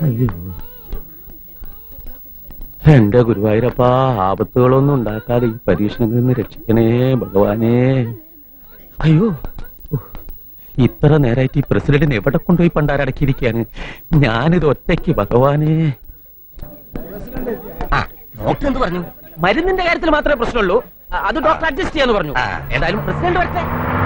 അയ്യോ എന്റെ ഗുരുവായൂരപ്പ ആപത്തുകളൊന്നും ഉണ്ടാക്കാതെ ഈ പരീക്ഷണങ്ങളിൽ നിന്ന് രക്ഷിക്കണേ ഭഗവാനേ അയ്യോ ഉഹ്. ഇത്ര നേരായിട്ട് ഈ പ്രസിഡന്റിനെ എവിടെ കൊണ്ടുപോയി പണ്ടാരടക്കിയിരിക്കാണ് ഞാനിത് ഒറ്റയ്ക്ക് ഭഗവാനേ ആ ഡോക്ടർ എന്ത് പറഞ്ഞു മരുന്നിന്റെ കാര്യത്തിൽ മാത്രമേ പ്രശ്നമുള്ളൂ അ- അത് ഡോക്ടർ അഡ്ജസ്റ്റ് ചെയ്യാന്ന് പറഞ്ഞു ആ. ഏതായാലും പ്രസിഡന്റ് വരട്ടെ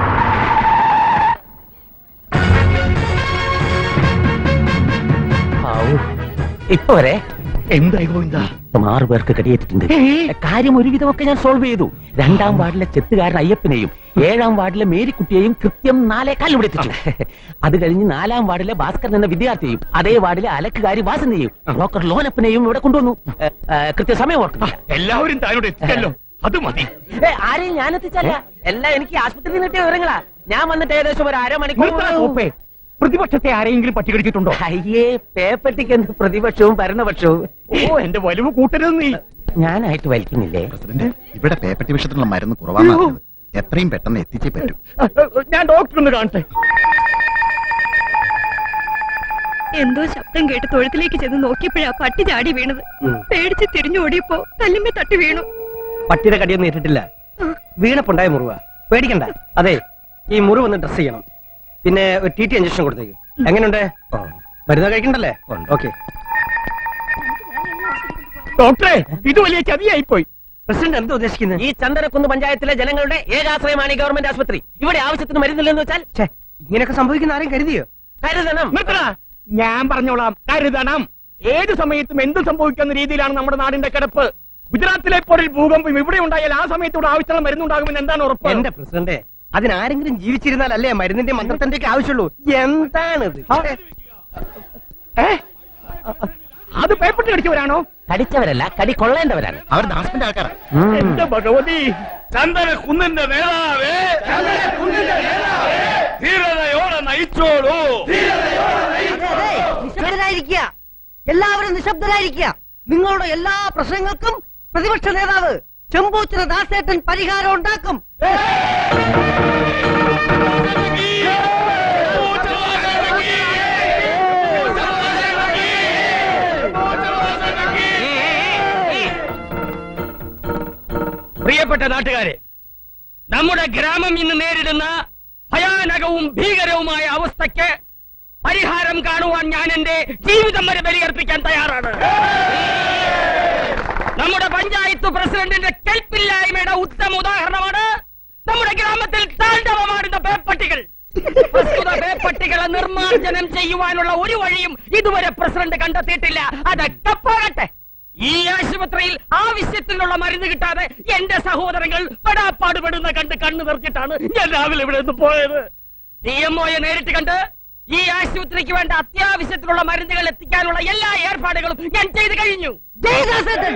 ഹാവൂ. ഇപ്പൊ വരെ എന്തായി ഗോവിന്ദ ആറ് പേർക്ക് കടിയേറ്റിട്ടുണ്ട് കാര്യം ഒരുവിധമൊക്കെ ഞാൻ സോൾവ് ചെയ്തു രണ്ടാം വാർഡിലെ ചെത്തുകാരൻ അയ്യപ്പനെയും ഏഴാം വാർഡിലെ മേരിക്കുട്ടിയെയും കൃത്യം നാലേക്കാൽ ഇവിടെ എത്തിച്ചു അത് കഴിഞ്ഞ് നാലാം വാർഡിലെ ഭാസ്കരൻ എന്ന വിദ്യാർത്ഥിയെയും അതേ വാർഡിലെ അലക്കുകാരി വാസന്തിയെയും ബ്രോക്കർ ലോനപ്പനെയും ഇവിടെ കൊണ്ടുവന്നു ഏ, ഏ, കൃത്യസമയം ഓർക്കുന്നില്ല എല്ലാവരും താനോട് എത്തിച്ചല്ലോ അത് മതി ഏ, ആരെയും ഞാൻ എത്തിച്ചല്ല എല്ലാം എനിക്ക് ആശുപത്രിയിൽ നിന്ന് കിട്ടിയ വിവരങ്ങളാ ഞാൻ വന്നിട്ട് ഏകദേശം ഒരു അരമണിക്കൂർ നിർത്തടാ കോപ്പേ. പ്രതിപക്ഷത്തെ ആരെങ്കിലും പട്ടികടിച്ചിട്ടുണ്ടോ അയ്യേ പേപ്പട്ടിക്ക് എന്ത് പ്രതിപക്ഷവും ഭരണപക്ഷവും ഓ എന്റെ വലുവ് കൂട്ടരുത് നീ ഞാനായിട്ട് വലിക്കുന്നില്ലേ പ്രസിഡന്റ് ഇവിടെ പേപ്പട്ടി വിഷത്തിനുള്ള മരുന്ന് കുറവാണ് അറിഞ്ഞത്. എത്രയും പെട്ടെന്ന് എത്തിച്ചേ പറ്റൂ ഞാൻ ഡോക്ടർ ഒന്ന് കാണട്ടെ എന്തോ ശബ്ദം കേട്ട് തൊഴുത്തിലേക്ക് ചെന്ന് നോക്കിയപ്പോഴാ പട്ടി ചാടി വീണത് പേടിച്ച് തിരിഞ്ഞു ഓടിയപ്പോ കല്ലുമ്മേ തട്ടി വീണു പട്ടിയുടെ കടിയൊന്നും ഏറ്റിട്ടില്ല വീണപ്പുണ്ടായ മുറിവ പേടിക്കണ്ട അതെ ഈ മുറിവ് ഒന്ന് ഡ്രസ് ചെയ്യണം പിന്നെ ഒരു ടി ടി ഇഞ്ചക്ഷൻ കൊടുത്തേക്കും എങ്ങനെയുണ്ട് മരുന്ന് കഴിക്കണ്ടല്ലേ ഓക്കെ ഡോക്ടറെ ഇത് വലിയ ചതിയായി പോയി പ്രസിഡന്റ് എന്താ ഉദ്ദേശിക്കുന്നത് ഈ ചന്ദനക്കുന്ന് പഞ്ചായത്തിലെ ജനങ്ങളുടെ ഏകാശ്രയമാണ് ഈ ഗവൺമെന്റ് ആശുപത്രി ഇവിടെ ആവശ്യത്തിന് മരുന്നില്ലെന്ന് വെച്ചാൽ ഛേ, ഇങ്ങനെയൊക്കെ സംഭവിക്കുന്ന ആരെയും കരുതിയോ കരുതണം നിർത്തടാ ഞാൻ പറഞ്ഞോളാം കരുതണം ഏത് സമയത്തും എന്ത് സംഭവിക്കുന്ന രീതിയിലാണ് നമ്മുടെ നാടിന്റെ കിടപ്പ് ഗുജറാത്തിലെ പോലെ ഒരു ഭൂകമ്പം ഇവിടെ ഉണ്ടായാൽ ആ സമയത്ത് ഇവിടെ ആവശ്യമുള്ള മരുന്നുണ്ടാകുമെന്ന് എന്താണ് ഉറപ്പ് എന്റെ പ്രസിഡന്റ് അതിനാരെങ്കിലും ജീവിച്ചിരുന്നാലല്ലേ മരുന്നിന്റെ മന്ത്രത്തിന്റെ ഒക്കെ ആവശ്യമുള്ളൂ എന്താണിത് ഛേ, ഏ? അത് പേപ്പട്ടി അടിച്ചവരാണോ കടിച്ചവരല്ല കടി കൊള്ളേണ്ടവരാണ് അവർ ദാസിന്റെ ആൾക്കാരാ എന്റെ ഭഗവതി ചന്ദന കുന്നിന്റെ നേതാവേ ധീരതയോടെ നയിച്ചോളൂ നിശബ്ദരായിരിക്കുക എല്ലാവരും നിശബ്ദരായിരിക്കുക നിങ്ങളുടെ എല്ലാ പ്രശ്നങ്ങൾക്കും പ്രതിപക്ഷ നേതാവ് ചെമ്പൂച്ചിന് ദാസേട്ടൻ പരിഹാരം ഉണ്ടാക്കും പ്രിയപ്പെട്ട നാട്ടുകാരെ നമ്മുടെ ഗ്രാമം ഇന്ന് നേരിടുന്ന ഭയാനകവും ഭീകരവുമായ അവസ്ഥയ്ക്ക് പരിഹാരം കാണുവാൻ ഞാൻ എന്റെ ജീവിതം വരെ ബലിയർപ്പിക്കാൻ തയ്യാറാണ് നമ്മുടെ പഞ്ചായത്ത് പ്രസിഡന്റിന്റെ കെൽപ്പില്ലായ്മയുടെ ഉത്തമ ഉദാഹരണമാണ് നമ്മുടെ ഗ്രാമത്തിൽ താണ്ഡവമാടുന്ന പേപ്പട്ടികൾ പ്രസ്തുത പേപ്പട്ടികളെ നിർമ്മാർജ്ജനം ചെയ്യുവാനുള്ള ഒരു വഴിയും ഇതുവരെ പ്രസിഡന്റ് കണ്ടെത്തിയിട്ടില്ല അതൊക്കെ പോകട്ടെ ഈ ആശുപത്രിയിൽ ആവശ്യത്തിനുള്ള മരുന്ന് കിട്ടാതെ എന്റെ സഹോദരങ്ങൾ പെടാപ്പാടുപെടുന്ന കണ്ട് കണ്ണു നിറച്ചിട്ടാണ് ഞാൻ രാവിലെ ഇവിടെ നിന്ന് പോയത് ഡി എം ഒയെ നേരിട്ട് കണ്ട് ഈ ആശുപത്രിക്ക് വേണ്ട അത്യാവശ്യത്തിനുള്ള മരുന്നുകൾ എത്തിക്കാനുള്ള എല്ലാ ഏർപ്പാടുകളും ഞാൻ ചെയ്തു കഴിഞ്ഞു ജയ് ദാസേട്ടൻ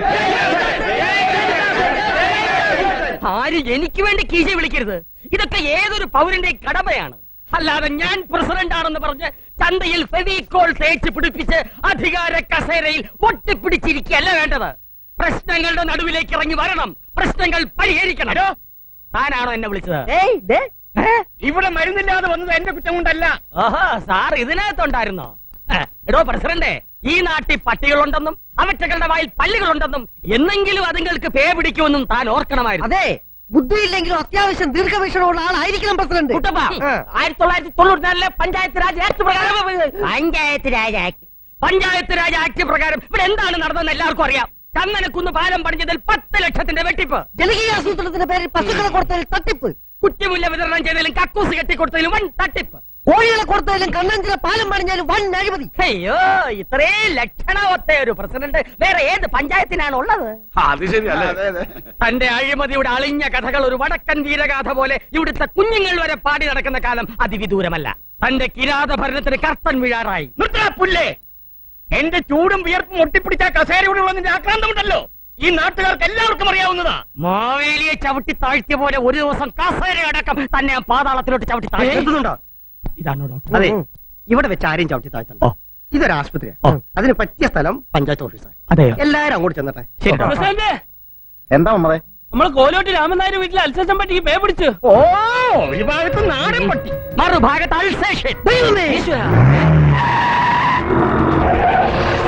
ആരും എനിക്ക് വേണ്ടി കീശ വിളിക്കരുത് ഇതൊക്കെ ഏതൊരു പൗരന്റെ കടമയാണ് അല്ലാതെ ഞാൻ പ്രസിഡന്റ് ആണെന്ന് പറഞ്ഞ് ചന്തയിൽ ഫെവിക്കോൾ തേച്ച് പിടിപ്പിച്ച് അധികാര കസേരയിൽ ഒട്ടിപ്പിടിച്ചിരിക്കുകയല്ല വേണ്ടത് പ്രശ്നങ്ങളുടെ നടുവിലേക്ക് ഇറങ്ങി വരണം പ്രശ്നങ്ങൾ പരിഹരിക്കണം താനാണോ എന്നെ വിളിച്ചത് ഏയ് ദേ ഇവിടെ മരുന്നില്ലാതെ വന്നത് എന്റെ കുറ്റം കൊണ്ടല്ല ഓഹോ സാർ ഇതിനകത്തുണ്ടായിരുന്നോ ഏ, എടോ പ്രസിഡന്റ് ഈ നാട്ടിൽ പട്ടികളുണ്ടെന്നും അവറ്റകളുടെ വായിൽ പല്ലുകളുണ്ടെന്നും എന്നെങ്കിലും അതുങ്ങൾക്ക് പേ പിടിക്കുമെന്നും താൻ ഓർക്കണമായിരുന്നു അതെ ബുദ്ധിയില്ലെങ്കിലും അത്യാവശ്യം ദീർഘവീക്ഷണമുള്ള ആളായിരിക്കണം പ്രസിഡന്റ് കുട്ടപ്പ ആയിരത്തി തൊള്ളായിരത്തി തൊണ്ണൂറ്റിനാലിലെ പഞ്ചായത്ത് രാജ് ആക്ട് പ്രകാരം പഞ്ചായത്ത് രാജ് ആക്ട് പഞ്ചായത്ത് രാജ് ആക്ട് പ്രകാരം ഇവിടെ എന്താണ് നടന്നതെന്ന് എല്ലാവർക്കും അറിയാം ചന്ദനക്കുന്ന് പാലം പണിഞ്ഞതിൽ പത്ത് ലക്ഷത്തിന്റെ വെട്ടിപ്പ് ജനകീയ ആസൂത്രണത്തിന്റെ പേരിൽ പശുക്കളെ കൊടുത്തതിൽ തട്ടിപ്പ് കുറ്റിമുല്ല വിതരണം ചെയ്തതിലും കക്കൂസ് കെട്ടിക്കൊടുത്തതിലും വൻ തട്ടിപ്പ് കോഴികളെ കൊടുത്തതിലും കണ്ണഞ്ചിലെ പാലം പണിഞ്ഞാലും വൻ അഴിമതി അയ്യോ ഇത്രേ ലക്ഷണമൊത്ത ഒരു പ്രസിഡന്റ് വേറെ ഏത് പഞ്ചായത്തിനാണ് ഉള്ളത് തന്റെ അഴിമതിയുടെ അളിഞ്ഞ കഥകൾ ഒരു വടക്കൻ വീരഗാഥ പോലെ ഇവിടുത്തെ കുഞ്ഞുങ്ങൾ വരെ പാടി നടക്കുന്ന കാലം അതിവിദൂരമല്ല തന്റെ കിരാത ഭരണത്തിന് കർത്തൻ വീഴാറായി പുല്ലേ എന്റെ ചൂടും വിയർപ്പും ഒട്ടിപ്പിടിച്ച കസേരയോടുള്ള നിന്റെ ആക്രാന്തമുണ്ടല്ലോ ഈ നാട്ടുകാർക്ക് എല്ലാവർക്കും അറിയാവുന്നതാ മാവേലിയെ ചവിട്ടി താഴ്ത്തിയ പോലെ ഒരു ദിവസം കസേര അടക്കം തന്നെ ആ പാതാളത്തിലോട്ട് ചവിട്ടി താഴ്ത്തി എത്തുന്നുണ്ടോ ഇതാണോ ഡോക്ടർ അതെ ഇവിടെ വെച്ച് ആരെയും ചവിട്ടി താഴ്ത്തണ്ട ഇതൊരു ആശുപത്രിയാണ് ഓ. അതിന് പറ്റിയ സ്ഥലം പഞ്ചായത്ത് ഓഫീസാണ് അതെയോ എല്ലാരും അങ്ങോട്ട് ചെന്നട്ടെ ശരി പ്രസിഡന്റ് എന്താ മമ്മതെ നമ്മൾ കോലോട്ട് രാമനായർ വീട്ടിൽ അൽസേഷൻ പട്ടിക്ക് പേ പിടിച്ചു ഓ ഒരു ഭാഗത്ത് നാടൻ പട്ടി മറുഭാഗത്ത് അൽസേഷൻ ദൈവമേ! ഈശ്വരാ.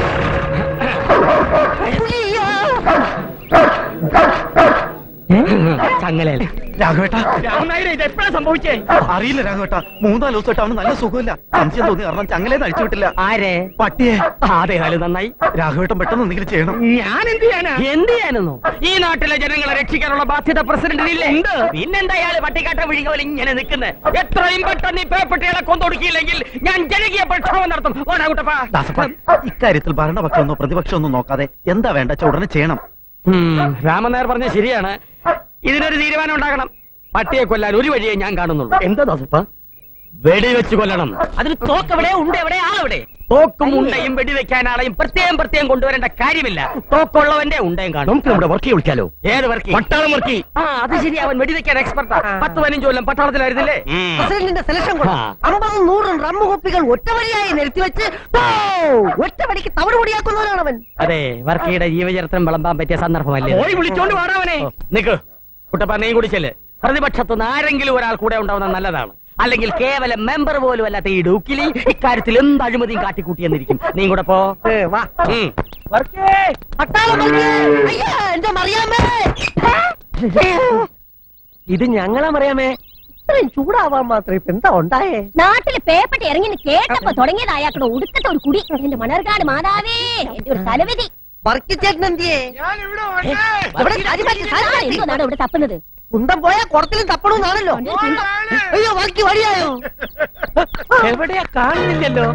ചങ്ങലല്ലേ രാഘവേട്ട രാമനായരെ ഇത് എപ്പോഴാ സംഭവിച്ചേ അറിയില്ല രാഘവേട്ട മൂന്നാല് ദിവസമായിട്ട് അവന് നല്ല സുഖമില്ല സംശയം തോന്നി കാരണം ചങ്ങലേന്ന് അഴിച്ചു വിട്ടില്ല ആരെ പട്ടിയെ അതെ കാലം നന്നായി രാഘവേട്ടൻ പെട്ടെന്ന് എന്തെങ്കിലും ചെയ്യണം ഞാൻ എന്ത് ചെയ്യാനാ എന്ത് ചെയ്യാനെന്നോ ഈ നാട്ടിലെ ജനങ്ങളെ രക്ഷിക്കാനുള്ള ബാധ്യത പ്രസിഡന്റിനില്ലേ ഉണ്ട് പിന്നെന്താ ഇയാള് പട്ടിക്കാട്ട വിഴിക പോലെ ഇങ്ങനെ നിൽക്കുന്നത് എത്രയും പെട്ടെന്ന് ഈ പേപ്പട്ടികളെ കൊന്നൊടുക്കിയില്ലെങ്കിൽ ഞാൻ ജനകീയ പ്രക്ഷോഭം നടത്തും ഓടാ കുട്ടപ്പാ ദാസപ്പ ഇക്കാര്യത്തിൽ ഭരണപക്ഷമൊന്നോ പ്രതിപക്ഷമൊന്നോ നോക്കാതെ എന്താ വേണ്ട വെച്ചാ ഉടനെ ചെയ്യണം രാമനായർ പറഞ്ഞ ശരിയാണ് ഇതിനൊരു തീരുമാനം ഉണ്ടാക്കണം പട്ടിയെ കൊല്ലാൻ ഒരു വഴിയേ ഞാൻ കാണുന്നുള്ളൂ എന്താ ദാസപ്പ വെടിവെച്ച് കൊല്ലണം അതിന് തോക്ക് എവിടെ ഉണ്ട് എവിടെ ആളെവിടെ തോക്കും ഉണ്ടയും വെടിവെക്കാൻ ആളെയും പ്രത്യേകം പ്രത്യേകം കൊണ്ടുവരേണ്ട കാര്യമില്ല തോക്കുള്ളവന്റെ ഉണ്ടയും കാണും നമുക്ക് നമ്മുടെ വർക്കി വിളിച്ചാലോ ഏത് വർക്കി പട്ടാളം വർക്കി ആ അത് ശരി അവൻ വെടിവെക്കാൻ എക്സ്പെർട്ടാ പത്ത് പതിനഞ്ച് കൊല്ലം പട്ടാളത്തിലായിരുന്നില്ലേ പ്രസിഡന്റിന്റെ സെലക്ഷൻ കൂടെ ആ. അമ്പതും നൂറും റമ്മു കുപ്പികൾ ഒറ്റവഴിയായി നിരത്തി വെച്ച് പോ! ഒറ്റവടിക്ക് തവിട് പൊടിയാക്കുന്നവനാണ് അവൻ അതെ വർക്കിയുടെ ജീവചരിത്രം വിളമ്പാൻ പറ്റിയ സന്ദർഭമല്ലേ പോയി വിളിച്ചോണ്ട് വാടാവനെ നിക്ക് കുട്ടപ്പ നീ കുടിച്ചല് പ്രതിപക്ഷത്തുനിന്ന് ആരെങ്കിലും ഒരാൾ കൂടെ ഉണ്ടാവുന്നത് നല്ലതാണ് അല്ലെങ്കിൽ കേവലം മെമ്പർ പോലും അല്ലാത്ത ഈ ഡൂക്കിലി ഇക്കാര്യത്തിൽ എന്ത് അഴിമതിയും കാട്ടിക്കൂട്ടിയെന്നിരിക്കും നീ കൂടെ പോ ഏ, വാ ഉം. പട്ടാളം വന്നേ! അയ്യാ, എന്റെ മറിയാമ്മേ ഇത് ഞങ്ങളാ പറയാമേ ഇത്രയും ചൂടാവാൻ മാത്രം ഇപ്പൊ എന്താ ഉണ്ടായേ നാട്ടില് പേപ്പട്ടി ഇറങ്ങി കേട്ടപ്പോ തുടങ്ങിയത് അയാൾക്കുടെ ഉടുക്കത്തെ ഒരു കുടി എന്റെ മണർകാട് മാതാവേ എന്റെ ഒരു തലവിധി വർക്കിച്ചേട്ടൻ എന്തിയേ ഇവിടെ സാരി മാറ്റി, സാരി മാറ്റി. എന്തോന്നാണ് ഇവിടെ തപ്പുന്നത് കുന്തം പോയാ കുടത്തിലും തപ്പണമെന്നാണല്ലോ ഒരു കുന്തം. അയ്യോ വർക്കി വഴിയായോ എവിടെയാ കാണുന്നില്ലല്ലോ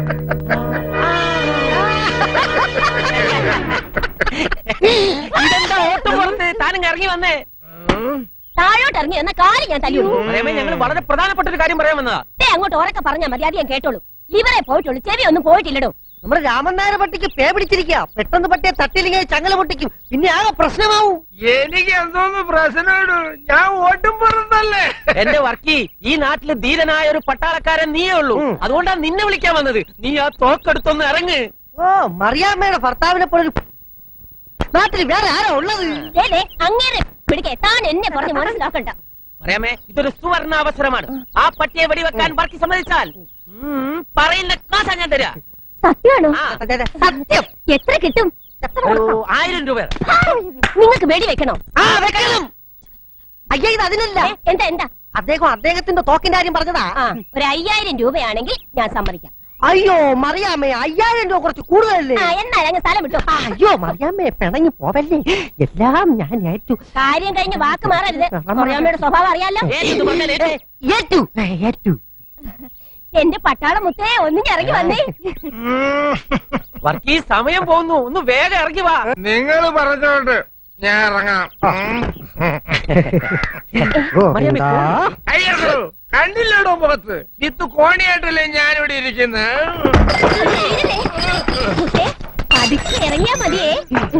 ഇതെന്താ ഓട്ടം പുറത്ത് താനും ഇറങ്ങി വന്നേ താഴോട്ട് ഇറങ്ങി എന്ന കാലി ഞാൻ തല്ലി പറയാമേ ഞങ്ങൾ വളരെ പ്രധാനപ്പെട്ട ഒരു കാര്യം പറയാൻ വന്നതാ അങ്ങോട്ട് ഉറക്കെ പറഞ്ഞാ മതി അത് ഞാൻ കേട്ടോളൂ ഇവരെ പോയിട്ടുള്ളൂ ചെവി ഒന്നും പോയിട്ടില്ലടോ നമ്മുടെ രാമൻ നായർ പട്ടിക്ക് പേ പിടിച്ചിരിക്കുക പെട്ടെന്ന് പട്ടിയെ തട്ടിയില്ലെങ്കിൽ ചങ്ങല പൊട്ടിക്കും പിന്നെ ആകെ പ്രശ്നമാവും എനിക്ക് എന്തോന്ന് പ്രശ്നമുണ്ട് ഞാൻ ഓട്ടും പുറത്തല്ലേ എന്റെ വർക്കി ഈ നാട്ടില് ധീരനായ ഒരു പട്ടാളക്കാരൻ നീയേ ഉള്ളൂ അതുകൊണ്ടാ നിന്നെ വിളിക്കാൻ വന്നത് നീ ആ തോക്കെടുത്തൊന്ന് ഇറങ്ങ് ഓ മറിയാമ്മയുടെ ഭർത്താവിനെ പോലെ നാട്ടിൽ വേറെ ആരാ ഉള്ളത് ദേ, ദേ, അങ്ങേരെ പിടിക്കേ താൻ എന്നെ പറഞ്ഞ് മനസ്സിലാക്കണ്ട പറയാമേ ഇതൊരു സുവർണ അവസരമാണ് ആ പട്ടിയെ വെടിവെക്കാൻ വർക്കി സമ്മതിച്ചാൽ ഉം, പറയുന്ന കാശാ ഞാൻ തരാ സത്യമാണോ ആ, അതെ, അതെ, സത്യം എത്ര കിട്ടും ഒരു ആയിരം രൂപ നിങ്ങൾക്ക് വെടി വെക്കണോ ആ വെക്കണം അയ്യ ഇത് അതിനല്ല ഏ, എന്താ എന്താ അദ്ദേഹം അദ്ദേഹത്തിന്റെ തോക്കിന്റെ കാര്യം പറഞ്ഞതാ ആ ഒരു അയ്യായിരം രൂപയാണെങ്കിൽ ഞാൻ സമ്മതിക്കാം അയ്യോ മറിയാമ്മേ അയ്യായിരം രൂപ കുറച്ച് കൂടുതലല്ലേ ആ എന്നാൽ അങ്ങ് സ്ഥലം വിട്ടോ അയ്യോ മറിയാമ്മേ പിണങ്ങി പോവല്ലേ എല്ലാം ഞാൻ ഏറ്റു കാര്യം കഴിഞ്ഞ് വാക്ക് മാറരുത് മറിയാമ്മയുടെ സ്വഭാവം അറിയാലോ ഏത് പറഞ്ഞാൽ ഏത്? ഏറ്റു ഏറ്റു എന്റെ പട്ടാള മുത്തേ ഒന്നും ഇറങ്ങി വന്നേ വർക്കി സമയം പോകുന്നു ഒന്ന് വേഗം ഇറങ്ങി വാ നിങ്ങൾ പറഞ്ഞോണ്ട് ഞാൻ ഇറങ്ങാം മറിയാമ്മേ, അയ്യോ കണ്ടില്ലടോ മുഖത്ത് വിത്ത് കോണിയായിട്ടല്ലേ ഞാനിവിടെ ഇരിക്കുന്നത് മുത്തേ പതുക്കെ ഇറങ്ങിയാ മതിയേ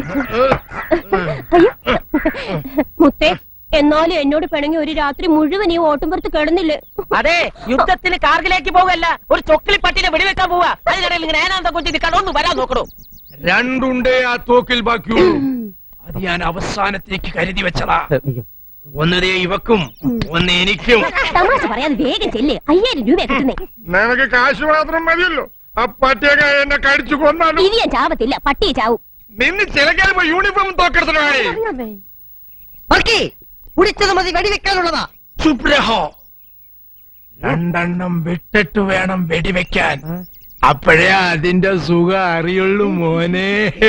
അയ്യോ മുത്തേ എന്നാലും എന്നോട് പിണങ്ങി ഒരു രാത്രി മുഴുവൻ ഈ ഓട്ടുംപുറത്ത് കിടന്നില്ലേ അതെ യുദ്ധത്തിന് കാർഗിലേക്ക് പോകല്ല ഒരു ചൊക്കിളി പട്ടിനെ വെടിവെക്കാൻ പോവാ അതിനിടയിൽ ഇങ്ങനെ ഏനാന്ത കൊഞ്ചി ഇത് കടന്നു വരാൻ നോക്കണോ രണ്ടുണ്ടേ ആ തോക്കിൽ ബാക്കിയുള്ളൂ അത് ഞാൻ അവസാനത്തേക്ക് കരുതി വെച്ചതാ ഒന്നതേ ഇവക്കും ഒന്ന് എനിക്കും തമാശ പറയാതെ വേഗം ചെല്ല് അയ്യായിരം രൂപ കിട്ടുന്നേ നിനക്ക് കാശ് മാത്രം മതിയല്ലോ ആ പട്ടിയൊക്കെ എന്നെ കടിച്ചു കൊന്നാലും ഇനി ഞാൻ ചാവത്തില്ല പട്ടിയെ ചാവും നിന്ന് ചിലക്കാലിപ്പോ യൂണിഫോം തോക്കെടുത്തിട്ടാണ് വർക്കി കുടിച്ചത് മതി വെടിവെക്കാനുള്ളതാ സുബ്രഹോ രണ്ടെണ്ണം വിട്ടിട്ട് വേണം വെടിവെക്കാൻ അപ്പോഴേ അതിന്റെ സുഖം അറിയുള്ളൂ മോനെ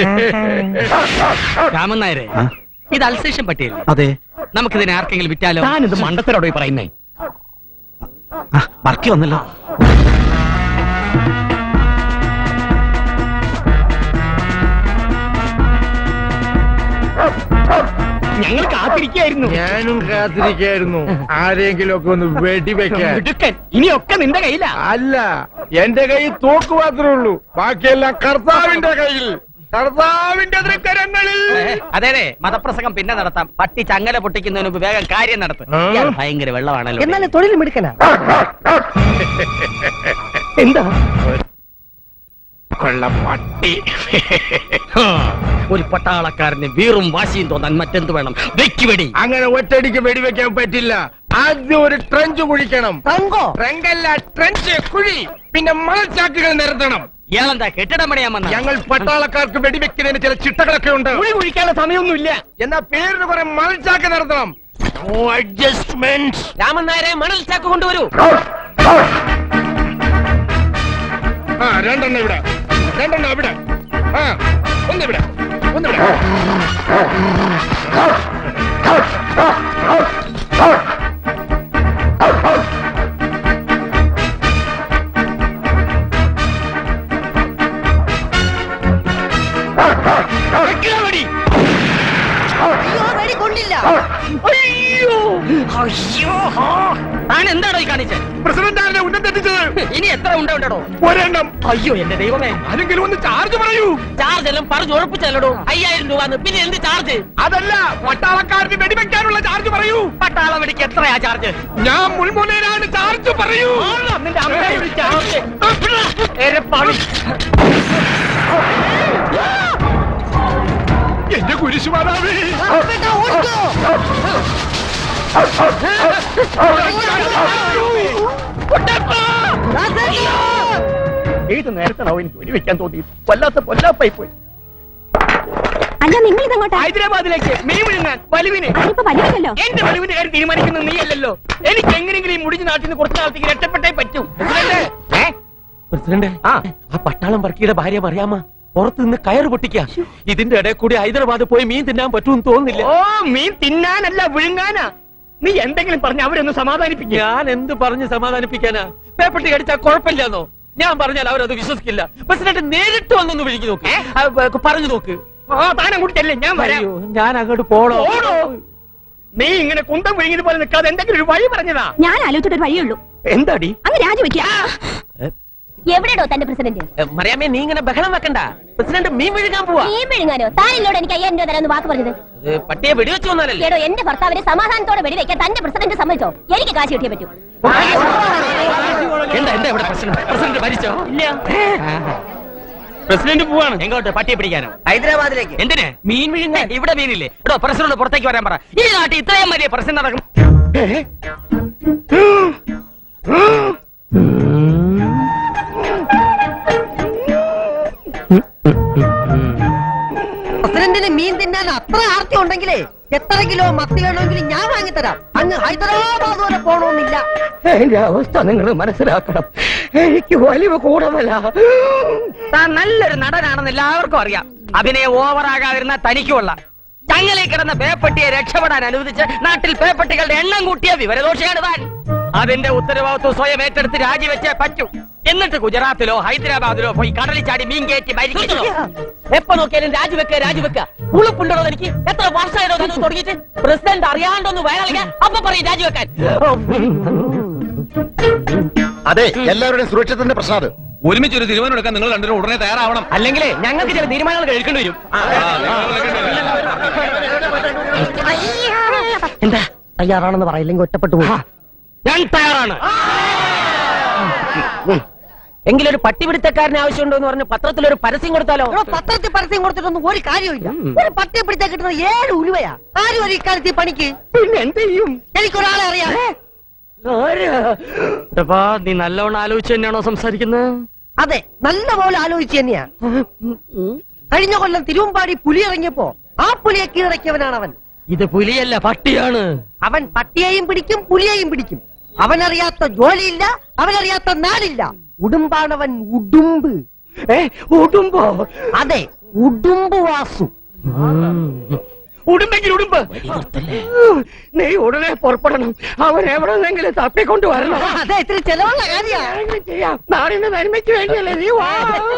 രാമൻ നായരെ ഇത് അൽസേഷൻ പട്ടിയല്ലേ അതെ നമുക്കിതിനെ ആർക്കെങ്കിലും വിറ്റാലോ താനിത് മണ്ടത്തരോടോ ഈ പറയുന്നേ ആ, വർക്കി വന്നല്ലോ ഞങ്ങൾ കാത്തിരിക്കായിരുന്നു ഞാനും കാത്തിരിക്കായിരുന്നു ആരെങ്കിലും ഒക്കെ ഒന്ന് വെടിവെക്കാൻ മിടുക്കൻ ഇനിയൊക്കെ നിന്റെ കയ്യിലാ അല്ല എന്റെ കയ്യിൽ തോക്ക് മാത്രമേ ഉള്ളൂ ബാക്കിയെല്ലാം കർത്താവിന്റെ കയ്യിൽ കർത്താവിന്റെ തൃക്കരങ്ങളിൽ അതെ അതെ മതപ്രസംഗം പിന്നെ നടത്താം പട്ടി ചങ്ങല പൊട്ടിക്കുന്നതിന് മുമ്പ് വേഗം കാര്യം നടത്തും ആ. ഇയാൾ ഭയങ്കര വെള്ളമാണല്ലോ എന്നാലും തൊഴിൽ മിടുക്കനാ എന്താ കൊള്ള പട്ടി ഹാ, ഒരു പട്ടാളക്കാരന് വീറും വാശിയും തോന്നാൻ മറ്റെന്ത് വേണം വെക്കുവെടി അങ്ങനെ ഒറ്റടിക്ക് വെടിവെക്കാൻ പറ്റില്ല ആദ്യം ഒരു ട്രഞ്ച് കുഴിക്കണം തങ്കോ ട്രങ്കല്ല ട്രഞ്ച് കുഴി പിന്നെ മണൽച്ചാക്കുകൾ നിരത്തണം ഇയാളെന്താ കെട്ടിടം പണിയാൻ വന്ന ഞങ്ങൾ പട്ടാളക്കാർക്ക് വെടിവെക്കുന്നതിന് ചില ചിട്ടകളൊക്കെ ഉണ്ട് കുഴി കുഴിക്കാനുള്ള സമയമൊന്നുമില്ല എന്നാ പേരിന് കുറെ മത്സാക്ക് നടത്തണം അഡ്ജസ്റ്റ്മെന്റ് രാമൻ നായരെ മണൽ ചാക്ക് കൊണ്ടുവരൂ ആ രണ്ടെണ്ണം ഇവിടെ രണ്ടെണ്ണം ഇവിടെ ആ ഒന്നിവിടെ ഒന്നിവിടെ വെടി അയ്യോ വെടി കൊണ്ടില്ല താൻ എന്താണോ ഈ കാണിച്ചത് പ്രസിഡന്റ് ആരുടെ ഉന്നം തെറ്റിച്ചത് ഇനി എത്ര ഉണ്ട ഉണ്ടോ ഒരെണ്ണം അയ്യോ എന്റെ ദൈവമേ ആരെങ്കിലും ഒന്ന് ചാർജ് പറയൂ ചാർജ് എല്ലാം പറഞ്ഞു ഉറപ്പിച്ചല്ലോ അയ്യായിരം രൂപ പിന്നെ എന്ത് ചാർജ് അതല്ല പട്ടാളക്കാരന് വെടിവെക്കാനുള്ള ചാർജ് പറയൂ പട്ടാള വെടിക്ക് എത്രയാ ചാർജ് ഞാൻ മുൾമുനയിലാണ് ചാർജ് പറയൂ നിന്റെ അമ്മയുടെ ചാർജ് എരപ്പാളി എന്റെ കുരിശുമാതാവേ വേണ്ട, ഓടിക്കോ. ദാസേട്ടാ. ഏത് നേരത്താണോ എനിക്ക് വെടിവെക്കാൻ തോന്നി വല്ലാത്ത പൊല്ലാപ്പായി പോയി അല്ല നിങ്ങൾ ഇതങ്ങോട്ടാ ഹൈദരാബാദിലേക്ക് മീൻ വിഴുങ്ങാൻ വലുവിന് അതിപ്പോ വലിയല്ലോ എന്റെ വലുവിന്റെ കാര്യം തീരുമാനിക്കുന്നത് നീയല്ലല്ലോ എനിക്ക് എങ്ങനെയെങ്കിലും ഈ മുടിഞ്ഞ നാട്ടിൽ നിന്ന് കുറച്ച് നാളത്തേക്ക് രക്ഷപ്പെട്ടേ പറ്റൂ പ്രസിഡന്റ്, ഏ? പ്രസിഡന്റ് ആ ആ പട്ടാളം വർക്കിയുടെ ഭാര്യ അറിയാമ പുറത്ത് നിന്ന് കയറ് പൊട്ടിക്ക ഇതിന്റെ ഇടയിൽ കൂടി ഹൈദരാബാദ് പോയി മീൻ തിന്നാൻ പറ്റുമെന്ന് തോന്നുന്നില്ല ഓ മീൻ തിന്നാനല്ല വിഴുങ്ങാനാ നീ എന്തെങ്കിലും പറഞ്ഞ് അവരൊന്ന് സമാധാനിപ്പിക്കുക ഞാൻ എന്ത് പറഞ്ഞ് സമാധാനിപ്പിക്കാനാ പേപ്പട്ടി കടിച്ചാൽ കുഴപ്പമില്ലെന്നോ ഞാൻ പറഞ്ഞാൽ അവരത് വിശ്വസിക്കില്ല പ്രസിഡന്റ് നേരിട്ട് വന്നൊന്ന് വിളിച്ചു നോക്ക് ഏ? ആ, ബ- പറഞ്ഞു നോക്ക് ആ താൻ അങ്ങോട്ട് ചെല്ലേ ഞാൻ വരാം അയ്യോ ഞാൻ അങ്ങോട്ട് പോണോ ഓടോ നീ ഇങ്ങനെ കുന്തം വിഴുങ്ങിയത് പോലെ നിൽക്കാതെ എന്തെങ്കിലും ഒരു വഴി പറഞ്ഞതാ ഞാൻ ആലോചിച്ചിട്ട് ഒരു വഴിയുള്ളൂ എന്താടി അങ്ങ് രാജിവെക്കുക എവിടെയോ തന്റെ പ്രസിഡന്റ് ഏ, മറിയാമ്മേ നീ ഇങ്ങനെ ബഹളം വെക്കണ്ട പ്രസിഡന്റ് മീൻ വിഴുകാൻ പോവാ നീ വിഴുങ്ങാനോ താനില്ലോട് എനിക്ക് അയ്യായിരം രൂപ തരാന്ന് വാക്ക് പറഞ്ഞത് ഇത് പട്ടിയെ വെടിവെച്ചു വന്നാലല്ലേ എടോ എന്റെ ഭർത്താവിനെ സമാധാനത്തോടെ വെടിവെക്കാൻ തന്റെ പ്രസിഡന്റ് സമ്മതിച്ചോ എനിക്ക് കാശ് കിട്ടിയേ പറ്റൂ എന്താ എന്താ ഇവിടെ പ്രസിഡന്റ് പ്രസിഡന്റ് ഭരിച്ചോ ഇല്ല പ്രസിഡന്റ് പോവാണ് എങ്ങോട്ട് പട്ടിയെ പിടിക്കാനോ ഹൈദരാബാദിലേക്ക് എന്തിന് മീൻ വിഴുങ്ങാൻ ഇവിടെ മീനില്ലേ എടോ പ്രസിഡന്റ് പുറത്തേക്ക് വരാൻ പറ ഈ നാട്ടിൽ ഇത്രയും വലിയ പ്രസിഡന്റ് നടക്കും പ്രസിഡന്റിന് മീൻ തിന്നാൻ അത്ര ആർത്തി ഉണ്ടെങ്കിലേ എത്ര കിലോ മത്തി വേണമെങ്കിലും ഞാൻ വാങ്ങിത്തരാം അങ്ങ് ഹൈദരാബാദ് വരെ പോണമെന്നില്ല എന്റെ അവസ്ഥ നിങ്ങൾ മനസ്സിലാക്കണം എനിക്ക് വലിയ കൂടുതല താൻ നല്ലൊരു നടനാണെന്ന് എല്ലാവർക്കും അറിയാം അഭിനയം ഓവറാകാതിരുന്ന തനിക്കുള്ള ചങ്ങലയിൽ കിടന്ന പേപ്പട്ടിയെ രക്ഷപ്പെടാൻ അനുവദിച്ച് നാട്ടിൽ പേപ്പട്ടികളുടെ എണ്ണം കൂട്ടിയ വിവരദോഷിയാണ് താൻ അതിന്റെ ഉത്തരവാദിത്വം സ്വയം ഏറ്റെടുത്ത് രാജിവെച്ചേ പറ്റൂ എന്നിട്ട് ഗുജറാത്തിലോ ഹൈദരാബാദിലോ പോയി കടലിൽ ചാടി മീൻ കയറ്റി മരിക്കുന്നു എപ്പോ നോക്കിയാലും രാജിവെക്ക രാജിവെക്ക ഉളുപ്പുണ്ടോ എനിക്ക് എത്ര വർഷമായതോ തന്നെ തുടങ്ങിയിട്ട് പ്രസിഡന്റ് അറിയാണ്ടൊന്ന് വയറിളിക്കാൻ അപ്പൊ പറയും രാജിവെക്കാൻ അതെ എല്ലാവരുടെയും സുരക്ഷിതത്തിന്റെ പ്രശ്നം അത് ഒരുമിച്ച് ഒരു തീരുമാനം എടുക്കാൻ നിങ്ങൾ രണ്ടുപേരും ഉടനെ തയ്യാറാവണം അല്ലെങ്കിൽ ഞങ്ങൾക്ക് ചില തീരുമാനങ്ങൾ കഴിക്കേണ്ടി വരും എന്താ തയ്യാറാണെന്ന് പറയില്ലെങ്കിൽ ഒറ്റപ്പെട്ടു പോകും ഞാൻ തയ്യാറാണ് എങ്കിലൊരു പട്ടിപിടുത്തക്കാരന് ആവശ്യമുണ്ടോ എന്ന് പറഞ്ഞ് പത്രത്തിൽ ഒരു പരസ്യം കൊടുത്താലോ ഇവിടെ പത്രത്തിൽ പരസ്യം കൊടുത്തിട്ടൊന്നും ഒരു കാര്യമില്ല ഒരു പട്ടിയെ പിടിച്ചാൽ കിട്ടുന്നത് ഏഴ് ഉലുവയാ ആരും ഒരു ഇക്കാലത്ത് ഈ പണിക്ക് പിന്നെ എന്ത് ചെയ്യും എനിക്കൊരാളെ അറിയാം നീ നല്ലവണ്ണം ആലോചിച്ച് തന്നെയാണോ സംസാരിക്കുന്നത് അതെ നല്ല പോലെ ആലോചിച്ച് തന്നെയാ കഴിഞ്ഞ കൊല്ലം തിരുവമ്പാടി പുലി ഇറങ്ങിയപ്പോ ആ പുലിയെ കീഴടക്കിയവനാണ് അവൻ ഇത് പുലിയല്ല പട്ടിയാണ് അവൻ പട്ടിയെയും പിടിക്കും പുലിയെയും പിടിക്കും അവനറിയാത്ത ജോലിയില്ല അവനറിയാത്ത നാടില്ല ഉടുമ്പാണവൻ ഉടുമ്പ് ഏ ഉടുമ്പോ അതെ ഉടുമ്പ് വാസു ഉടുമ്പെങ്കിൽ ഉടുമ്പ് നീ ഉടനെ പുറപ്പെടണം അവൻ എവിടെന്നെങ്കിലും തപ്പിക്കൊണ്ട് വരണം അതെ ഇത്തിരി ചെലവുള്ള കാര്യാ എന്തെങ്കിലും ചെയ്യാം നാടിന്റെ നന്മയ്ക്ക് വേണ്ടിയല്ലേ നീ വാ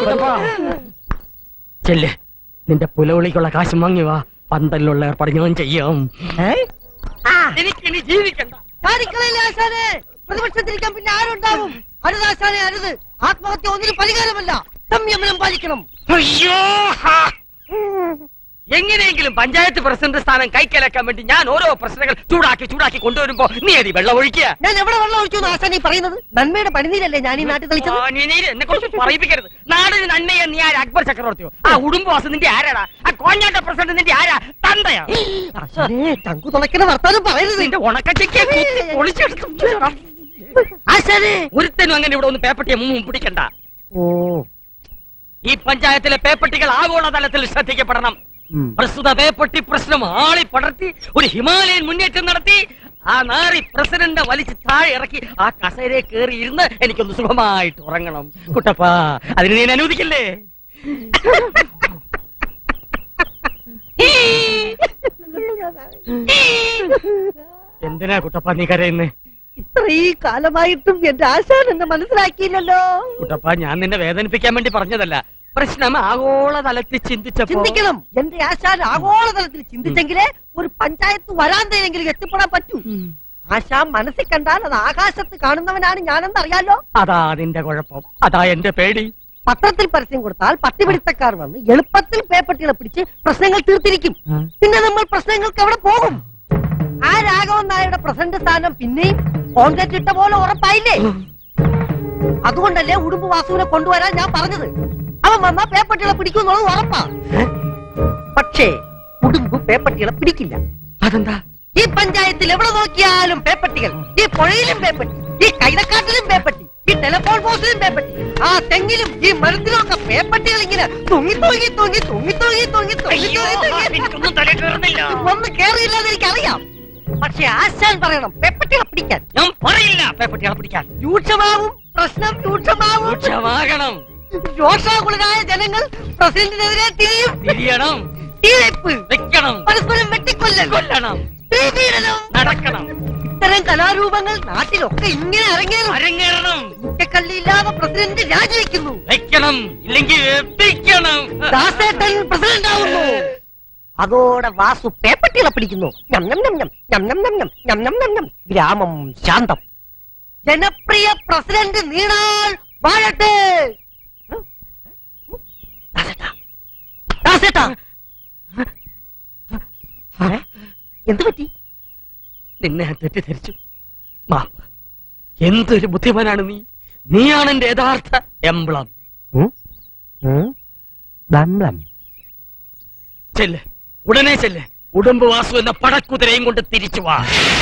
ചെല്ല് നിന്റെ പുലവിളിക്കുള്ള കാശ് വാങ്ങി വാ പന്തലിലുള്ള ഏർപ്പാട് ഞാൻ ചെയ്യാം എനിക്കിനി ജീവിക്കണ്ട കാണിക്കളയിലെ ആശാനെ പ്രതിപക്ഷത്തിരിക്കാൻ പിന്നെ ആരുണ്ടാവും അരുത് ആശാനെ അരുത് ആത്മഹത്യ ഒന്നിനും പരിഹാരമല്ല സംയമനം പാലിക്കണം അയ്യോ ഹാ. എങ്ങനെയെങ്കിലും പഞ്ചായത്ത് പ്രസിഡന്റ് സ്ഥാനം കൈക്കലാക്കാൻ വേണ്ടി ഞാൻ ഓരോ പ്രശ്നങ്ങൾ ചൂടാക്കി ചൂടാക്കി കൊണ്ടുവരുമ്പോ നീ അതി വെള്ളം ഒഴിക്കുക ഞാൻ എവിടെ വെള്ളം ഒഴിച്ചു എന്ന് ആശാനെ പറയുന്നത് നന്മയുടെ പണിനീരല്ലേ ഞാൻ ഈ നാട്ടിൽ തെളിച്ചത് എന്നെ കുറിച്ച് പറയിപ്പിക്കരുത് നാടിന് നന്മയെ നീ ആര് അക്ബർ ചക്രവർത്തിയോ ആ ഉടുംബവാസം നിന്റെ ആരാടാ ആ കോഞ്ഞാട്ട പ്രസിഡന്റ് നിന്റെ ആരാ തന്തയാ ആശാനെ ചങ്കു തുളയ്ക്കുന്ന വർത്താനം പറയരുത് നിന്റെ ഉണക്കച്ചയ്ക്ക് ഒളിച്ചെടുത്തു ആശാനെ ഒരുത്തനും അങ്ങനെ ഇവിടെ ഒന്ന് പേപ്പട്ടിയെ മുമ്പ് പിടിക്കണ്ട ഓ ഈ പഞ്ചായത്തിലെ പേപ്പട്ടികൾ ആഗോളതലത്തിൽ ശ്രദ്ധിക്കപ്പെടണം പ്രസ്തുത പേപ്പട്ടി പ്രശ്നം ആളി പടർത്തി ഒരു ഹിമാലയൻ മുന്നേറ്റം നടത്തി ആ നാറി പ്രസിഡന്റ് വലിച്ച് താഴെ ഇറക്കി ആ കസേരയെ കയറി ഇരുന്ന് എനിക്കൊന്ന് സുഖമായിട്ട് ഉറങ്ങണം കുട്ടപ്പ അതിന് നീ അനുവദിക്കില്ലേ എന്തിനാ കുട്ടപ്പ നീ കരയുന്നേ ഇത്രയും കാലമായിട്ടും എന്റെ ആശാൻ എന്നെ മനസ്സിലാക്കിയില്ലല്ലോ കുട്ടപ്പ ഞാൻ നിന്നെ വേദനിപ്പിക്കാൻ വേണ്ടി പറഞ്ഞതല്ല പ്രശ്നം ആഗോളതലത്തിൽ ചിന്തിച്ചപ്പോ ചിന്തിക്കണം എന്റെ ആശാൻ ആഗോളതലത്തിൽ ചിന്തിച്ചെങ്കിലേ ഒരു പഞ്ചായത്ത് വരാന്തയിലെങ്കിലും എത്തിപ്പെടാൻ പറ്റൂ ആശാൻ മനസ്സിൽ കണ്ടാൽ അത് ആകാശത്ത് കാണുന്നവനാണ് ഞാനെന്ന് അറിയാലോ അതാ നിന്റെ കുഴപ്പം അതാ എന്റെ പേടി പത്രത്തിൽ പരസ്യം കൊടുത്താൽ പട്ടിപിടുത്തക്കാർ വന്ന് എളുപ്പത്തിൽ പേപ്പട്ടികളെ പിടിച്ച് പ്രശ്നങ്ങൾ തീർത്തിരിക്കും പിന്നെ നമ്മൾ പ്രശ്നങ്ങൾക്ക് എവിടെ പോകും ആ രാഘവൻ നായരുടെ പ്രസിഡന്റ് സ്ഥാനം പിന്നെയും കോൺഗ്രസ് ഇട്ട പോലെ ഉറപ്പായില്ലേ അതുകൊണ്ടല്ലേ ഉടുമ്പ് വാസുവിനെ കൊണ്ടുവരാൻ ഞാൻ പറഞ്ഞത് അവൻ വന്നാ പേപ്പട്ടികളെ പിടിക്കുന്നുള്ളത് ഉറപ്പാ പക്ഷേ ഉടുമ്പ് പേപ്പട്ടികളെ പിടിക്കില്ല അതെന്താ ഈ പഞ്ചായത്തിൽ എവിടെ നോക്കിയാലും പേപ്പട്ടികൾ ഈ പുഴയിലും പേപ്പട്ടി ഈ കൈതക്കാട്ടിലും പേപ്പട്ടി ഈ ടെലിഫോൺ ബോക്സിലും പേപ്പട്ടി ആ തെങ്ങിലും ഈ മരത്തിലും ഒക്കെ പേപ്പട്ടികൾ ഇങ്ങനെ തൂങ്ങി തൂങ്ങി തൂങ്ങി തൂങ്ങി തൂങ്ങി തൂങ്ങി തൂങ്ങി തൂങ്ങി എനിക്കൊന്നും തലയിൽ കയറുന്നില്ല ഒന്ന് കേറിയില്ലെന്ന് എനിക്കറിയാം പക്ഷെ ആശാൻ പറയണം പേപ്പട്ടികളെ പിടിക്കാൻ ഞാൻ പറയില്ല പേപ്പട്ടികളെ പിടിക്കാൻ രൂക്ഷമാവും പ്രശ്നം രൂക്ഷമാവും രൂക്ഷമാകണം രോഷാകുലരായ ജനങ്ങൾ പ്രസിഡന്റിനെതിരെ തിരിയും തിരിയണം തീവയ്പ് വെക്കണം പരസ്പരം വെട്ടിക്കൊല്ലൽ കൊല്ലണം തീപീഡനം നടക്കണം ഇത്തരം കലാരൂപങ്ങൾ നാട്ടിലൊക്കെ ഇങ്ങനെ അരങ്ങേറും അരങ്ങേറണം മുറ്റക്കല്ലില്ലാതെ പ്രസിഡന്റ് രാജിവെക്കുന്നു വെക്കണം ഇല്ലെങ്കിൽ എത്തിക്കണം ദാസേട്ടൻ പ്രസിഡന്റ് ആവുന്നു അതോടെ വാസു പേപ്പട്ടികളെ പിടിക്കുന്നു ഞം ഞം ഞം ഞം ഞം ഞം ഞം ഞം ഞം ഞം ഞം ഗ്രാമം ശാന്തം ജനപ്രിയ പ്രസിഡന്റ് നീണാൾ വാഴട്ടെ ദാസേട്ടാ, ദാസേട്ടാ. ഏ? എന്ത് പറ്റി നിന്നെ ഞാൻ തെറ്റിദ്ധരിച്ചു മാപ്പ് എന്തൊരു ബുദ്ധിമാനാണ് നീ നീയാണ് എന്റെ യഥാർത്ഥ എംബ്ലം ചെല്ല് ഉടനെ ചെല്ല് ഉടുമ്പ് വാസു എന്ന പടക്കുതിരയും കൊണ്ട് തിരിച്ചു വാ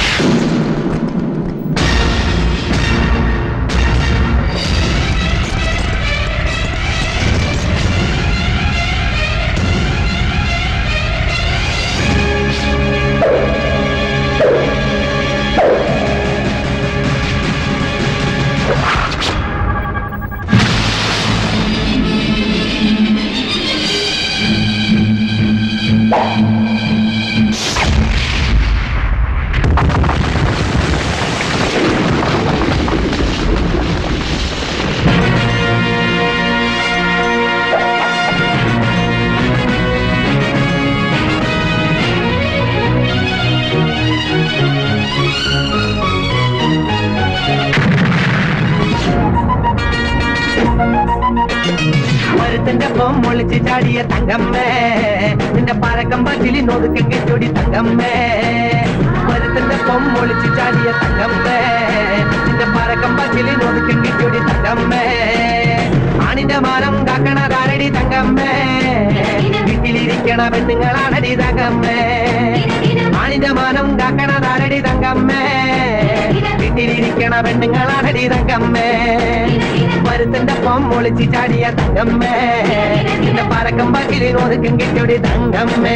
മരുത്തിന്റെ പൊം ഒളിച്ച് ചാടിയ തങ്കമ്മേ നിന്റെ പഴക്കം പറ്റിലി നൊതുക്കം കെച്ചോടി തങ്കമ്മേ മരുത്തിന്റെ പൊം ഒളിച്ച് ചാടിയ തങ്കമ്മേ നിന്റെ പഴക്കം പറ്റിലി നൊതുക്കം കെച്ചോടി തങ്കമ്മേ ആണിന്റെ മാനം കാക്കണതാരടി തങ്കമ്മേ വീട്ടിലിരിക്കണ പെണ്ണുങ്ങളാണടി തങ്കമ്മേ ആണിന്റെ മാനം കാക്കണതാരടി തങ്കമ്മേ വീട്ടിലിരിക്കണ പെണ്ണുങ്ങളാണടി തങ്കമ്മേ മരുത്തിന്റെ പൊം ഒളിച്ച് ചാടിയ തങ്കമ്മേ നിന്റെ പരക്കം പക്കിലി ഒതുക്കം കിട്ടിയൊടി തങ്കമ്മേ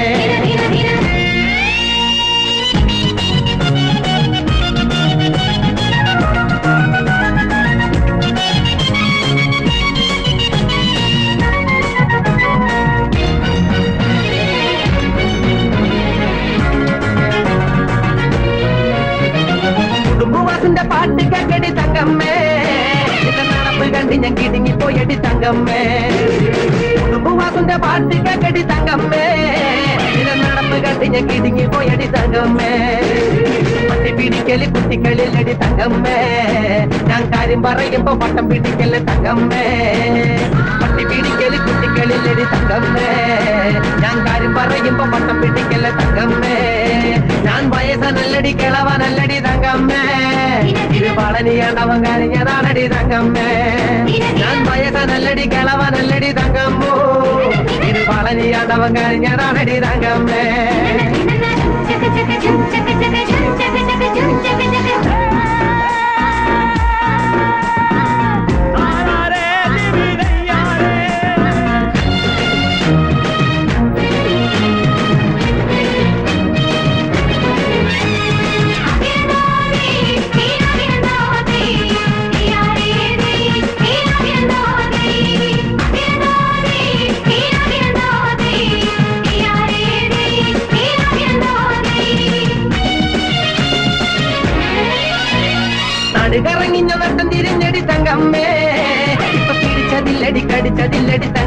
കുടുംബവാസിന്റെ പാട്ട് കേക്കടി തങ്കമ്മേ നിന്റെ നടപ്പ് കണ്ട് ഞാൻ കിടുങ്ങി പോയടി തങ്കമ്മേ കുടുംബവാസിന്റെ പാട്ട് കേക്കടി തങ്കമ്മേ നിന്റെ നടപ്പ് കണ്ട് ഞാൻ കിടുങ്ങി പോയടി തങ്കമ്മേ പട്ടി പിടിക്കല് കുട്ടികളിലടി തങ്കമ്മേ ഞാൻ കാര്യം പറയുമ്പോ പട്ടം പിടിക്കല് തങ്കമ്മേ പട്ടി പിടിക്കല് കുട്ടികളിലടി തങ്കമ്മേ ഞാൻ കാര്യം പറയുമ്പോ പട്ടം പിടിക്കല് തങ്കമ്മേ ഞാൻ വയസ്സനല്ലടി കിളവനല്ലടി തങ്കമ്മേ ഇത് പളനിയാണ്ടവൻ കരിഞ്ഞതാണടി തങ്കമ്മേ ഞാൻ വയസ്സനല്ലടി കിളവനല്ലടി തങ്കമ്മോ ഇത് പളനിയാണ്ടവൻ കരിഞ്ഞതാണടി തങ്കമ്മേ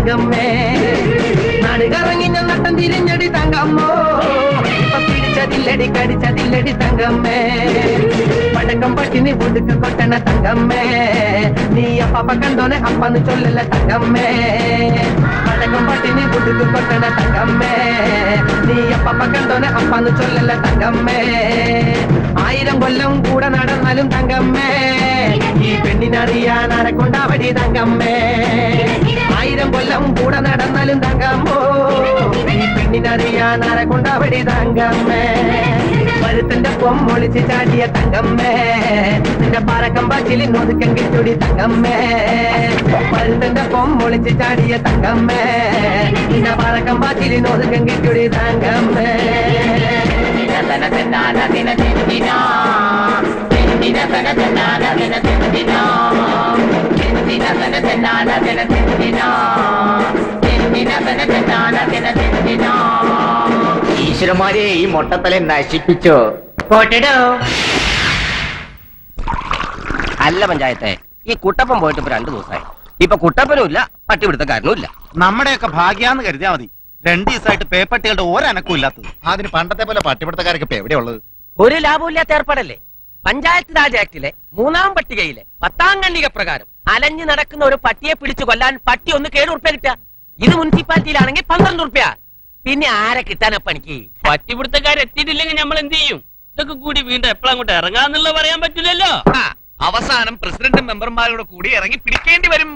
തങ്കമ്മേ നടുകറങ്ങി ഞാൻ നട്ടം തിരിഞ്ഞടി തങ്കമ്മോ ഇപ്പൊ പിടിച്ചതില്ലടി കടിച്ചതില്ലടി തങ്കമ്മേ പടക്കം പട്ടിനി പുതുക്ക് കൊട്ടണ തങ്കമ്മേ നീ അപ്പ കണ്ടോനെ അപ്പന്ന് ചൊല്ലല തങ്കമ്മേ പടക്കം പട്ടിനി പുതുക്ക് കൊട്ടണ തങ്കമ്മേ നീ അപ്പ കണ്ടോനെ അപ്പന്ന് ചൊല്ലല തങ്കമ്മേ ആയിരം കൊല്ലം കൂടെ നടന്നാലും തങ്കമ്മേ ഈ പെണ്ണിനറിയാൻ ആരെക്കൊണ്ടാവടി തങ്കമ്മേ ആയിരം കൊല്ലം കൂടെ നടന്നാലും തങ്കമ്മോ ഈ പെണ്ണിനറിയാൻ ആരെക്കൊണ്ടാവടി തങ്കമ്മേ പരുത്തന്റെ പൊമ്മൊളിച്ച് ചാടിയ തങ്കമ്മേ നിന്റെ പാറക്കം പാച്ചിലി നൊതുക്കം കിട്ടുടി തങ്കമ്മേ പരുത്തന്റെ പൊമ്മൊളിച്ച് ചാടിയ തങ്കമ്മേ നിന്റെ പാറക്കം പാച്ചിലി നൊതുക്കം കിട്ടുടി തങ്കമ്മേ ഈശ്വരന്മാരെ ഈ മൊട്ടത്തലെ നശിപ്പിച്ചോ അല്ല പഞ്ചായത്തെ ഈ കുട്ടപ്പൻ പോയിട്ട് ഇപ്പൊ രണ്ടു ദിവസമായി ഇപ്പൊ കുട്ടപ്പനും ഇല്ല പട്ടിപിടുത്തക്കാരനും ഇല്ല നമ്മുടെയൊക്കെ ഭാഗ്യാന്ന് കരുതിയാ മതി രണ്ടു ദിവസമായിട്ട് പേപ്പട്ടികളുടെ ഒരനക്കും ഇല്ലാത്തത് അതിന് പണ്ടത്തെ പോലെ പട്ടിപിടുത്തക്കാരൊക്കെ ഇപ്പൊ എവിടെയാ ഉള്ളത് ഒരു ലാഭമില്ലാത്ത ഏർപ്പാടല്ലേ പഞ്ചായത്ത് രാജ് ആക്ടിലെ മൂന്നാം പട്ടികയിലെ പത്താം ഖണ്ഡിക പ്രകാരം അലഞ്ഞു നടക്കുന്ന ഒരു പട്ടിയെ പിടിച്ചു കൊല്ലാൻ പട്ടി ഒന്ന് കേട് ഉറുപ്പ്യ കിട്ടുക ഇത് മുനിസിപ്പാലിറ്റിയിലാണെങ്കിൽ പന്ത്രണ്ട് ഉറുപ്പ്യ പിന്നെ ആരെ കിട്ടാനാ പണിക്ക് പട്ടിപിടുത്തക്കാരെത്തിയിട്ടില്ലെങ്കിൽ നമ്മൾ എന്ത് ചെയ്യും ഇതൊക്കെ കൂടി വീണ്ടും എപ്പോഴങ്ങോട്ട് ഇറങ്ങാന്നുള്ള പറയാൻ പറ്റില്ലല്ലോ അവസാനം പ്രസിഡന്റും മെമ്പർമാരോട് കൂടി ഇറങ്ങി പിടിക്കേണ്ടി വരും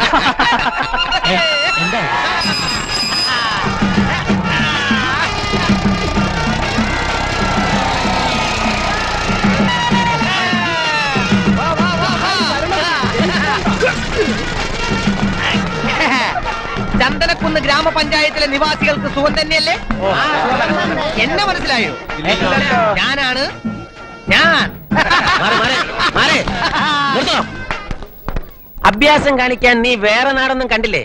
ചന്ദനക്കുന്ന് ഗ്രാമപഞ്ചായത്തിലെ നിവാസികൾക്ക് സുഖം തന്നെയല്ലേ എന്നെ മനസ്സിലായോ ഞാനാണ് ഞാൻ അഭ്യാസം കാണിക്കാൻ നീ വേറെ നാടൊന്നും കണ്ടില്ലേ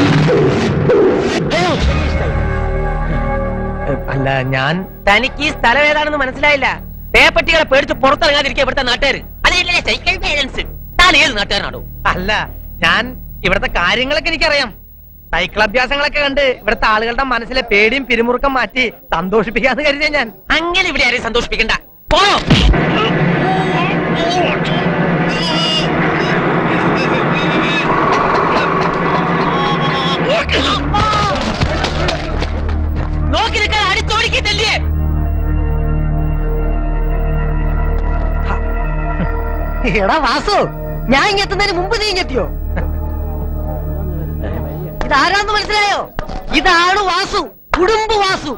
അല്ല ഞാൻ തനിക്ക് ഈ സ്ഥലം ഏതാണെന്ന് മനസ്സിലായില്ല പേപ്പട്ടികളെ പേടിച്ച് പുറത്തിറങ്ങാതിരിക്കുക ഇവിടുത്തെ നാട്ടുകാർ അതല്ലേ സൈക്കിൾ ബാലൻസ് താൻ ഏത് നാട്ടുകാരനാണോ അല്ല ഞാൻ ഇവിടുത്തെ കാര്യങ്ങളൊക്കെ എനിക്കറിയാം സൈക്കിൾ അഭ്യാസങ്ങളൊക്കെ കണ്ട് ഇവിടുത്തെ ആളുകളുടെ മനസ്സിലെ പേടിയും പിരിമുറുക്കം മാറ്റി സന്തോഷിപ്പിക്കാന്ന് കരുതിയ ഞാൻ അങ്ങനെ ഇവിടെ ആരെയും സന്തോഷിപ്പിക്കണ്ട പോണോ നോക്കി നിൽക്കാൻ അടിച്ചോടിക്കിട്ടല്ലേ എടാ വാസു ഞാൻ ഇങ്ങെത്തുന്നതിന് മുമ്പ് നീ ഇങ്ങെത്തിയോ ഇതാരാന്ന് മനസ്സിലായോ ഇതാണ് വാസു കുടുംബ വാസു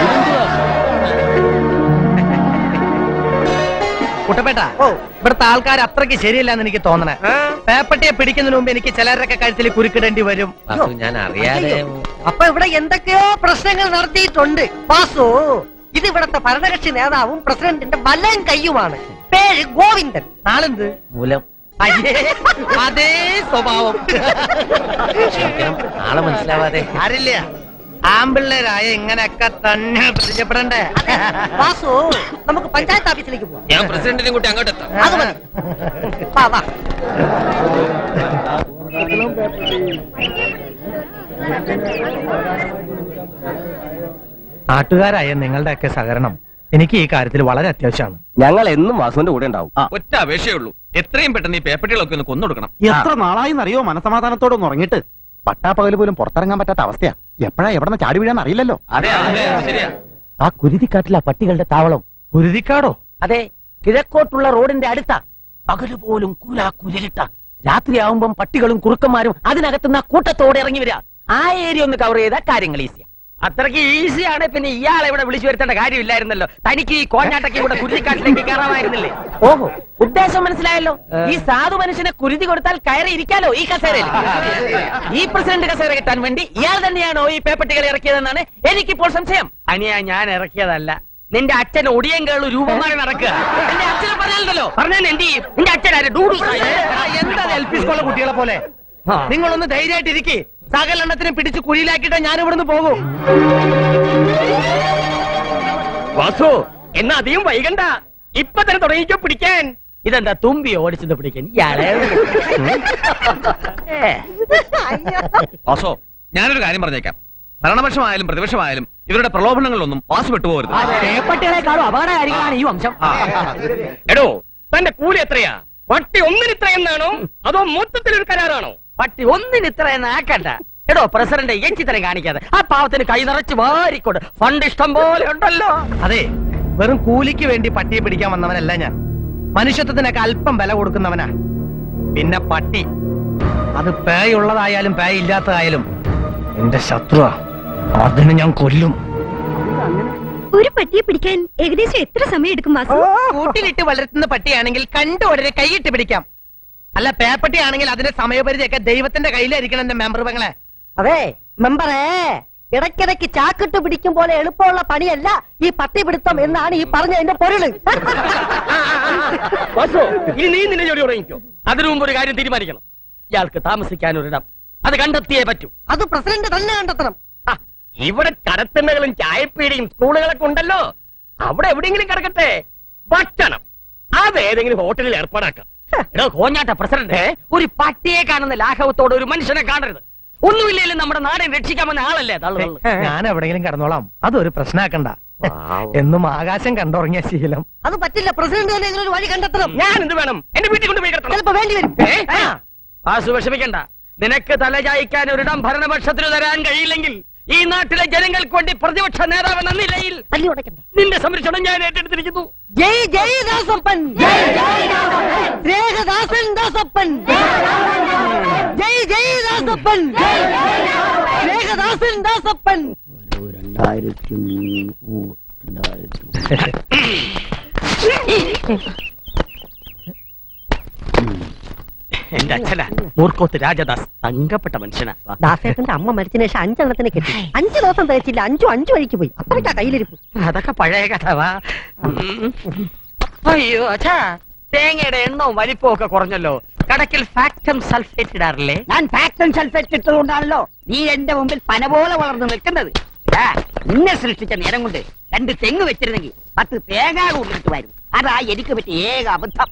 കുട്ടപ്പേട്ട ഇവിടുത്തെ ആൾക്കാർ അത്രയ്ക്ക് ശരിയല്ലെന്ന് എനിക്ക് തോന്നണേ പേപ്പട്ടിയെ പിടിക്കുന്നതിന് മുമ്പ് എനിക്ക് ചിലരൊക്കെ കഴുത്തിൽ കുരുക്കിടേണ്ടി വരും ഞാൻ അറിയാതെ അപ്പൊ ഇവിടെ എന്തൊക്കെയോ പ്രശ്നങ്ങൾ നടത്തിയിട്ടുണ്ട് വാസു ഇത് ഇവിടത്തെ ഭരണകക്ഷി നേതാവും പ്രസിഡന്റിന്റെ വലം കയ്യുമാണ് പേര് ഗോവിന്ദൻ നാളെന്ത് മൂലം അയ്യേ അതേ സ്വഭാവം ക്ഷമിക്കണം ആളെ മനസ്സിലാവാതെ ആരില്ല ആമ്പിള്ളേരായ ഇങ്ങനെയൊക്കെ തന്നെ പരിചയപ്പെടണ്ടേ വാസു നമുക്ക് പഞ്ചായത്ത് ഓഫീസിലേക്ക് പോവാം ഞാൻ പ്രസിഡന്റിനെ കൂട്ടി അങ്ങോട്ട് എത്താം അത് മതി വാ വാ നാട്ടുകാരായ നിങ്ങളുടെയൊക്കെ സഹകരണം എനിക്ക് ഈ കാര്യത്തിൽ വളരെ അത്യാവശ്യമാണ് ഞങ്ങൾ എന്നും വാസുവിന്റെ കൂടെ ഉണ്ടാവും ഒറ്റ അപേക്ഷയേ ഉള്ളൂ എത്രയും പെട്ടെന്ന് ഈ പേപ്പട്ടികളൊക്കെ ഒന്ന് കൊന്നൊടുക്കണം എത്ര നാളായിന്നറിയോ മനസമാധാനത്തോടൊന്ന് ഉറങ്ങിയിട്ട് പട്ടാപ്പകല് പോലും പുറത്തിറങ്ങാൻ പറ്റാത്ത അവസ്ഥയാ എപ്പോഴാ എവിടെ ചാടി വീഴാന്ന് അറിയില്ലല്ലോ അതെ അതെ ശരിയാ ആ കുരുതിക്കാട്ടില പട്ടികളുടെ താവളം കുരുതിക്കാടോ അതെ കിഴക്കോട്ടുള്ള റോഡിന്റെ അടുത്ത പകല് പോലും കൂലാ കുലിരിട്ട രാത്രിയാവുമ്പം പട്ടികളും കുറുക്കന്മാരും അതിനകത്തുനിന്ന് ആ കൂട്ടത്തോടെ ഇറങ്ങി വരിക ആ ഏരിയ ഒന്ന് കവർ ചെയ്താൽ കാര്യങ്ങൾ ഈസിയാ അത്രയ്ക്ക് ഈസിയാണ് പിന്നെ ഇയാളെ ഇവിടെ വിളിച്ചു വരുത്തേണ്ട കാര്യമില്ലായിരുന്നല്ലോ തനിക്ക് ഈ കോഞ്ഞാട്ടയ്ക്ക് കൂടെ കുരുതിക്കാട്ടിലേക്ക് കയറാമായിരുന്നില്ലേ ഓഹോ ഉദ്ദേശം മനസ്സിലായല്ലോ ഈ സാധു മനുഷ്യനെ കുരുതി കൊടുത്താൽ കയറി ഇരിക്കാലോ ഈ കസേരയിൽ ഈ പ്രസിഡന്റ് കസേര കിട്ടാൻ വേണ്ടി ഇയാൾ തന്നെയാണോ ഈ പേപ്പട്ടികളെ ഇറക്കിയതെന്നാണ് എനിക്കിപ്പോൾ സംശയം അനിയാ ഞാൻ ഇറക്കിയതല്ല നിന്റെ അച്ഛൻ ഒടിയൻ കേളു രൂപമായി നടക്കുക എന്റെ അച്ഛനെ പറഞ്ഞാലോ പറഞ്ഞാൽ എന്ത് ചെയ്യും നിന്റെ അച്ഛൻ ആര് ഡൂഡു എന്താ എൽ പി സ്കൂളിലെ കുട്ടികളെ പോലെ നിങ്ങളൊന്ന് ധൈര്യമായിട്ടിരിക്കെ സകലെണ്ണത്തിനെ പിടിച്ച് കുഴിയിലാക്കിയിട്ട് ഞാൻ ഇവിടുന്ന് പോകും വാസു എന്നാ അധികം വൈകണ്ട ഇപ്പൊ തന്നെ തുടങ്ങിക്കോ പിടിക്കാൻ ഇതെന്താ തുമ്പി ഓടിച്ചെന്ന് പിടിക്കാൻ ഇയാളെ വാസോ ഞാനൊരു കാര്യം പറഞ്ഞേക്കാം ഭരണപക്ഷമായാലും പ്രതിപക്ഷമായാലും ഇവരുടെ പ്രലോഭനങ്ങളിലൊന്നും വാസു വിട്ടുപോകരുത് പേപ്പട്ടികളെക്കാളും അപകടകാരികളാണ് ഈ വംശം എടോ തന്റെ കൂലി എത്രയാ പട്ടി ഒന്നിന് ഇത്രയെന്നാണോ അതോ മൊത്തത്തിൽ ഒരു കരാറാണോ പട്ടി ഒന്നിന് ഇത്രയെന്ന് ആക്കണ്ട എടോ പ്രസിഡന്റ് എച്ചിത്തരം കാണിക്കാതെ ആ പാവത്തിന് കൈ നിറച്ച് വാരിക്കൊണ്ട് ഫണ്ട് ഇഷ്ടം പോലെ ഉണ്ടല്ലോ അതെ വെറും കൂലിക്ക് വേണ്ടി പട്ടിയെ പിടിക്കാൻ വന്നവനല്ല ഞാൻ മനുഷ്യത്വത്തിനൊക്കെ അല്പം വില കൊടുക്കുന്നവനാ പിന്നെ പട്ടി അത് പേയുള്ളതായാലും പേയ ഇല്ലാത്തതായാലും എന്റെ ശത്രുവാ അതിന് ഞാൻ കൊല്ലും ഒരു പട്ടിയെ പിടിക്കാൻ ഏകദേശം എത്ര സമയം എടുക്കും വാസു കൂട്ടിലിട്ട് വളർത്തുന്ന പട്ടിയാണെങ്കിൽ കണ്ടു ഉടനെ കൈയിട്ട് പിടിക്കാം അല്ല പേപ്പട്ടി ആണെങ്കിൽ അതിന്റെ സമയപരിധിയൊക്കെ ദൈവത്തിന്റെ കയ്യിലായിരിക്കണം എന്റെ മെമ്പർ പെങ്ങളെ അതെ മെമ്പറേ ഇടയ്ക്കിടയ്ക്ക് ചാക്കിട്ട് പിടിക്കും പോലെ എളുപ്പമുള്ള പണിയല്ല ഈ പട്ടി പിടുത്തം എന്നാണ് ഈ പറഞ്ഞതിന്റെ പൊരുള് വാസു ഇനി നീ നിന്റെ ജോലി തുടങ്ങിക്കോ അതിനു മുമ്പ് ഒരു കാര്യം തീരുമാനിക്കണം ഇയാൾക്ക് താമസിക്കാൻ ഒരിടം അത് കണ്ടെത്തിയേ പറ്റൂ അത് പ്രസിഡന്റ് തന്നെ കണ്ടെത്തണം ആ, ഇവിടെ കടത്തിണ്ണകളും ചായപ്പീടിയും സ്കൂളുകളൊക്കെ ഉണ്ടല്ലോ അവിടെ എവിടെയെങ്കിലും കിടക്കട്ടെ ഭക്ഷണം അത് ഏതെങ്കിലും ഹോട്ടലിൽ ഏർപ്പാടാക്കാം എടോ കോഞ്ഞാട്ട പ്രസിഡന്റ് ഒരു പട്ടിയെ കാണുന്ന ലാഘവത്തോടെ ഒരു മനുഷ്യനെ കാണരുത് ഒന്നുമില്ലെങ്കിലും നമ്മുടെ നാടിനെ രക്ഷിക്കാമെന്ന ആളല്ലേ തള്ളു ഞാൻ എവിടെയെങ്കിലും കിടന്നോളാം അതൊരു പ്രശ്നമാക്കണ്ട എന്നും ആകാശം കണ്ടുറങ്ങിയ ശീലം അത് പറ്റില്ല പ്രസിഡന്റ് തന്നെ ഇതിനൊരു വഴി കണ്ടെത്തണം ഞാൻ എന്ത് വേണം എന്റെ വീട്ടിൽ കൊണ്ടുപോയി കിടത്തണം ചിലപ്പോ വേണ്ടി വരും ഏ? വാസു വിഷമിക്കണ്ട നിനക്ക് തലചായ്ക്കാൻ ഒരിടം ഭരണപക്ഷത്തിന് തരാൻ കഴിയില്ലെങ്കിൽ ഈ നാട്ടിലെ ജനങ്ങൾക്ക് വേണ്ടി പ്രതിപക്ഷ നേതാവെന്ന നിലയിൽ തല്ലി ഉടയ്ക്കണ്ട നിന്റെ സംരക്ഷണം ഞാൻ ഏറ്റെടുത്തിരിക്കുന്നു ജയ് ജയ് ദാസപ്പൻ സ്നേഹദാസൻ ദാസപ്പൻ ജയ് ജയ് ദാസപ്പൻ സ്നേഹദാസൻ ദാസപ്പൻ എന്റെ അച്ഛനാ മൂർക്കോത്ത് രാജദാസ് തങ്കപ്പെട്ട മനുഷ്യനാ വാ. ദാസേട്ടന്റെ അമ്മ മരിച്ചതിന് ശേഷം അഞ്ചെണ്ണത്തിന് കിട്ടി അഞ്ചു ദിവസം തയ്ച്ചില്ല അഞ്ചു അഞ്ചു വഴിക്ക് പോയി അത്രയ്ക്കാ കയ്യിലിരിപ്പ് അതൊക്കെ പഴയ കഥ വാ ഉം. അയ്യോ അച്ഛാ തേങ്ങയുടെ എണ്ണവും വലിപ്പവും ഒക്കെ കുറഞ്ഞല്ലോ കടക്കിൽ ഫാക്ടം സൾഫേറ്റ് ഇടാറില്ലേ ഞാൻ ഫാക്ടൻ സൾഫേറ്റ് ഇട്ടതുകൊണ്ടാണല്ലോ നീ എന്റെ മുമ്പിൽ പന പോലെ വളർന്നു നിൽക്കുന്നത് എടാ, നിന്നെ സൃഷ്ടിച്ച നേരം കൊണ്ട് രണ്ട് തെങ്ങ് വെച്ചിരുന്നെങ്കിൽ പത്ത് തേങ്ങ കൊണ്ടിട്ടുമായിരുന്നു അതാ എനിക്ക് പറ്റിയ ഏക അബദ്ധം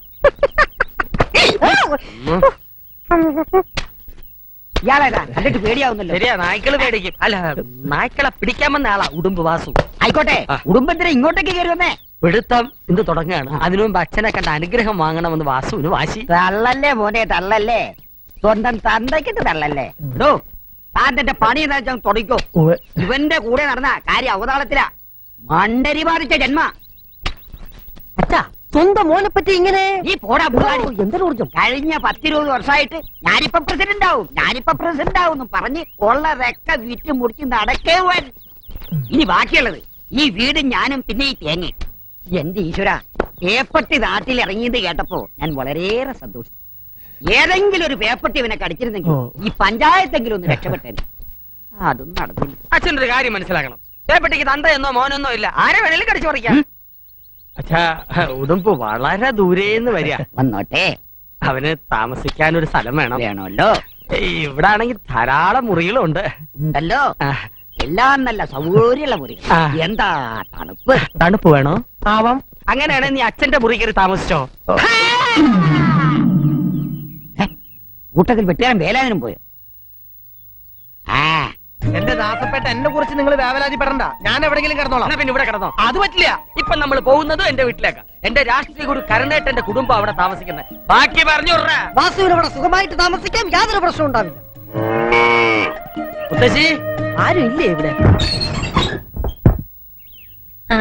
ഇയാളേതാ കണ്ടിട്ട് പേടിയാവുന്നല്ലോ ശരിയാ നായ്ക്കള് പേടിക്കും അല്ല നായ്ക്കളെ പിടിക്കാമെന്ന ആളാ ഉടുമ്പ് വാസു ആയിക്കോട്ടെ ആ. കുടുംബത്തിന് ഇങ്ങോട്ടേക്ക് കയറി വന്നേ പിടുത്തം ഇന്ന് തുടങ്ങുകയാണ് അതിനു മുമ്പ് അച്ഛനെ കണ്ട അനുഗ്രഹം വാങ്ങണമെന്ന് വാസുവിന് വാശി തള്ളല്ലേ മോനെ തള്ളല്ലേ സ്വന്തം തന്തയ്ക്കിട്ട് തള്ളല്ലേ ഡോ താൻ തന്റെ പണി എന്താ വെച്ചാൽ തുടങ്ങിക്കോ ഇവന്റെ കൂടെ നടന്ന കാര്യം അവതാളത്തിലാ മണ്ടരി ബാധിച്ച ജന്മ അച്ഛാ സ്വന്തം മോനെ പറ്റി ഇങ്ങനെ നീ പോടാ മുതലാളി. എന്തൊരു ഊർജം കഴിഞ്ഞ പത്തിരുപത് വർഷമായിട്ട് ഞാനിപ്പോ പ്രസിഡന്റ് ആവും ഞാനിപ്പോ പ്രസിഡന്റ് ആവും എന്ന് പറഞ്ഞ് ഉള്ളതൊക്കെ വിറ്റ് മുടിച്ച് നടക്കേവൻ ഇനി ബാക്കിയുള്ളത് ഈ വീടും ഞാനും പിന്നെ ഈ തേങ്ങ എന്റെ ഈശ്വര പേപ്പട്ടി നാട്ടിൽ ഇറങ്ങിയത് കേട്ടപ്പോ ഞാൻ വളരെയേറെ സന്തോഷിച്ചു ഏതെങ്കിലും ഒരു പേപ്പട്ടി ഇവനെ കടിച്ചിരുന്നെങ്കിൽ ഈ പഞ്ചായത്തെങ്കിലും ഒന്ന് രക്ഷപ്പെട്ടേനെ അതൊന്നും നടന്നില്ല അച്ഛനൊരു കാര്യം മനസ്സിലാക്കണം തേപ്പട്ടിക്ക് തന്തയെന്നോ മോനൊന്നോ ഇല്ല ആരെ വേണേലും കടിച്ചു പറിക്കാം അച്ഛാ ഉടുമ്പ് വളരെ ദൂരേന്ന് വരിക വന്നോട്ടെ അവന് താമസിക്കാൻ ഒരു സ്ഥലം വേണം വേണമല്ലോ ഇവിടെ ആണെങ്കിൽ ധാരാളം മുറികളുണ്ട് ഉണ്ടല്ലോ ആ, എല്ലാം നല്ല സൗകര്യമുള്ള മുറി ആ. എന്താ തണുപ്പ് തണുപ്പ് വേണോ ആവാം അങ്ങനെയാണെങ്കിൽ നീ അച്ഛന്റെ മുറി കയറി താമസിച്ചോ കൂട്ടത്തിൽ വെട്ടുകാരൻ വേലാതിനും പോയോ ആ എന്റെ ദാസപ്പേട്ട എന്നെ കുറിച്ച് നിങ്ങൾ വേവലാതിപ്പെടണ്ട ഞാൻ എവിടെയെങ്കിലും കിടന്നോളാം എന്നാ പിന്നെ ഇവിടെ കിടന്നോ അത് പറ്റില്ല ഇപ്പൊ നമ്മൾ പോകുന്നത് എന്റെ വീട്ടിലേക്കാ എന്റെ രാഷ്ട്രീയ ഗുരു കരുണേട്ടന്റെ കുടുംബം അവിടെ താമസിക്കുന്നത് ബാക്കി പറഞ്ഞു വിട്രാ. വാസുവിന് ഇവിടെ സുഖമായിട്ട് താമസിക്കാം യാതൊരു പ്രശ്നം ഉണ്ടാവില്ല മുത്തശ്ശി ആരും ഇല്ലേ ഇവിടെ ആ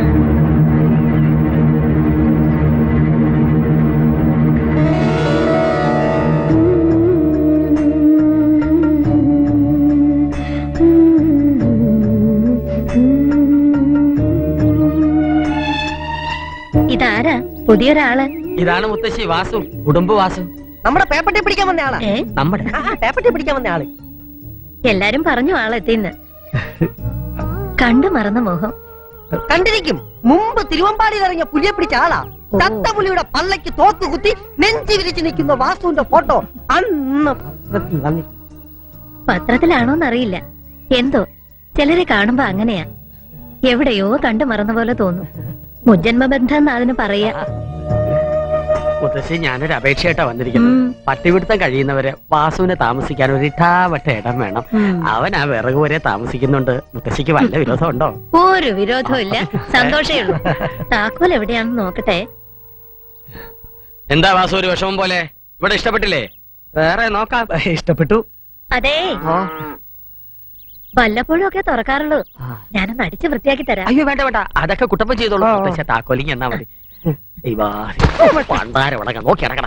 ഇതാരാ പുതിയൊരാള് ഇതാണ് മുത്തശ്ശി വാസു കുടുംബ വാസു നമ്മുടെ പേപ്പട്ടി പിടിക്കാൻ വന്ന ആളാ ഏ നമ്മുടെ ആ, ആ, പേപ്പട്ടി പിടിക്കാൻ വന്ന ആള് എല്ലാരും പറഞ്ഞു ആളെത്തിന്ന് കണ്ടു മറന്ന മോഹം കണ്ടിരിക്കും മുമ്പ് തിരുവമ്പാടിയിൽ ഇറങ്ങിയ പുലിയെ പിടിച്ച ആളാ ചത്ത പുലിയുടെ പള്ളയ്ക്ക് തോക്ക് കുത്തി നെഞ്ചി വിരിച്ച് നിൽക്കുന്ന വാസുവിന്റെ ഫോട്ടോ അന്ന് പത്രത്തിൽ വന്നിട്ട് പത്രത്തിലാണോന്നറിയില്ല എന്തോ ചിലരെ കാണുമ്പോ അങ്ങനെയാ എവിടെയോ കണ്ടു മറന്ന പോലെ തോന്നും മുജ്ജന്മബന്ധം അതിന് പറയാ മുത്തശ്ശി ഞാനൊരു അപേക്ഷയായിട്ടാ വന്നിരിക്കുന്നത് പട്ടിപിടുത്തം കഴിയുന്നവരെ വാസുവിനെ താമസിക്കാൻ ഒരു ഇട്ടാവട്ട ഇടം വേണം അവൻ ആ വിറക് വരെ താമസിക്കുന്നുണ്ട് മുത്തശ്ശിക്ക് വല്ല വിരോധമുണ്ടോ ഒരു വിരോധവും ഇല്ല സന്തോഷേ ഉള്ളൂ താക്കോൽ എവിടെയാണെന്ന് നോക്കട്ടെ എന്താ വാസു ഒരു വിഷമം പോലെ ഇവിടെ ഇഷ്ടപ്പെട്ടില്ലേ വേറെ നോക്കാം ഇഷ്ടപ്പെട്ടു അതെ വല്ലപ്പോഴും ഒക്കെ തുറക്കാറുള്ളൂ ഞാനൊന്ന് അടിച്ച് വൃത്തിയാക്കി തരാം അയ്യോ വേണ്ട വേണ്ട അതൊക്കെ കുട്ടപ്പം ചെയ്തോളൂ പക്ഷെ താക്കോലിങ് എന്നാ മതി ദൈവാ, പണ്ടാരം ഉടങ്ങ നോക്കി ഇറങ്ങണ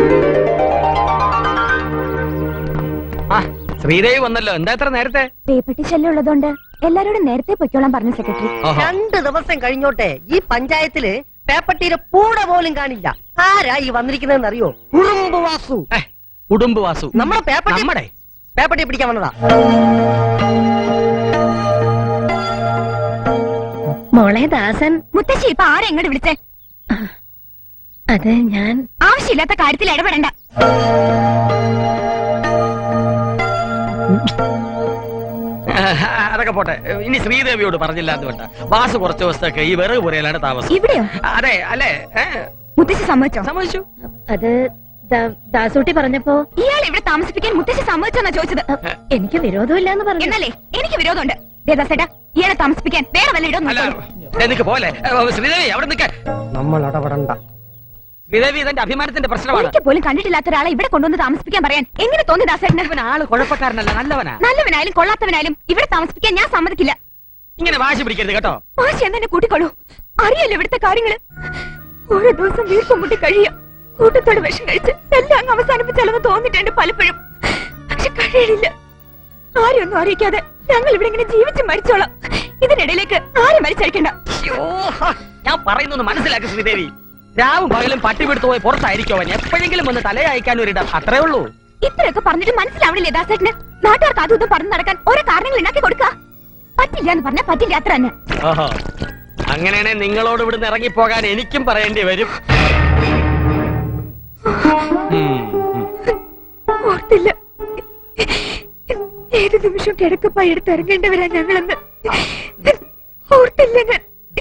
ആ ശ്രീദേവി വന്നല്ലോ എന്താ എത്ര നേരത്തെ പേപ്പട്ടി ശല്യം ഉള്ളതുകൊണ്ട് എല്ലാരോടും നേരത്തെ പൊയ്ക്കോളാൻ പറഞ്ഞു സെക്രട്ടറി ഓഹോ. രണ്ട് ദിവസം കഴിഞ്ഞോട്ടെ ഈ പഞ്ചായത്തില് പേപ്പട്ടിയുടെ പൂട പോലും കാണില്ല ആരാ ഈ വന്നിരിക്കുന്നതെന്ന് അറിയോ കുറുമ്പ് വാസു കുടുംബ വാസു നമ്മളെ പേപ്പട്ടി നമ്മുടെ പേപ്പട്ടിയെ പിടിക്കാൻ വന്നതാ മോളെ ദാസൻ മുത്തശ്ശി ഇപ്പൊ ആരെ എങ്ങോട്ട് വിളിച്ചേ അത് ഞാൻ ആവശ്യമില്ലാത്ത കാര്യത്തിൽ ഇടപെടണ്ട അതൊക്കെ പോട്ടെ ഇനി ശ്രീദേവിയോട് പറഞ്ഞില്ല എന്ന് വേണ്ട വാസു കുറച്ച് ദിവസത്തേക്ക് ഈ വിറക് പുരയിലാണ് താമസം ഇവിടെയോ അതെ അല്ലേ ഏ? മുത്തശ്ശി സമ്മതിച്ചോ സമ്മതിച്ചു അത് ദാ- ദാസൂട്ടി പറഞ്ഞപ്പോ ഇയാൾ ഇവിടെ താമസിപ്പിക്കാൻ മുത്തശ്ശി സമ്മതിച്ചോന്നാ ചോദിച്ചത് എനിക്ക് വിരോധമില്ലാന്ന് പറഞ്ഞു എന്നല്ലേ എനിക്ക് വിരോധമുണ്ട് ദേദാസേട്ടാ ഇയാളെ താമസിപ്പിക്കാൻ വേറെ വല്ല ഇടം അല്ല ദേ നിക്ക് പോലെ ഏ, ശ്രീദേവി അവിടെ നിൽക്ക നമ്മൾ ഇടപെടണ്ട ശ്രീദേവി ഇതെന്റെ അഭിമാനത്തിന്റെ പ്രശ്നമാണ് ഒരിക്കൽ പോലും കണ്ടിട്ടില്ലാത്ത ഒരാളെ ഇവിടെ കൊണ്ടുവന്ന് താമസിപ്പിക്കാൻ പറയാൻ എങ്ങനെ തോന്നി ദാസേട്ടന് ആള് കുഴപ്പക്കാരനല്ല നല്ലവനാ നല്ലവനായാലും കൊള്ളാത്തവനായാലും ഇവിടെ താമസിപ്പിക്കാൻ ഞാൻ സമ്മതിക്കില്ല ഇങ്ങനെ വാശി പിടിക്കരുത് കേട്ടോ മാഷി എന്നെ കൂട്ടിക്കോളൂ അറിയല്ലോ ഇവിടുത്തെ കാര്യങ്ങള് ഓരോ ദിവസം വീർപ്പം മുട്ടി കഴിയും കൂട്ടത്തോട് വിഷം കഴിച്ച് എല്ലാം അങ്ങ് അവസാനിപ്പിച്ചാലെന്ന് തോന്നിട്ടുണ്ട് പലപ്പോഴും പക്ഷെ കഴിയണില്ല ആരും ഒന്നും അറിയിക്കാതെ ഞങ്ങൾ ഇവിടെ ഇങ്ങനെ ജീവിച്ച് മരിച്ചോളാം ഇതിനിടയിലേക്ക് ആരും മരിച്ചഴിക്കണ്ട അയ്യോ, ഹാ, ഞാൻ പറയുന്നൊന്ന് മനസ്സിലാക്കി ശ്രീദേവി രാവും പകലും പട്ടിപിടുത്തു പോയി പുറത്തായിരിക്കും അവൻ എപ്പോഴെങ്കിലും ഒന്ന് തലയയക്കാൻ ഒരിടം അത്രേ ഉള്ളൂ ഇത്രയൊക്കെ പറഞ്ഞിട്ട് മനസ്സിലാവണില്ലേ ദാസേട്ടന് നാട്ടുകാർക്ക് അതും ഇതും പറഞ്ഞു നടക്കാൻ ഓരോ കാരണങ്ങൾ ഉണ്ടാക്കി കൊടുക്ക പറ്റില്ല എന്ന് പറഞ്ഞാൽ പറ്റില്ല അത്ര തന്നെ ഓഹോ അങ്ങനെയാണെ നിങ്ങളോട് ഇവിടുന്ന് ഇറങ്ങിപ്പോകാൻ എനിക്കും പറയേണ്ടി വരും ഉം, ഉം. ഓർത്തില്ല ഏത് നിമിഷം കിടക്കപ്പായി എടുത്ത് ഇറങ്ങേണ്ടവരാ ഞങ്ങളെന്ന് ഓർത്തില്ല ഞാൻ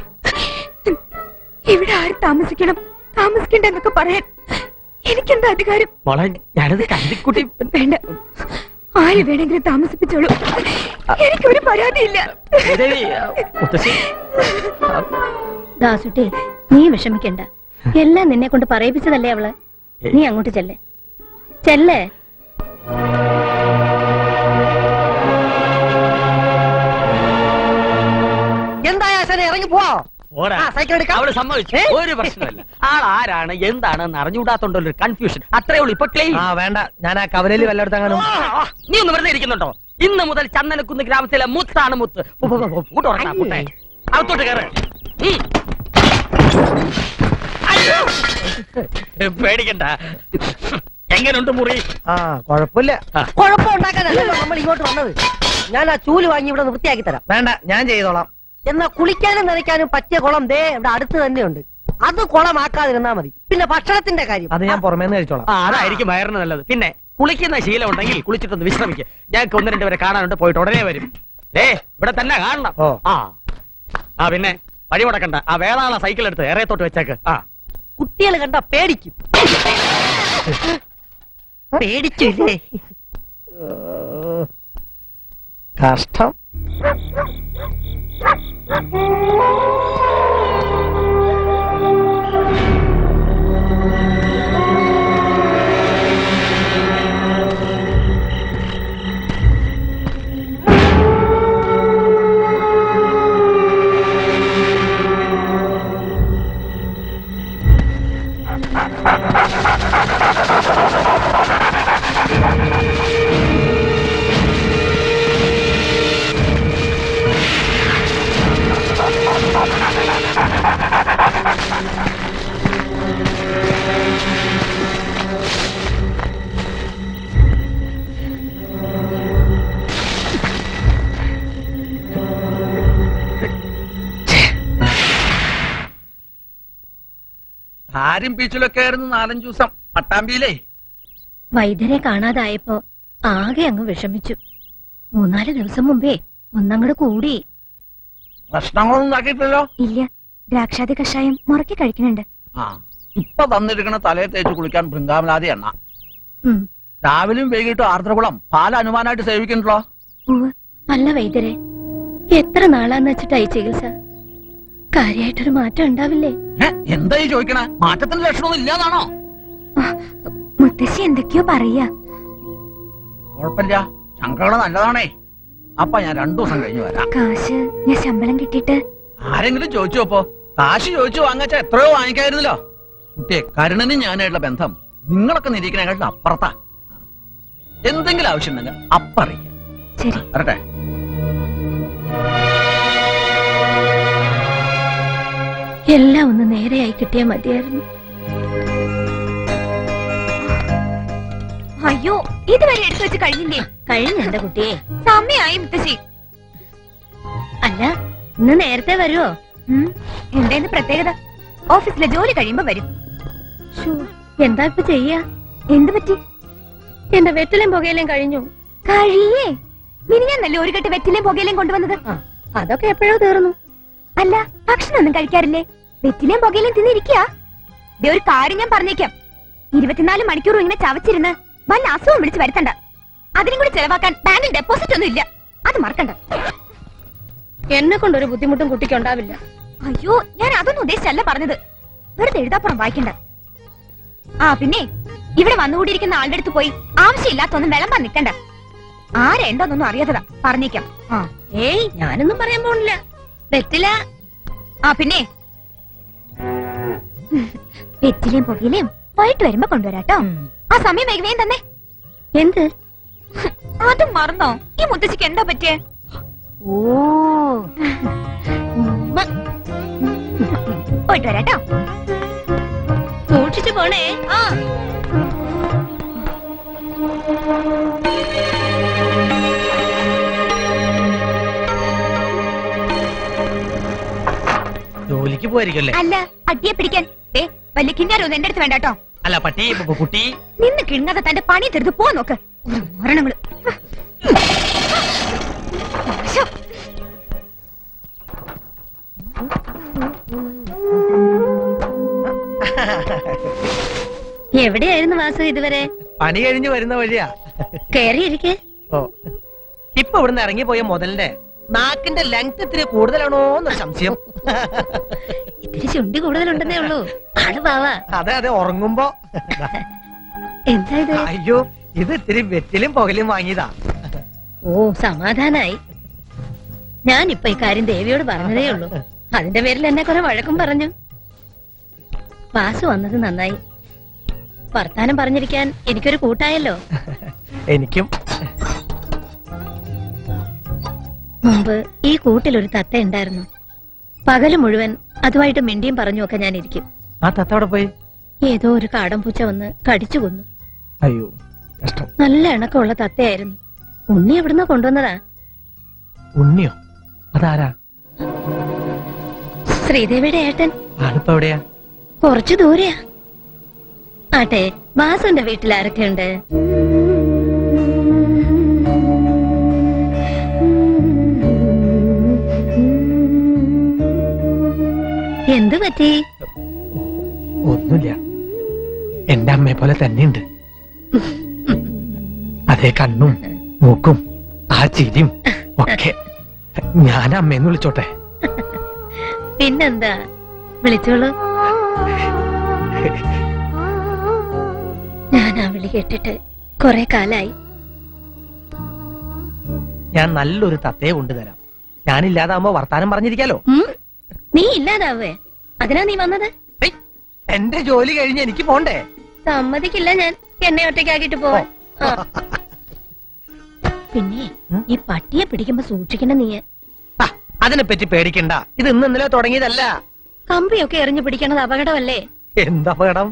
ഇവിടെ ആര് താമസിക്കണം താമസിക്കണ്ടെന്നൊക്കെ പറയാൻ എനിക്കെന്താ അധികാരം മോളെ ഞാനത് കരുതിക്കുട്ടി വേണ്ട ആര് വേണമെങ്കിലും താമസിപ്പിച്ചോളൂ എനിക്കൊരു പരാതിയില്ല ശ്രീദേവി മുത്തശ്ശി ദാസുട്ടി നീ വിഷമിക്കണ്ട എല്ലാം നിന്നെ കൊണ്ട് പറയിപ്പിച്ചതല്ലേ അവള് നീ അങ്ങോട്ട് ചെല്ലേ ചെല്ലേ എന്താ ആശാനെ ഇറങ്ങി പോവാ ഓടാ. ആ, സൈക്കിൾ എടുക്കാം. അവള് സമ്മതിച്ചു ഒരു പ്രശ്നമില്ല ആൾ ആരാണ് എന്താണെന്ന് അറിഞ്ഞുകൂടാത്തോണ്ടോ ഒരു കൺഫ്യൂഷൻ അത്രേ ഉള്ളൂ ഇപ്പൊ ക്ലെയിം ആ വേണ്ട ഞാൻ ആ കവലയിൽ വല്ലയിടത്തെങ്ങാനും നീ ഒന്ന് വെറുതെ ഇരിക്കുന്നുണ്ടോ ഇന്ന് മുതൽ ചന്ദനക്കുന്ന് ഗ്രാമത്തിലെ മുത്താണ് മുത്ത് പോ, പോ, പോ, പോ, പൂട്ട് തുറക്കടാ, പൂട്ടെ. അകത്തോട്ട് കയറ് ഉം. അയ്യോ. പേടിക്കണ്ട എങ്ങനുണ്ട് മുറി ആ കുഴപ്പമില്ല കുഴപ്പം ഉണ്ടാക്കാനല്ലല്ലോ നമ്മൾ ഇങ്ങോട്ട് വന്നത് ഞാൻ ആ ചൂല് വാങ്ങി ഇവിടെ ഒന്ന് വൃത്തിയാക്കി തരാം വേണ്ട ഞാൻ ചെയ്തോളാം എന്നാ കുളിക്കാനും നനയ്ക്കാനും പറ്റിയ കുളം ദേ ഇവിടെ അടുത്ത് തന്നെയുണ്ട് അത് കുളമാക്കാതിരുന്നാ മതി പിന്നെ ഭക്ഷണത്തിന്റെ കാര്യം അത് ഞാൻ പുറമേന്ന് കഴിച്ചോളാം ആ അതായിരിക്കും വയറിന് നല്ലത് പിന്നെ കുളിക്കുന്ന ശീലം ഉണ്ടെങ്കിൽ കുളിച്ചിട്ടൊന്ന് വിശ്രമിക്കുക ഞങ്ങൾക്ക് ഒന്ന് രണ്ടുപേരെ കാണാനുണ്ട് പോയിട്ട് ഉടനെ വരും ഏ ഇവിടെ തന്നെ കാണണം ഓ. ആ ആ പിന്നെ വഴി മുടക്കണ്ട ആ വേളാള സൈക്കിൾ എടുത്ത് ഏറെത്തോട്ട് വെച്ചേക്ക് ആ കുട്ടികൾ കണ്ട പേടിക്കും പേടിച്ചില്ലേ കഷ്ടം ആരും ബീച്ചിലൊക്കെ ആയിരുന്നു നാലഞ്ചു ദിവസം പട്ടാമ്പിയിലേ വൈദ്യരെ കാണാതായപ്പോ ആകെ അങ്ങ് വിഷമിച്ചു മൂന്നാല് ദിവസം മുമ്പേ ഒന്നങ്ങട് കൂടി ഭക്ഷണങ്ങളൊന്നും ഉണ്ടാക്കിയിട്ടില്ലല്ലോ ഇല്ല ദ്രാക്ഷാതി കഷായം മുറക്കി കഴിക്കുന്നുണ്ട് ആ ഇപ്പൊ തന്നിരിക്കണ തലയെ തേച്ച് കുളിക്കാൻ ബൃങ്കാമലാതി എണ്ണ ഉം. രാവിലെയും വൈകിട്ടും ആർദ്രകുളം പാൽ അനുമാനമായിട്ട് സേവിക്കണ്ടല്ലോ ഉവ്വ്. അല്ല വൈദ്യരെ എത്ര നാളാന്ന് വെച്ചിട്ടാ ഈ ചികിത്സ കാര്യായിട്ടൊരു മാറ്റം ഉണ്ടാവില്ലേ ഏ, എന്താ ഈ ചോദിക്കണേ മാറ്റത്തിന്റെ ലക്ഷണമൊന്നും ഇല്ലാതാണോ മുത്തശ്ശി എന്തൊക്കെയോ പറയാ കുഴപ്പമില്ല ശങ്കകള നല്ലതാണേ അപ്പൊ ഞാൻ രണ്ടു ദിവസം കഴിഞ്ഞ് വരാം കാശ് ഞാൻ ശമ്പളം കിട്ടിയിട്ട് ആരെങ്കിലും ചോദിച്ചു അപ്പോ കാശ് ചോദിച്ചു വാങ്ങിച്ച എത്രയോ വാങ്ങിക്കായിരുന്നല്ലോ കുട്ടിയെ കരുണനും ഞാനായിട്ടുള്ള ബന്ധം നിങ്ങളൊക്കെ നിരീക്കണേക്കാട്ടിലും അപ്പുറത്താ എന്തെങ്കിലും ആവശ്യമുണ്ടെങ്കിൽ അപ്പറിയിക്കാം ശരി വരട്ടെ എല്ലാം ഒന്ന് നേരെയായി കിട്ടിയാ മതിയായിരുന്നു അയ്യോ ഇതുവരെ എടുത്തു വെച്ച് കഴിഞ്ഞില്ലേ കഴിഞ്ഞ എന്റെ കുട്ടിയെ സമയായി മുത്തശ്ശി അല്ല ഇന്ന് നേരത്തെ വരുമോ ഉം, എന്തേന്ന് പ്രത്യേകത ഓഫീസിലെ ജോലി കഴിയുമ്പോ വരും എന്താ ഇപ്പൊ ചെയ്യാ എന്ത് പറ്റി എന്റെ വെറ്റിലും പുകയിലും കഴിഞ്ഞു കഴിയേ മിനിഞ്ഞാന്നല്ലേ ഒരു കെട്ട് വെറ്റിലേം പുകയിലേം കൊണ്ടുവന്നത് അതൊക്കെ എപ്പോഴോ തീർന്നു അല്ല ഭക്ഷണമൊന്നും കഴിക്കാറില്ലേ വെറ്റിലേം പുകയിലേം തിന്നിരിക്കുക ദേ ഒരു കാര്യം ഞാൻ പറഞ്ഞേക്കാം ഇരുപത്തിനാല് മണിക്കൂറും ഇങ്ങനെ ചവച്ചിരുന്ന് വല്ല അസുഖം വിളിച്ച് വരുത്തണ്ട അതിനും കൂടി ചെലവാക്കാൻ ബാങ്കിൽ ഡെപ്പോസിറ്റ് ഒന്നും ഇല്ല അത് മറക്കണ്ട എന്നെ കൊണ്ടൊരു ബുദ്ധിമുട്ടും കുട്ടിക്ക് ഉണ്ടാവില്ല അയ്യോ ഞാൻ അതൊന്നും ഉദ്ദേശിച്ചല്ല പറഞ്ഞത് വെറുതെ എഴുതാപ്പുറം വായിക്കണ്ട ആ പിന്നെ ഇവിടെ വന്നുകൂടിയിരിക്കുന്ന ആളുടെ അടുത്ത് പോയി ആവശ്യമില്ലാത്തൊന്നും വിളമ്പാൻ നിക്കണ്ട ആരാ എന്താന്നൊന്നും അറിയാത്തതാ പറഞ്ഞേക്കാം ആ ഏയ് ഞാനൊന്നും പറയാൻ പോണില്ല വെറ്റില ആ പിന്നെ വെറ്റിലേം പുകയിലേം വൈകിട്ട് വരുമ്പോ കൊണ്ടുവരാട്ടോ ആ സമയം വേഗം തന്നെ എന്ത് അതും മറന്നോ ഈ മുത്തശ്ശിക്ക് എന്താ പറ്റിയേ ഓ പോയിട്ട് വരാട്ടോ സൂക്ഷിച്ചു പോണേ ആ ജോലിക്ക് പോയിരിക്കല്ലേ അല്ല അട്ടിയെ പിടിക്കാൻ ദേ വലിയ കിന്നാരൊന്നും എന്റെ അടുത്ത് വേണ്ടാട്ടോ അല്ല പട്ടി പ- കുട്ടി നിന്ന് കിണങ്ങാതെ തന്റെ പണി തീർത്ത് പോ നോക്ക് ഒരു മരണങ്ങള് ശ്ശോ. എവിടെയായിരുന്നു വാസു ഇതുവരെ പണി കഴിഞ്ഞ് വരുന്ന വഴിയാ കേറിയിരിക്കെ ഓ ഇപ്പൊ ഇവിടുന്ന് ഇറങ്ങിപ്പോയ മുതലിന്റെ നാക്കിന്റെ ലെങ്ത് ഇത്തിരി കൂടുതലാണോ എന്നൊരു സംശയം ഇത്തിരി ചുണ്ടി കൂടുതലുണ്ടെന്നേ ഉള്ളൂ ആള് പാവാ അതെ അതെ ഉറങ്ങുമ്പോ എന്താ ഇത് അയ്യോ ഇത് ഇത്തിരി വെറ്റിലും പുകലും വാങ്ങിയതാ ഓ സമാധാനായി ഞാനിപ്പൊ ഈ കാര്യം ദേവിയോട് പറഞ്ഞതേ ഉള്ളൂ അതിന്റെ പേരിൽ എന്നെ കുറെ വഴക്കും പറഞ്ഞു വാസു വന്നത് നന്നായി വർത്താനം പറഞ്ഞിരിക്കാൻ എനിക്കൊരു കൂട്ടായല്ലോ എനിക്കും മുമ്പ് ഈ കൂട്ടിലൊരു തത്ത ഉണ്ടായിരുന്നു പകല് മുഴുവൻ അതുമായിട്ട് മിണ്ടിയും പറഞ്ഞുമൊക്കെ ഞാൻ ഇരിക്കും ആ തത്ത അവിടെ പോയി ഏതോ ഒരു കാടം പൂച്ച വന്ന് കടിച്ചു കൊന്നു അയ്യോ കഷ്ടം നല്ല ഇണക്കമുള്ള തത്തയായിരുന്നു ഉണ്ണി എവിടുന്ന കൊണ്ടുവന്നതാ ഉണ്ണിയോ അതാരാ ശ്രീദേവിയുടെ ഏട്ടൻ ആളിപ്പോ എവിടെയാ കുറച്ചു ദൂരെയാ ആട്ടെ വാസുന്റെ വീട്ടിൽ ആരൊക്കെയുണ്ട് എന്തു പറ്റി ഒന്നുമില്ല എന്റെ അമ്മയെ പോലെ തന്നെയുണ്ട് അതേ കണ്ണും മൂക്കും ആ ചിരിയും ഒക്കെ ഞാൻ അമ്മയെന്ന് വിളിച്ചോട്ടെ പിന്നെന്താ വിളിച്ചോളൂ ഞാൻ ആ വിളി കേട്ടിട്ട് കുറെ കാലായി ഞാൻ നല്ലൊരു തത്തയെ കൊണ്ടുതരാം ഞാനില്ലാതാവുമ്പോ വർത്താനം പറഞ്ഞിരിക്കാലോ ഉം? നീ ഇല്ലാതാവേ അതിനാ നീ വന്നത് എന്റെ ജോലി കഴിഞ്ഞ് എനിക്ക് പോണ്ടേ സമ്മതിക്കില്ല ഞാൻ എന്നെ ഒറ്റയ്ക്കാക്കിട്ട് പോവാൻ ആ. പിന്നെ ഈ പട്ടിയെ പിടിക്കുമ്പോ സൂക്ഷിക്കണം നീ അതിനെ പറ്റി പേടിക്കണ്ട ഇത് ഇന്ന് ഇന്നലെ തുടങ്ങിയതല്ല കമ്പിയൊക്കെ എറിഞ്ഞു പിടിക്കണത് അപകടമല്ലേ എന്തപകടം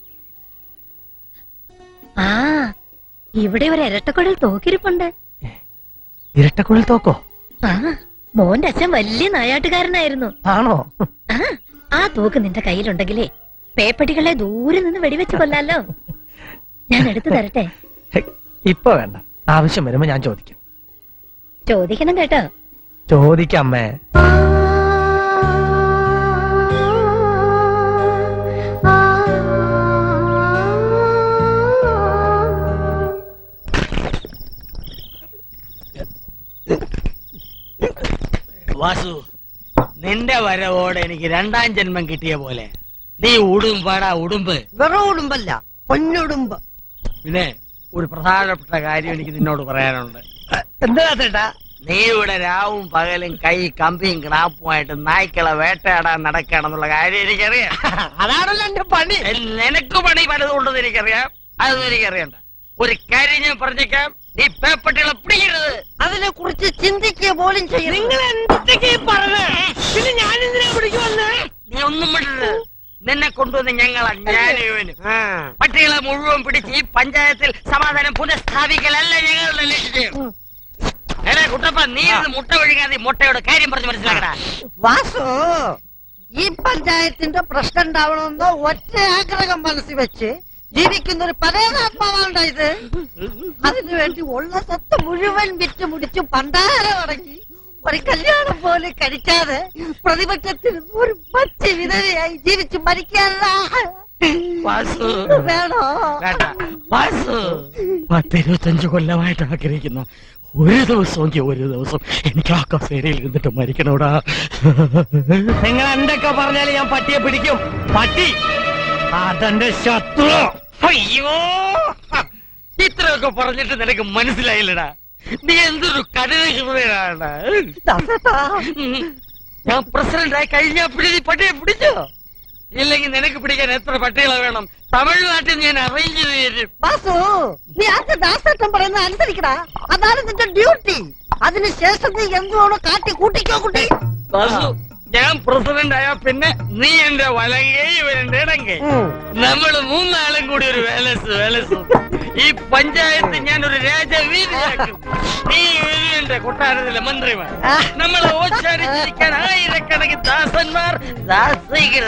ആ ഇവിടെ ഒരു ഇരട്ടക്കുഴൽ തോക്കിരിപ്പുണ്ട് ഇരട്ടക്കുഴൽ തോക്കോ ആ മോന്റെ അച്ഛൻ വലിയ നായാട്ടുകാരനായിരുന്നു ആണോ ആ ആ തോക്ക് നിന്റെ കയ്യിലുണ്ടെങ്കിലേ പേപ്പട്ടികളെ ദൂരെ നിന്ന് വെടിവെച്ച് കൊല്ലാലോ ഞാൻ എടുത്തു തരട്ടെ ഇപ്പൊ വേണ്ട ആവശ്യം വരുമ്പോ ഞാൻ ചോദിക്കാം ചോദിക്കണം കേട്ടോ ചോദിക്കമ്മേ ആ വാസു നിന്റെ വരവോടെ എനിക്ക് രണ്ടാം ജന്മം കിട്ടിയ പോലെ നീ ഉടുമ്പാടാ ഉടുമ്പ് വെറും ഉടുമ്പല്ല പൊന്നുടുമ്പ് പിന്നെ ഒരു പ്രധാനപ്പെട്ട കാര്യം എനിക്ക് നിന്നോട് പറയാനുണ്ട് എന്താ ചേട്ടാ നീ ഇവിടെ രാവും പകലും കൈ കമ്പിയും ക്രാപ്പുമായിട്ട് നായ്ക്കളെ വേട്ടയാടാൻ നടക്കുകയാണെന്നുള്ള കാര്യം എനിക്കറിയാം അതാണല്ലോ എന്റെ പണി നിനക്ക് പണി പലതുകൊണ്ടെന്ന് എനിക്കറിയാം അതൊന്നും എനിക്കറിയണ്ട ഒരു കാര്യം ഞാൻ പറഞ്ഞേക്കാം നീ പേപ്പട്ടികളെ പിടിക്കരുത് അതിനെ കുറിച്ച് ചിന്തിക്കുക പോലും ചെയ്യും നിങ്ങൾ എന്തൊക്കെ പറഞ്ഞേ പിന്നെ ഞാൻ എന്തിനാ പിടിക്കുവന്ന് നീ ഒന്നും വിടരുത് നിന്നെ കൊണ്ടുവന്ന് ഞങ്ങൾ ഞാനും പട്ടികളെ മുഴുവൻ പിടിച്ച് ഈ പഞ്ചായത്തിൽ സമാധാനം പുനഃസ്ഥാപിക്കലല്ല ഞങ്ങളുടെ ലക്ഷ്യം എടാ കുട്ടപ്പ നീ ഇരുന്ന് മുട്ട ഒഴുകാതെ ഈ മുട്ടയോട് കാര്യം പറഞ്ഞ് മനസ്സിലാക്കടാ വാസു ഈ പഞ്ചായത്തിന്റെ പ്രശ്നം ഉണ്ടാവണമെന്നോ ഒറ്റ ആഗ്രഹം മനസ്സിൽ വെച്ച് ജീവിക്കുന്ന ഒരു പരേതാത്മാവാണ്ട ഇത് അതിനുവേണ്ടി ഉള്ള സ്വത്ത് മുഴുവൻ വിറ്റ് മുടിച്ച് പണ്ടാരം അടങ്ങി ഒരു കല്യാണം പോലെ കഴിക്കാതെ പ്രതിപക്ഷത്തിൽ ഒരു പച്ച വിധവയായി ജീവിച്ച് മരിക്കാനുള്ള വാസു വേണോ വേണ്ട വാസു പത്തിരുപത്തഞ്ച് കൊല്ലമായിട്ട് ആഗ്രഹിക്കുന്ന ഒരു ദിവസമെങ്കിൽ ഒരു ദിവസം എനിക്ക് ആ കസേരയിൽ ഇരുന്നിട്ട് മരിക്കണോടാ നിങ്ങൾ എന്തൊക്കെ പറഞ്ഞാലും ഞാൻ പട്ടിയെ പിടിക്കും പട്ടി അതെന്റെ ശത്രു അയ്യോ ഇത്രയൊക്കെ പറഞ്ഞിട്ട് നിനക്ക് മനസ്സിലായില്ലടാ നീ എന്തൊരു കഠിന ഞാൻ പ്രസിഡന്റായി കഴിഞ്ഞപ്പോഴേ നീ പട്ടിയെ പിടിച്ചോ ഇല്ലെങ്കിൽ നിനക്ക് പിടിക്കാൻ എത്ര പട്ടികളെ വേണം തമിഴ്നാട്ടിൽ ഞാൻ അറേഞ്ച് ചെയ്ത് തരും വാസു നീ ആദ്യം ദാസേട്ടൻ പറയുന്നത് അനുസരിക്കടാ അതാണ് നിന്റെ ഡ്യൂട്ടി അതിനുശേഷം നീ എന്തുവാണോ കാട്ടി കൂട്ടിക്കോ കുട്ടി വാസു ഞാൻ പ്രസിഡന്റ് ആയ പിന്നെ നീ എന്റെ വലങ്കേ ഇവൻ എന്റെ ഇടങ്കേ നമ്മള് മൂന്നാളും കൂടി ഒരു വേലസ് വേലസ് ഈ പഞ്ചായത്ത് ഞാൻ ഒരു രാജവീതിയാക്കും നീ എന്റെ കൊട്ടാരത്തിലെ മന്ത്രിമാർ നമ്മളെ ഓച്ചാരിച്ചിരിക്കാൻ ആയിരക്കണക്കിന് ദാസന്മാർ ദാസികൾ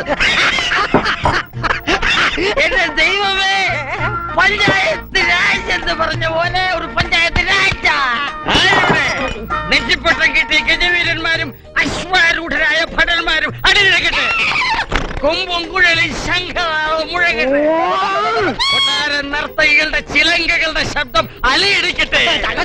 എന്റെ ദൈവമേ പഞ്ചായത്ത് രാജ് എന്ന് പറഞ്ഞ പോലെ ഒരു പഞ്ചായത്ത് രാജ ആരുടെ? നെറ്റിപ്പട്ടം കിട്ടിയ ഗജവീരന്മാരും അശ്വാരൂഢരായ ഭടന്മാരും അടിനിരക്കട്ടെ കൊമ്പും കുഴലും ശംഖനാളവും മുഴങ്ങട്ടെ കൊട്ടാര നർത്തകികളുടെ ചിലങ്കകളുടെ ശബ്ദം അലയിടിക്കട്ടെ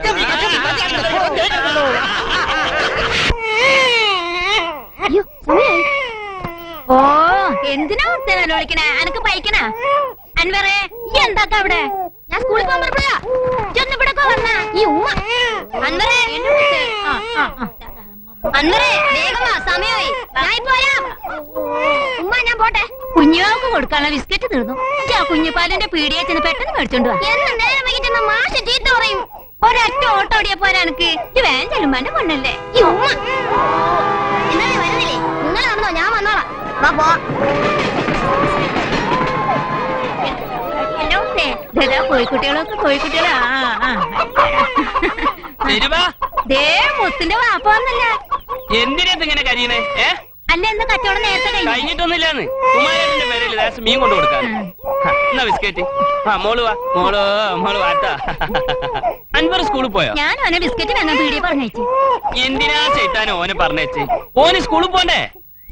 അയ്യോ സമയായി ഓ എന്തിനാ ഉത്തരവല്ലോ വിളിക്കണേ അനക്ക് പൈക്കണ അൻവറേ ഈ എന്താക്ക അവിടെ ഞാൻ സ്കൂളിൽ പോകാൻ പറഞ്ഞാ ചെന്ന് ഇവിടെ വന്ന ഈ ഉമ്മ അൻവറേ ആ, ആ, ആ. അൻവറേ വേഗം വാ സമയമായി ഞാൻ ഇപ്പൊ വരാം ഉമ്മ ഞാൻ പോട്ടെ കുഞ്ഞുങ്ങൾക്ക് കൊടുക്കാനുള്ള ബിസ്ക്കറ്റ് തീർന്നു ആ കുഞ്ഞുപാലിന്റെ പീടിയെ ചെന്ന് പെട്ടെന്ന് മേടിച്ചോണ്ട് വാ എന്ന് നേരം വൈകിട്ട് മാഷ ചീത്ത പറയും ഒരൊറ്റ ഓട്ടോ ഓടിയ പോരാ എനിക്ക് ഇത് വേൻ ചെല്ലുമ്പാന്റെ പൊണ്ണല്ലേ ഈ ഉമ്മ എന്നാലേ വരുന്നില്ലേ നിങ്ങളാണെന്നോ ഞാൻ വന്നോളാം വാ പോ ഹലോ ദേ കോഴിക്കുട്ടികളൊക്കെ കോഴിക്കുട്ടികളാ ആ, ആ. തരുവാ ദേ മുത്തിന്റെ വാപ്പ വന്നല്ല എന്തിനാ ഇങ്ങനെ കരിയണേ ഏ അല്ല എന്ന് കച്ചവടം നേരത്തെ കഴിഞ്ഞു കഴിഞ്ഞിട്ടൊന്നുമില്ലാന്ന് കുമാരന്റെ പേരിൽ ലേശം മീൻ കൊണ്ട് കൊടുക്കാൻ എന്നാ ബിസ്ക്കറ്റ് ആ മോള് വാ മോള് മോള് വാട്ടാ അൻവർ സ്കൂളിൽ പോയോ ഞാൻ അവനെ ബിസ്ക്കറ്റ് വാങ്ങാൻ പീടിയെ പറഞ്ഞേച്ചു എന്തിനാ ചേട്ടാൻ ഓനെ പറഞ്ഞേച്ച് ഓന് സ്കൂളിൽ പോണ്ടേ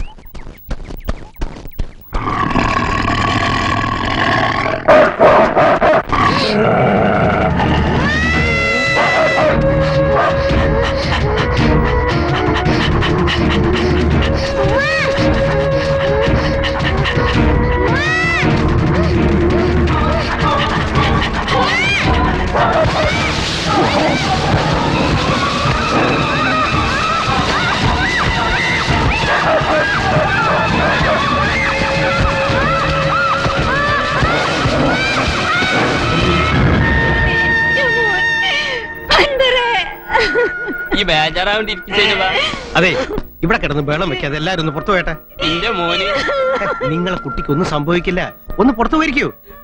ഈ ബേജാറാവേണ്ടിരിക്കുവാ അതെ ഇവിടെ കിടന്ന് ബേളം വെക്കാതെ എല്ലാരും ഒന്ന് പുറത്തു പോയട്ടെ എന്റെ മോന് നിങ്ങളെ കുട്ടിക്ക് ഒന്നും സംഭവിക്കില്ല ഒന്ന് പുറത്തു പോയിരിക്കൂ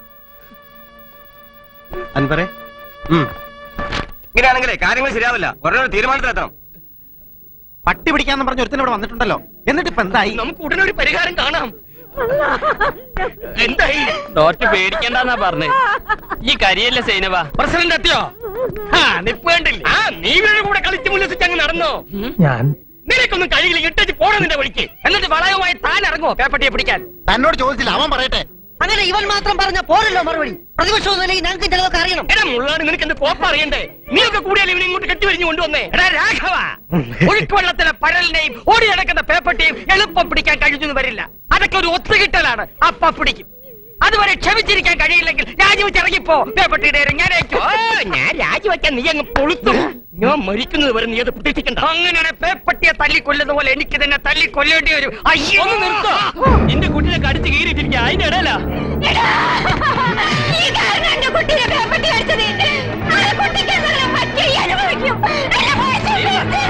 അൻപറേ ഇങ്ങനെയാണെങ്കിലേ കാര്യങ്ങൾ ശരിയാവില്ല ഉടനെ ഒരു തീരുമാനത്തിലെത്തണം പട്ടി പിടിക്കാന്ന് പറഞ്ഞ ഒരുത്തൻ ഇവിടെ വന്നിട്ടുണ്ടല്ലോ എന്നിട്ട് ഇപ്പൊ എന്തായി നമുക്ക് ഉടനെ ഒരു പരിഹാരം കാണാം എന്തായി ഡോക്ടർ പേടിക്കണ്ടെന്നാ പറഞ്ഞേ ഈ കരിയല്ലേ സൈനവ പ്രസിഡന്റ് എത്തിയോ ആ നിപ്പ് കണ്ടില്ല ആ നീ വീട് കൂടെ കളിച്ച് ഉല്ലസിച്ച് അങ്ങ് നടന്നോ ഞാൻ നിനക്കൊന്നും കഴിയില്ല ഇട്ടേച്ച് പോണോ നിന്റെ വഴിക്ക് എന്നിട്ട് വളയവുമായി താൻ ഇറങ്ങുമോ പേപ്പട്ടിയെ പിടിക്കാൻ തന്നോട് ചോദിച്ചില്ല അവൻ പറയട്ടെ അങ്ങനെ ഇവൻ മാത്രം പറഞ്ഞ പോരല്ലോ മറുപടി പ്രതിപക്ഷ നിലയിൽ ഞങ്ങൾക്ക് ചിലതൊക്കെ അറിയണം എടാ മുള്ളാണ് നിനക്ക് എന്ത് കോപ്പ അറിയണ്ടേ നീയൊക്കെ കൂടിയാൽ ഇവനെ ഇങ്ങോട്ട് കെട്ടിവരിഞ്ഞു കൊണ്ടുവന്നേ എടാ രാഘവ ഒഴുക്കുവെള്ളത്തിലെ പഴലിനെയും ഓടി നടക്കുന്ന പേപ്പട്ടിയും എളുപ്പം പിടിക്കാൻ കഴിഞ്ഞു വരില്ല അതൊക്കെ ഒരു ഒത്തുകിട്ടലാണ് അപ്പ പിടിക്കും അതുവരെ ക്ഷമിച്ചിരിക്കാൻ കഴിയില്ലെങ്കിൽ രാജിവെച്ച് ഇറങ്ങിപ്പോ പേപ്പട്ടിയുടെ ഞാൻ ഏറ്റു. ഓ, ഞാൻ രാജിവെക്കാൻ നീ അങ്ങ് പൊളുത്തും ഞാൻ മരിക്കുന്നത് വരെ നീ അത് പ്രതീക്ഷിക്കണ്ട അങ്ങനെ പേപ്പട്ടിയെ തല്ലിക്കൊല്ലുന്ന പോലെ എനിക്ക് തന്നെ തല്ലിക്കൊല്ലേണ്ടി വരും അയ്യോ ഒന്ന് നിർത്തോ നിന്റെ കുട്ടിനെ കടിച്ച് കീറിയിട്ടിരിക്കുക അതിന്റെ ഇടയിലാ ഈ കാരണം എന്റെ കുട്ടീനെ പേപ്പട്ടി കടിച്ചത് ആ കുട്ടിക്ക് എന്തെങ്കിലും പറ്റി അനുഭവിക്കും എന്നെ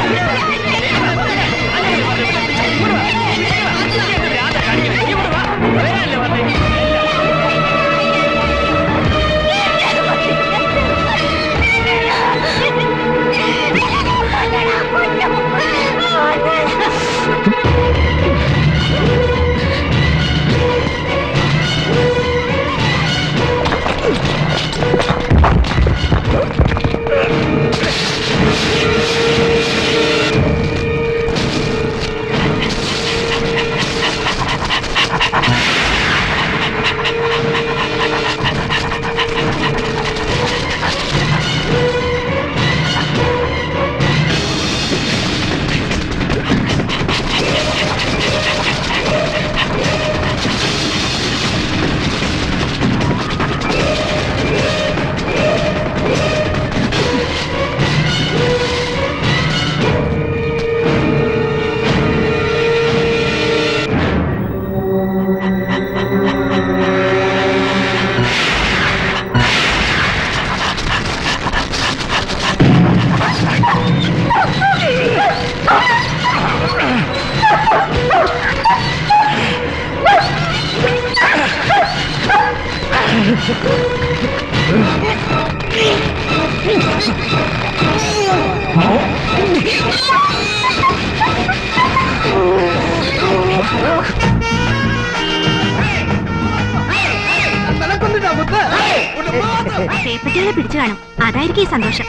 പേപ്പട്ടികളെ പിടിച്ചു കാണും അതായിരിക്കും ഈ സന്തോഷം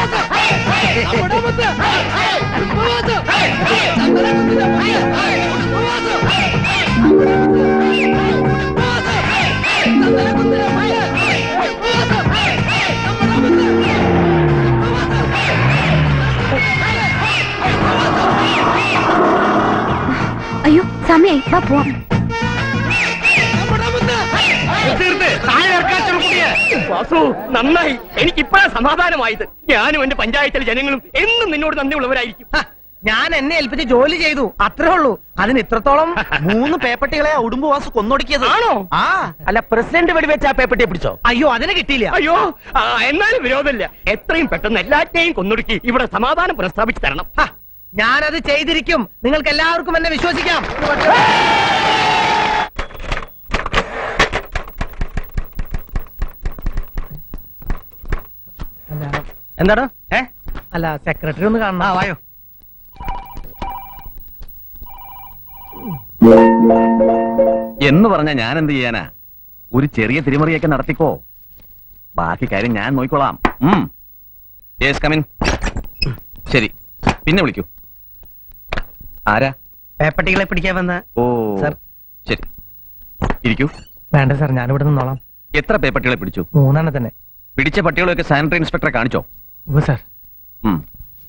അയ്യോ സമയായി വാ പോവാം തീർത്ത് താഴെ ഇറക്കാൻ ചെറുക്കുട്ടിയെ. വാസു നന്നായി എനിക്ക് ഇപ്പഴാ സമാധാനമായത് ഞാനും എന്റെ പഞ്ചായത്തിലെ ജനങ്ങളും എന്നും നിന്നോട് നന്ദിയുള്ളവരായിരിക്കും ഞാൻ എന്നെ ഏൽപ്പിച്ച് ജോലി ചെയ്തു അത്രേ ഉള്ളൂ അതിന് ഇത്രത്തോളം മൂന്ന് പേപ്പട്ടികളെ ഉടുമ്പ് വാസു കൊന്നൊടുക്കിയത് ആണോ ആ അല്ല പ്രസിഡന്റ് വെടിവെച്ച് ആ പേപ്പട്ടിയെ പിടിച്ചോ അയ്യോ അതിന് കിട്ടിയില്ല അയ്യോ ആ, എന്നാലും വിരോധമില്ല എത്രയും പെട്ടെന്ന് എല്ലാറ്റിനെയും കൊന്നൊടുക്കി ഇവിടെ സമാധാനം പുനഃസ്ഥാപിച്ചു തരണം ഹ, ഞാനത് ചെയ്തിരിക്കും നിങ്ങൾക്ക് എല്ലാവർക്കും എന്നെ വിശ്വസിക്കാം എന്താണ് ഏ അല്ല സെക്രട്ടറി ഒന്ന് കാണണം ആ വായോ എന്ന് പറഞ്ഞ ഞാൻ എന്ത് ചെയ്യാനാ ഒരു ചെറിയ തിരിമറിയൊക്കെ നടത്തിക്കോ ബാക്കി കാര്യം ഞാൻ നോക്കിക്കോളാം ഉം. Yes, come in. ശരി പിന്നെ വിളിക്കൂ ആരാ പേപ്പട്ടികളെ പിടിക്കാൻ വന്ന ഓ സർ. ശരി ഇരിക്കൂ വേണ്ട സാർ ഞാനിവിടെ നിന്നോളാം എത്ര പേപ്പട്ടികളെ പിടിച്ചു മൂന്നെണ്ണം തന്നെ പിടിച്ച പട്ടികളൊക്കെ സാനിറ്ററി ഇൻസ്പെക്ടറെ കാണിച്ചോ ഉവ്വ് സാർ ഉം.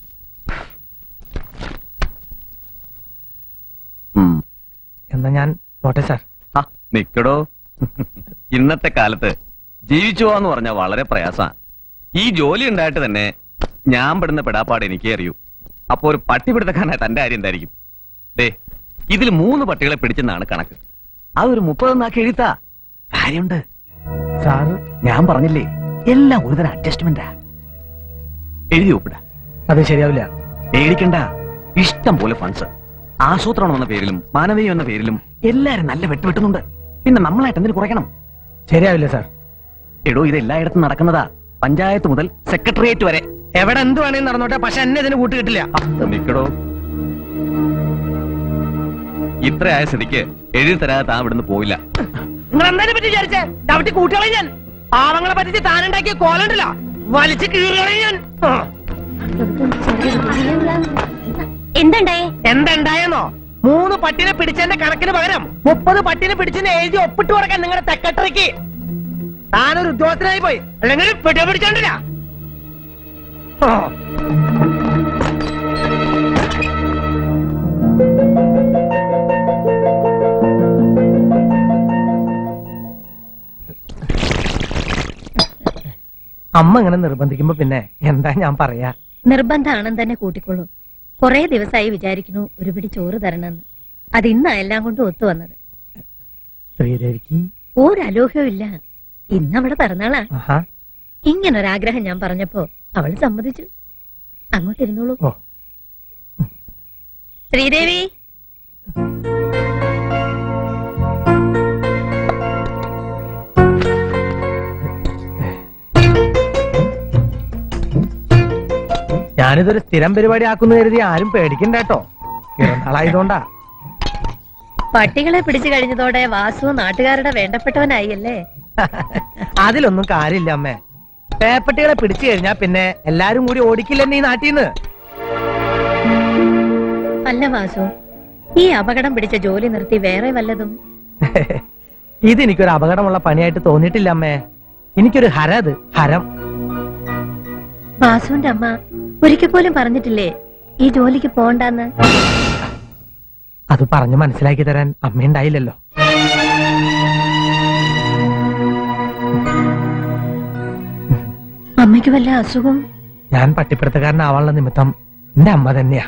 ഉം. എന്നാ ഞാൻ പോട്ടെ സാർ ആ, നിക്കടോ ഇന്നത്തെ കാലത്ത് ജീവിച്ചു പോവാന്ന് പറഞ്ഞാൽ വളരെ പ്രയാസാ ഈ ജോലി ഉണ്ടായിട്ട് തന്നെ ഞാൻ പെടുന്ന പെടാപ്പാട് എനിക്കേ അറിയൂ അപ്പൊ ഒരു പട്ടി പിടുത്തക്കാരനായ തന്റെ കാര്യം എന്തായിരിക്കും ദേ ഇതിൽ മൂന്ന് പട്ടികളെ പിടിച്ചെന്നാണ് കണക്ക് അതൊരു മുപ്പതെന്നാക്കി എഴുത്താ കാര്യമുണ്ട് സാറ് ഞാൻ പറഞ്ഞില്ലേ എല്ലാം ഒരുതരം അഡ്ജസ്റ്റ്മെന്റാ എഴുതി ഒപ്പിടാ അത് ശരിയാവില്ല പേടിക്കണ്ട ഇഷ്ടം പോലെ ഫണ്ട്സ് ആസൂത്രണം എന്ന പേരിലും മാനവീയം എന്ന പേരിലും എല്ലാരും നല്ല വെട്ടുവെട്ടുന്നുണ്ട് പിന്നെ നമ്മളായിട്ട് എന്തിനു കുറയ്ക്കണം ശരിയാവില്ല സാർ എടോ ഇത് എല്ലായിടത്തും നടക്കുന്നതാ പഞ്ചായത്ത് മുതൽ സെക്രട്ടേറിയറ്റ് വരെ എവിടെ എന്ത് വേണേലും നടന്നോട്ടെ പക്ഷെ എന്നെ ഇതിന് കൂട്ടുകിട്ടില്ല നിക്കടോ ഇത്രയായ സ്ഥിതിക്ക് എഴുതി തരാതെ താൻ ഇവിടുന്ന് പോയില്ല നിങ്ങൾ എന്തായാലും പറ്റി വിചാരിച്ചേ ഡൗട്ടി കൂട്ടുകളെ ഞാൻ പാവങ്ങളെ പറ്റിച്ച് താനുണ്ടാക്കിയ കോലുണ്ടല്ല വലിച്ച് കീറുകളെ ഞാൻ ആ. എന്തുണ്ടായേ എന്തുണ്ടായെന്നോ മൂന്ന് പട്ടിനെ പിടിച്ചതിന്റെ കണക്കിന് പകരം മുപ്പത് പട്ടിനെ പിടിച്ചതിന് എഴുതി ഒപ്പിട്ട് കൊടുക്കാൻ നിങ്ങളുടെ സെക്രട്ടറിക്ക് താനൊരു ഉദ്യോഗസ്ഥനായി പോയി അല്ലെങ്കിൽ പിടി പിടിച്ചോണ്ടില്ല ഓ. അമ്മ ഇങ്ങനെ നിർബന്ധിക്കുമ്പോ പിന്നെ എന്താ ഞാൻ പറയാ നിർബന്ധമാണെന്ന് തന്നെ കൂട്ടിക്കൊള്ളൂ കൊറേ ദിവസമായി വിചാരിക്കുന്നു ഒരു പിടി ചോറ് തരണമെന്ന് അത് ഇന്നാ എല്ലാം കൊണ്ടും ഒത്തു വന്നത് ശ്രീദേവിക്ക് ഒരലോഹ്യവും ഇല്ല ഇന്ന് അവിടെ പിറന്നാളാ ആഹാ ഇങ്ങനൊരാഗ്രഹം ഞാൻ പറഞ്ഞപ്പോ അവള് സമ്മതിച്ചു അങ്ങോട്ടിരുന്നോളൂ ഓ. ശ്രീദേവി ഞാനിതൊരു സ്ഥിരം പരിപാടി ആക്കുന്നു കരുതി ആരും പേടിക്കണ്ട കേട്ടോ പിറന്നാളായതുകൊണ്ടാ പട്ടികളെ പിടിച്ചു കഴിഞ്ഞതോടെ വാസു നാട്ടുകാരുടെ വേണ്ടപ്പെട്ടവനായി അല്ലേ അതിലൊന്നും കാര്യമില്ല അമ്മേ പേപ്പട്ടികളെ പിടിച്ചു കഴിഞ്ഞാ പിന്നെ എല്ലാരും കൂടി ഓടിക്കില്ലെന്നെ ഈ നാട്ടീന്ന് അല്ല വാസു ഈ അപകടം പിടിച്ച ജോലി നിർത്തി വേറെ വല്ലതും ഇതെനിക്കൊരു അപകടമുള്ള പണിയായിട്ട് തോന്നിയിട്ടില്ല അമ്മേ എനിക്കൊരു ഹര അത് ഹരം വാസുവിന്റെ അമ്മ ഒരിക്കൽ പോലും പറഞ്ഞിട്ടില്ലേ ഈ ജോലിക്ക് പോണ്ടെന്ന് അത് പറഞ്ഞു മനസ്സിലാക്കി തരാൻ അമ്മയുണ്ടായില്ലല്ലോ അമ്മയ്ക്ക് വല്ല അസുഖം ഞാൻ പട്ടിപ്പിടുത്തക്കാരനാവാനുള്ള നിമിത്തം എന്റെ അമ്മ തന്നെയാ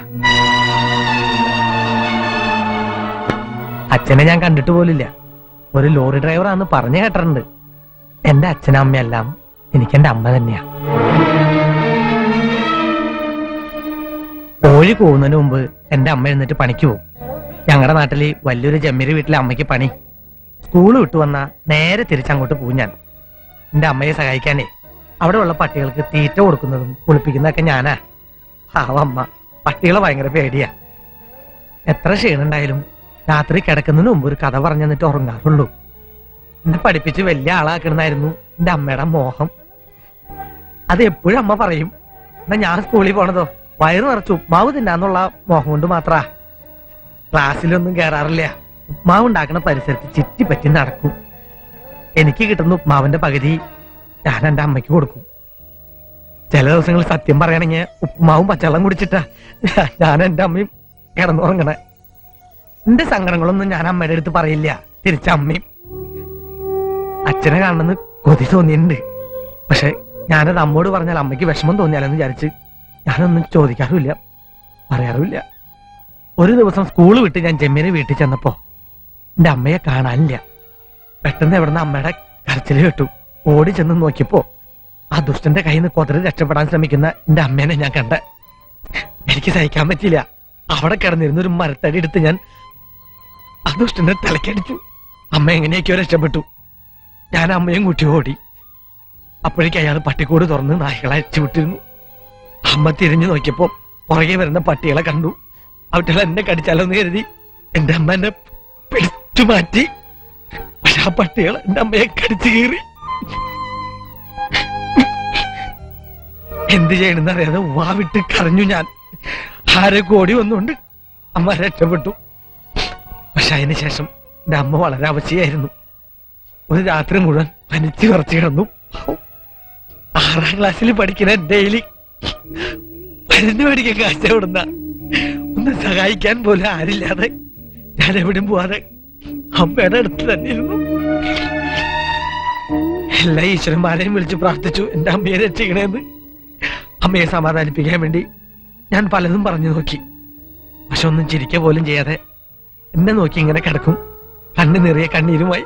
അച്ഛനെ ഞാൻ കണ്ടിട്ട് പോലില്ല ഒരു ലോറി ഡ്രൈവറാന്ന് പറഞ്ഞു കേട്ടിട്ടുണ്ട് എന്റെ അച്ഛനും അമ്മയെല്ലാം എനിക്ക് എന്റെ അമ്മ തന്നെയാ കോഴി പോകുന്നതിന് മുമ്പ് എന്റെ അമ്മ എഴുന്നിട്ട് പണിക്ക് പോകും ഞങ്ങളുടെ നാട്ടില് വലിയൊരു ജമ്മിരി വീട്ടിലെ അമ്മയ്ക്ക് പണി സ്കൂൾ വിട്ടു വന്നാ നേരെ തിരിച്ചങ്ങോട്ട് പോകും ഞാൻ എന്റെ അമ്മയെ സഹായിക്കാനേ അവിടെ ഉള്ള പട്ടികൾക്ക് തീറ്റ കൊടുക്കുന്നതും കുളിപ്പിക്കുന്നതൊക്കെ ഞാനാ പാവമ്മ പട്ടികളെ ഭയങ്കര പേടിയാ എത്ര ക്ഷീണുണ്ടായാലും രാത്രി കിടക്കുന്നതിന് മുമ്പ് ഒരു കഥ പറഞ്ഞു തന്നിട്ട് ഉറങ്ങാറുള്ളൂ എന്നെ പഠിപ്പിച്ച് വലിയ ആളാക്കണമെന്നായിരുന്നു എന്റെ അമ്മയുടെ മോഹം അത് എപ്പോഴും അമ്മ പറയും എന്നാ ഞാൻ സ്കൂളിൽ പോണതോ വയറു നിറച്ചു ഉപ്മാവ് തിന്നാന്നുള്ള മോഹം കൊണ്ട് മാത്രാ ക്ലാസ്സിലൊന്നും കയറാറില്ല ഉപ്മാവ് ഉണ്ടാക്കുന്ന പരിസരത്ത് ചുറ്റിപ്പറ്റി നടക്കും എനിക്ക് കിട്ടുന്ന ഉപ്മാവിന്റെ പകുതി ഞാൻ എന്റെ അമ്മയ്ക്ക് കൊടുക്കും ചില ദിവസങ്ങളിൽ സത്യം പറയണെങ്കിൽ ഉപ്പുമാവും പച്ചവെള്ളം കുടിച്ചിട്ടാ ഞാൻ എന്റെ അമ്മയും കിടന്നുറങ്ങണേ എന്റെ സങ്കടങ്ങളൊന്നും ഞാൻ അമ്മയുടെ അടുത്ത് പറയില്ല തിരിച്ച അമ്മയും അച്ഛനെ കാണണമെന്ന് കൊതി തോന്നിയിട്ടുണ്ട് പക്ഷെ ഞാനത് അമ്മോട് പറഞ്ഞാൽ അമ്മയ്ക്ക് വിഷമം തോന്നിയാലെന്ന് വിചാരിച്ച് ഞാനൊന്നും ചോദിക്കാറുമില്ല പറയാറുമില്ല ഒരു ദിവസം സ്കൂൾ വിട്ട് ഞാൻ ജമ്മിനെ വീട്ടിൽ ചെന്നപ്പോ എന്റെ അമ്മയെ കാണാനില്ല പെട്ടെന്ന് എവിടുന്ന് അമ്മയുടെ കരച്ചില് കേട്ടു ഓടി ചെന്ന് നോക്കിയപ്പോ ആ ദുഷ്ടന്റെ കയ്യിൽ നിന്ന് കൊതറി രക്ഷപ്പെടാൻ ശ്രമിക്കുന്ന എന്റെ അമ്മേനെ ഞാൻ കണ്ട എനിക്ക് സഹിക്കാൻ പറ്റിയില്ല അവിടെ കിടന്നിരുന്ന ഒരു മരത്തടി എടുത്ത് ഞാൻ ആ ദുഷ്ടന്റെ തലക്കടിച്ചു അമ്മ എങ്ങനെയൊക്കെയോ രക്ഷപ്പെട്ടു ഞാൻ അമ്മയും കൂട്ടി ഓടി അപ്പോഴേക്ക് അയാൾ പട്ടിക്കൂട് തുറന്ന് നായ്ക്കളെ അയച്ചു വിട്ടിരുന്നു അമ്മ തിരിഞ്ഞു നോക്കിയപ്പോ പുറകെ വരുന്ന പട്ടികളെ കണ്ടു അവറ്റകൾ എന്നെ കടിച്ചാലോന്ന് കരുതി എന്റെ അമ്മ എന്നെ പിടിച്ചു മാറ്റി പക്ഷെ ആ പട്ടികൾ എന്റെ അമ്മയെ കടിച്ചു കീറി എന്ത് ചെയ്യണമെന്ന് അറിയാതെ വാവിട്ട് കരഞ്ഞു ഞാൻ ആരെ കോടി വന്നുകൊണ്ട് അമ്മ രക്ഷപ്പെട്ടു പക്ഷെ അതിന് ശേഷം എന്റെ അമ്മ വളരെ അവശയായിരുന്നു ഒരു രാത്രി മുഴുവൻ പനിച്ച് കുറച്ച് കിടന്നു ആറാം ക്ലാസ്സിൽ പഠിക്കുന്ന ഡെയിലി മരുന്ന് മേടിക്കാൻ കാശ് എവിടുന്ന ഒന്ന് സഹായിക്കാൻ പോലും ആരില്ലാതെ ഞാൻ എവിടെയും പോവാതെ അമ്മയുടെ അടുത്ത് തന്നെ ഇരുന്നു എല്ലാ ഈശ്വരന്മാരെയും വിളിച്ച് പ്രാർത്ഥിച്ചു എന്റെ അമ്മയെ രക്ഷിക്കണേന്ന് അമ്മയെ സമാധാനിപ്പിക്കാൻ വേണ്ടി ഞാൻ പലതും പറഞ്ഞു നോക്കി പക്ഷെ ഒന്നും ചിരിക്ക പോലും ചെയ്യാതെ എന്നെ നോക്കി ഇങ്ങനെ കിടക്കും കണ്ണു നിറയെ കണ്ണീരുമായി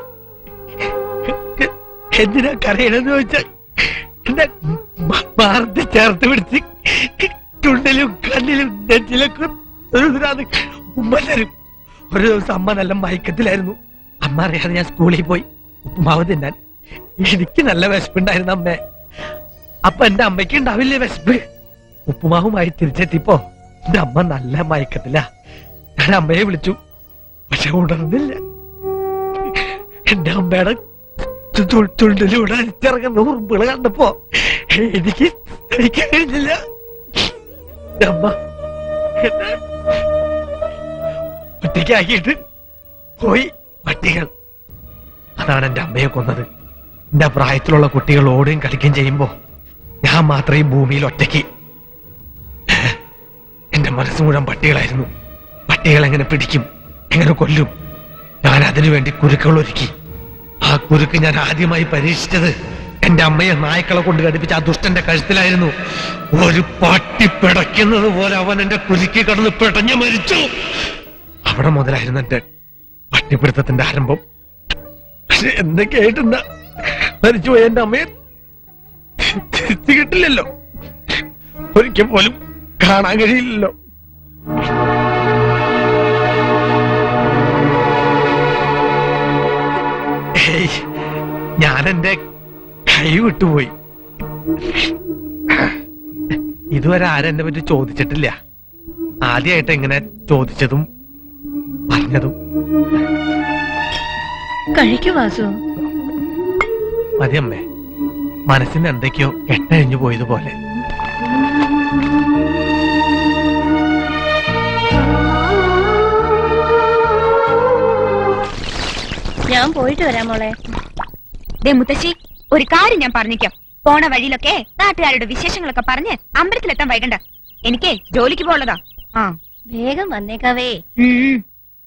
എന്തിനാ കരയണെന്ന് ചോദിച്ചാൽ എന്നെ മാർത്തി ചേർത്ത് പിടിച്ച് ചുണ്ടിലും കണ്ണിലും നെറ്റിലൊക്കെ ഒരു ഇതിനകത്ത് ഉമ്മ തരും ഒരു ദിവസം അമ്മ നല്ല മയക്കത്തിലായിരുന്നു അമ്മ അറിയാതെ ഞാൻ സ്കൂളിൽ പോയി ഉപ്പുമാവ് തിന്നാൻ എനിക്ക് നല്ല വിശപ്പുണ്ടായിരുന്നു അമ്മേ അപ്പൊ എന്റെ അമ്മയ്ക്ക് ഉണ്ടാവില്ലേ വിശപ്പ് ഉപ്പുമാവുമായി തിരിച്ചെത്തിയപ്പോ എന്റെ അമ്മ നല്ല മയക്കത്തില ഞാൻ അമ്മയെ വിളിച്ചു പക്ഷെ ഉണർന്നില്ല എന്റെ അമ്മയുടെ ചു- ചു- ചുണ്ടിലൂടെ അരിച്ചിറങ്ങുന്ന ഉറുമ്പുകൾ കണ്ടപ്പോ എനിക്ക് സഹിക്കാൻ കഴിഞ്ഞില്ല എന്റെ അമ്മ എന്നെ ഒറ്റയ്ക്കാക്കിയിട്ട് പോയി പട്ടികൾ അതാണ് എന്റെ അമ്മയെ കൊന്നത് എന്റെ പ്രായത്തിലുള്ള കുട്ടികൾ ഓടുകയും കളിക്കുകയും ചെയ്യുമ്പോ ഞാൻ മാത്രം ഈ ഭൂമിയിൽ ഒറ്റയ്ക്ക് എന്റെ മനസ്സ് മുഴുവൻ പട്ടികളായിരുന്നു പട്ടികൾ എങ്ങനെ പിടിക്കും എങ്ങനെ കൊല്ലും ഞാൻ അതിനു വേണ്ടി കുരുക്കൾ ഒരുക്കി ആ കുരുക്ക് ഞാൻ ആദ്യമായി പരീക്ഷിച്ചത് എന്റെ അമ്മയെ നായ്ക്കളെ കൊണ്ട് ഘടിപ്പിച്ച ആ ദുഷ്ടന്റെ കഴുത്തിലായിരുന്നു ഒരു പട്ടി പിടയ്ക്കുന്നത് പോലെ അവൻ എന്റെ കുരുക്കി കടന്ന് പിടഞ്ഞു മരിച്ചു അവിടെ മുതലായിരുന്നു എന്റെ പട്ടിപ്പിടുത്തത്തിന്റെ ആരംഭം പക്ഷെ എന്തൊക്കെയായിട്ടെന്താ മരിച്ചുപോയ എന്റെ അമ്മയെ തിരിച്ചു കിട്ടില്ലല്ലോ ഒരിക്കൽ പോലും കാണാൻ കഴിയില്ലല്ലോ ഏയ് ഞാൻ എന്റെ കൈ വിട്ടുപോയി ഇതുവരെ ആരും എന്നെ പറ്റി ചോദിച്ചിട്ടില്ല ആദ്യമായിട്ട് ഇങ്ങനെ ചോദിച്ചതും പറഞ്ഞതും കഴിക്കു വാസു മതി അമ്മേ മനസ്സിന് എന്തൊക്കെയോ കെട്ടഴിഞ്ഞു പോയതുപോലെ ഞാൻ പോയിട്ട് വരാം മോളെ ദേ മുത്തശ്ശി ഒരു കാര്യം ഞാൻ പറഞ്ഞേക്കാം പോണ വഴിയിലൊക്കെ നാട്ടുകാരുടെ വിശേഷങ്ങളൊക്കെ പറഞ്ഞ് അമ്പലത്തിലെത്താൻ വൈകണ്ട എനിക്ക് ജോലിക്ക് പോളതാ ആ വേഗം വന്നേക്കാവേ ഉം.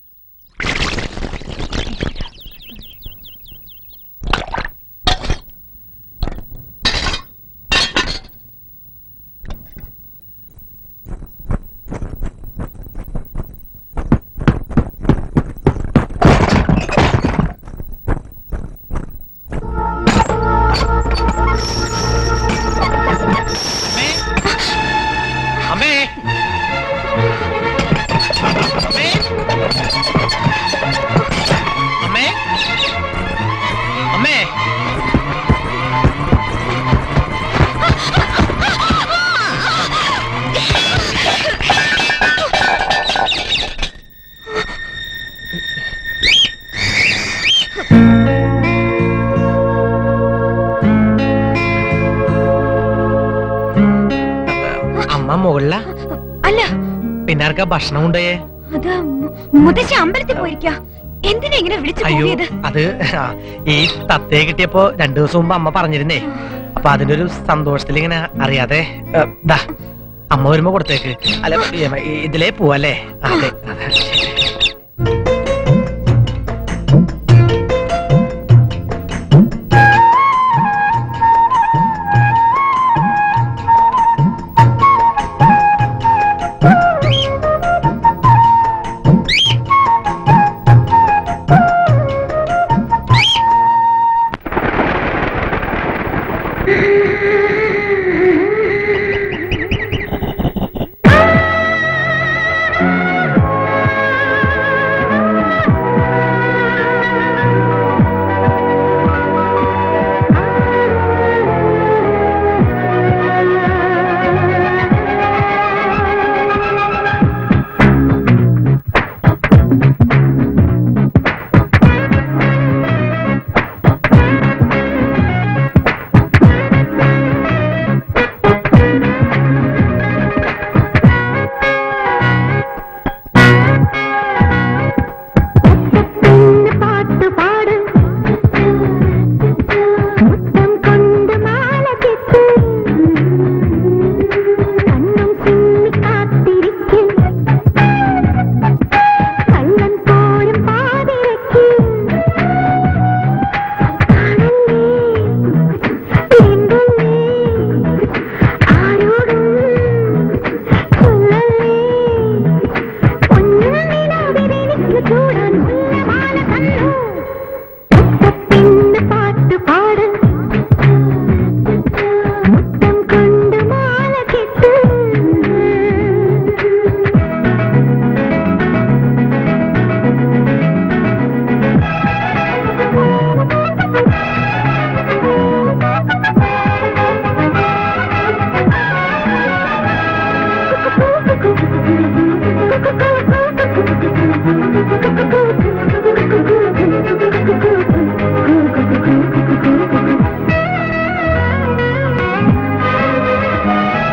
അമ്മേ അമ്മേ അമ്മേ അമ്മ മുകളില അല്ല പിന്നാർക്കാ ഭക്ഷണം കൊണ്ടുപോയേ അത് മു- മുത്തശ്ശി അമ്പലത്തിൽ പോയിരിക്ക എന്തിനാ ഇങ്ങനെ വിളിച്ചു അയ്യോ പോയത് അത് ആ, ഈ തത്തയെ കിട്ടിയപ്പോ രണ്ടു ദിവസം മുമ്പ് അമ്മ പറഞ്ഞിരുന്നേ അപ്പൊ അതിന്റെ ഒരു സന്തോഷത്തിൽ ഇങ്ങനെ അറിയാതെ ഏ, ദാ അമ്മ വരുമ്പോ കൊടുത്തേക്ക് അല്ല ഈ- ഈ- ഇതിലേ പോവല്ലേ ആ, അതെ അതെ.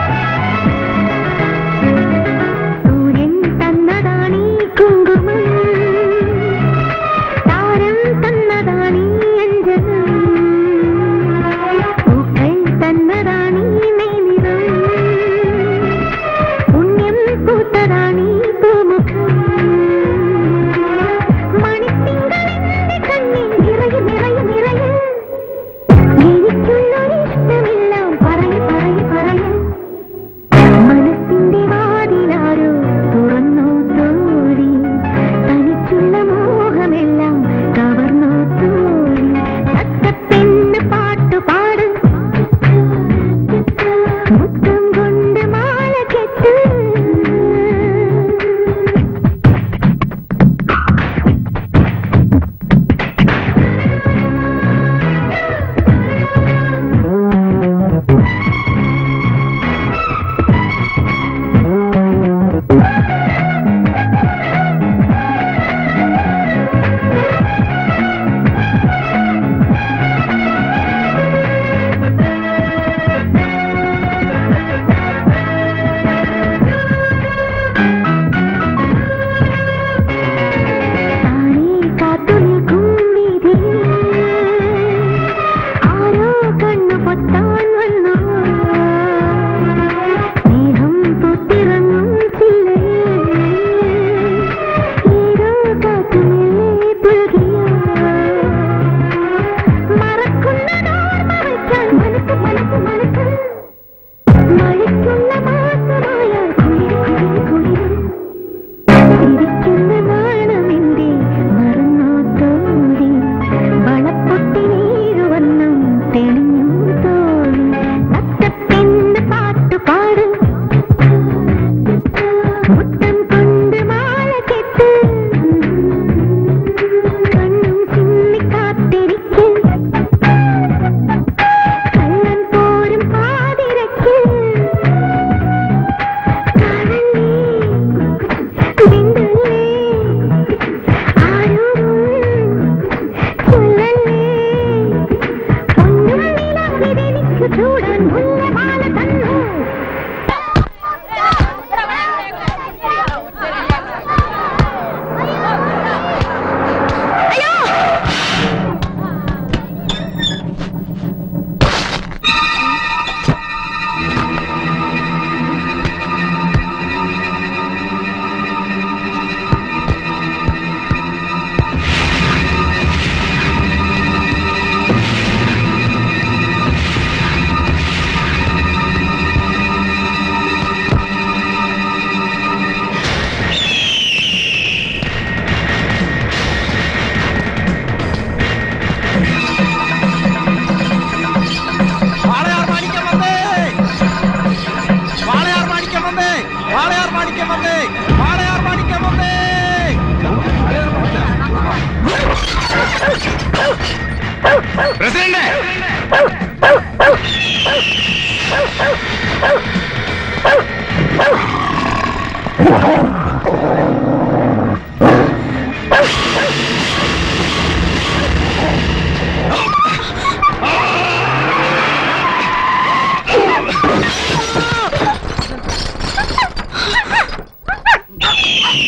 സൂര്യൻ തന്നതാണീ കുങ്കുമം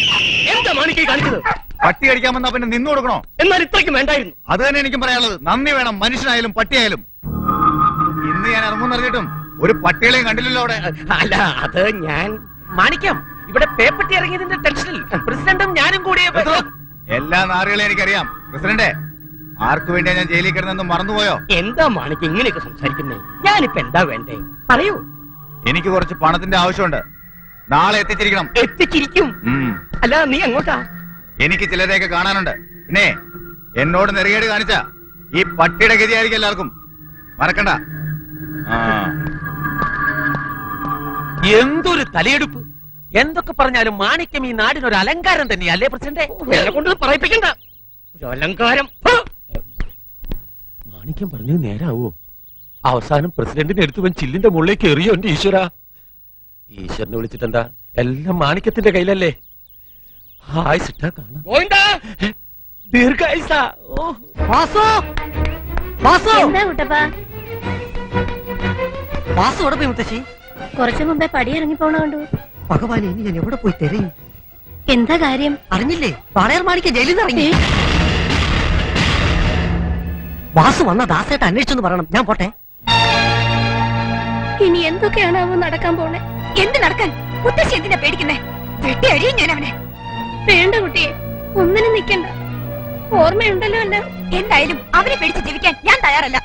എന്താ മാണിക്ക് ഈ കാണിച്ചത് പട്ടി കടിക്കാൻ വന്നാ പിന്നെ നിന്നു കൊടുക്കണോ എന്നാൽ ഇത്രയ്ക്കും വേണ്ടായിരുന്നു അത് തന്നെ എനിക്കും പറയാനുള്ളത് നന്ദി വേണം മനുഷ്യനായാലും പട്ടിയായാലും ഇന്ന് ഞാൻ ഇറങ്ങുന്നറിഞ്ഞിട്ടും ഒരു പട്ടികളെയും കണ്ടില്ലല്ലോ അവിടെ അല്ല അത് ഞാൻ മാണിക്കം ഇവിടെ പേപ്പട്ടി ഇറങ്ങിയതിന്റെ ടെൻഷനിൽ പ്രസിഡന്റും ഞാനും കൂടി എല്ലാ നാറുകളെയും എനിക്കറിയാം പ്രസിഡന്റ് ആർക്കു വേണ്ടിയാ ഞാൻ ജയിലിൽ കിടന്നെന്ന് മറന്നുപോയോ എന്താ മാണിക്ക് ഇങ്ങനെയൊക്കെ സംസാരിക്കുന്നേ ഞാനിപ്പോ എന്താ വേണ്ടേ പറയൂ എനിക്ക് കുറച്ച് പണത്തിന്റെ ആവശ്യമുണ്ട് നാളെ എത്തിച്ചിരിക്കണം എത്തിച്ചിരിക്കും ഉം. അല്ല നീ എങ്ങോട്ടാ എനിക്ക് ചിലരെയൊക്കെ കാണാനുണ്ട് പിന്നെ എന്നോട് നെറികേട് കാണിച്ച ഈ പട്ടിയുടെ ഗതിയായിരിക്കും എല്ലാവർക്കും മറക്കണ്ട ആ എന്തൊരു തലയെടുപ്പ് എന്തൊക്കെ പറഞ്ഞാലും മാണിക്യം ഈ നാടിനൊരു അലങ്കാരം തന്നെയല്ലേ പ്രസിഡന്റ് എന്നെ കൊണ്ട് ഇത് പറയിപ്പിക്കണ്ട ഒരു അലങ്കാരം ഹ്! മാണിക്യം പറഞ്ഞത് നേരാവോ അവസാനം പ്രസിഡന്റിനെ എടുത്തുവൻ ചില്ലിന്റെ മുകളിലേക്ക് എറിയോ എന്റെ ഈശ്വര ഈശ്വരനെ വിളിച്ചിട്ടെന്താ എല്ലാം മാണിക്യത്തിന്റെ കയ്യിലല്ലേ ഹായ് സിട്ടാ കാണാം ഗോവിന്ദാ ദീർഘായുസ ഓ വാസു വാസു എന്താ കുട്ടപ്പാ വാസു എവിടെ പോയി മുത്തശ്ശി കുറച്ചു മുമ്പേ പടിയിറങ്ങി പോണ കണ്ടു ഭഗവാനെ ഇനി ഞാൻ എവിടെ പോയി തിരയും എന്താ കാര്യം അറിഞ്ഞില്ലേ വാളയാർ മാണിക്ക് ജയിലിൽ നിന്ന് ഇറങ്ങി വാസു വന്ന ദാസേട്ട് അന്വേഷിച്ചെന്ന് പറയണം ഞാൻ പോട്ടെ ഇനി എന്തൊക്കെയാണാവോ നടക്കാൻ പോണേ എന്ത് നടക്കാൻ മുത്തശ്ശി എന്തിനാ പേടിക്കുന്നേ വെട്ടി അഴിയും ഞാൻ അവനെ വേണ്ട കുട്ടിയെ ഒന്നിനും നിക്കണ്ട ഓർമ്മയുണ്ടല്ലോ എല്ലാം എന്തായാലും അവനെ പേടിച്ച് ജീവിക്കാൻ ഞാൻ തയ്യാറല്ല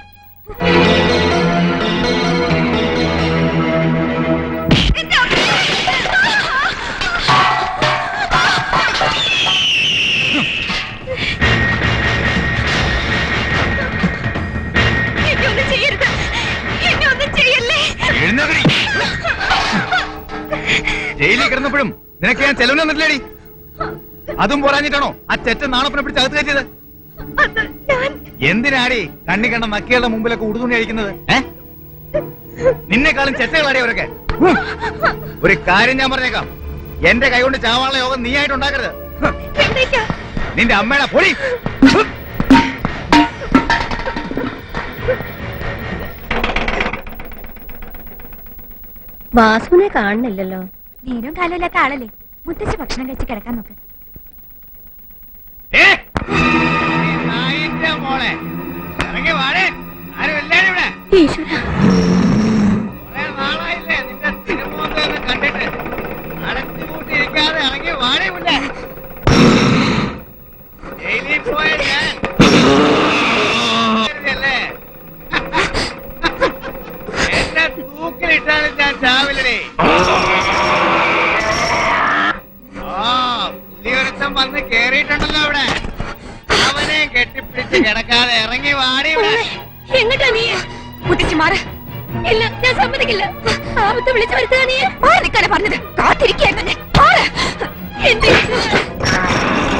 എന്നെ ഒന്നും ചെയ്യരുത് എന്നെ ഒന്നും ചെയ്യല്ലേ എഴുന്നേക്കടി. ജയിലിൽ കിടന്നപ്പോഴും നിനക്ക് ഞാൻ ചെലവിന് തന്നിട്ടില്ലേടി അതും പോരാഞ്ഞിട്ടാണോ ആ ചെറ്റ നാണപ്പനെ പിടിച്ച് അകത്ത് കയറ്റിയത് എന്തിനാടി കണ്ണി കണ്ട നക്കികളുടെ മുമ്പിലൊക്കെ ഉടുതുണി അഴിക്കുന്നത് ഏ നിന്നെക്കാളും ചെറ്റകളാടി അവരൊക്കെ ഉം. ഒരു കാര്യം ഞാൻ പറഞ്ഞേക്കാം എന്റെ കൈ കൊണ്ട് ചാവാനുള്ള യോഗം നീ ആയിട്ട് ഉണ്ടാക്കരുത് നിന്റെ അമ്മയുടെ പൊടി വാസുവിനെ കാണുന്നില്ലല്ലോ നേരം കാലമില്ലാത്ത ആളല്ലേ മുത്തശ്ശി ഭക്ഷണം കഴിച്ച് കിടക്കാൻ നോക്ക് നായിന്റെ മോളെ ഇറങ്ങി വാടേ ആരും എല്ലാരും ഇവിടെ ഈശ്വര കുറെ നാളായില്ലേ നിന്റെ തിരുമോന്തൊന്ന് കണ്ടിട്ട് അടച്ചു കൂട്ടിയിരിക്കാതെ ഇറങ്ങി വാടേ മുന്നേ ജയിലിൽ പോയ ഞാൻ അല്ലേ? എന്നെ തൂക്കിലിട്ടാലും ഞാൻ ചാവില്ലേ ആ പുതിയൊരുത്തം വന്ന് കേറിയിട്ടുണ്ടല്ലോ ഇവിടെ അവനെ കെട്ടിപ്പിടിച്ച് കിടക്കാതെ ഇറങ്ങി വാടി ഇവിടെ എങ്ങട്ടാ നീ മുത്തശ്ശി മാറ് ഇല്ല ഞാൻ സമ്മതിക്കില്ല ആപത്ത് വിളിച്ചു വരുത്തുക നീ മാറി നിൽക്കാനാ പറഞ്ഞത് കാത്തിരിക്കായിരുന്നു ഞാൻ മാറ് എന്റെ ഈശ്വരാ.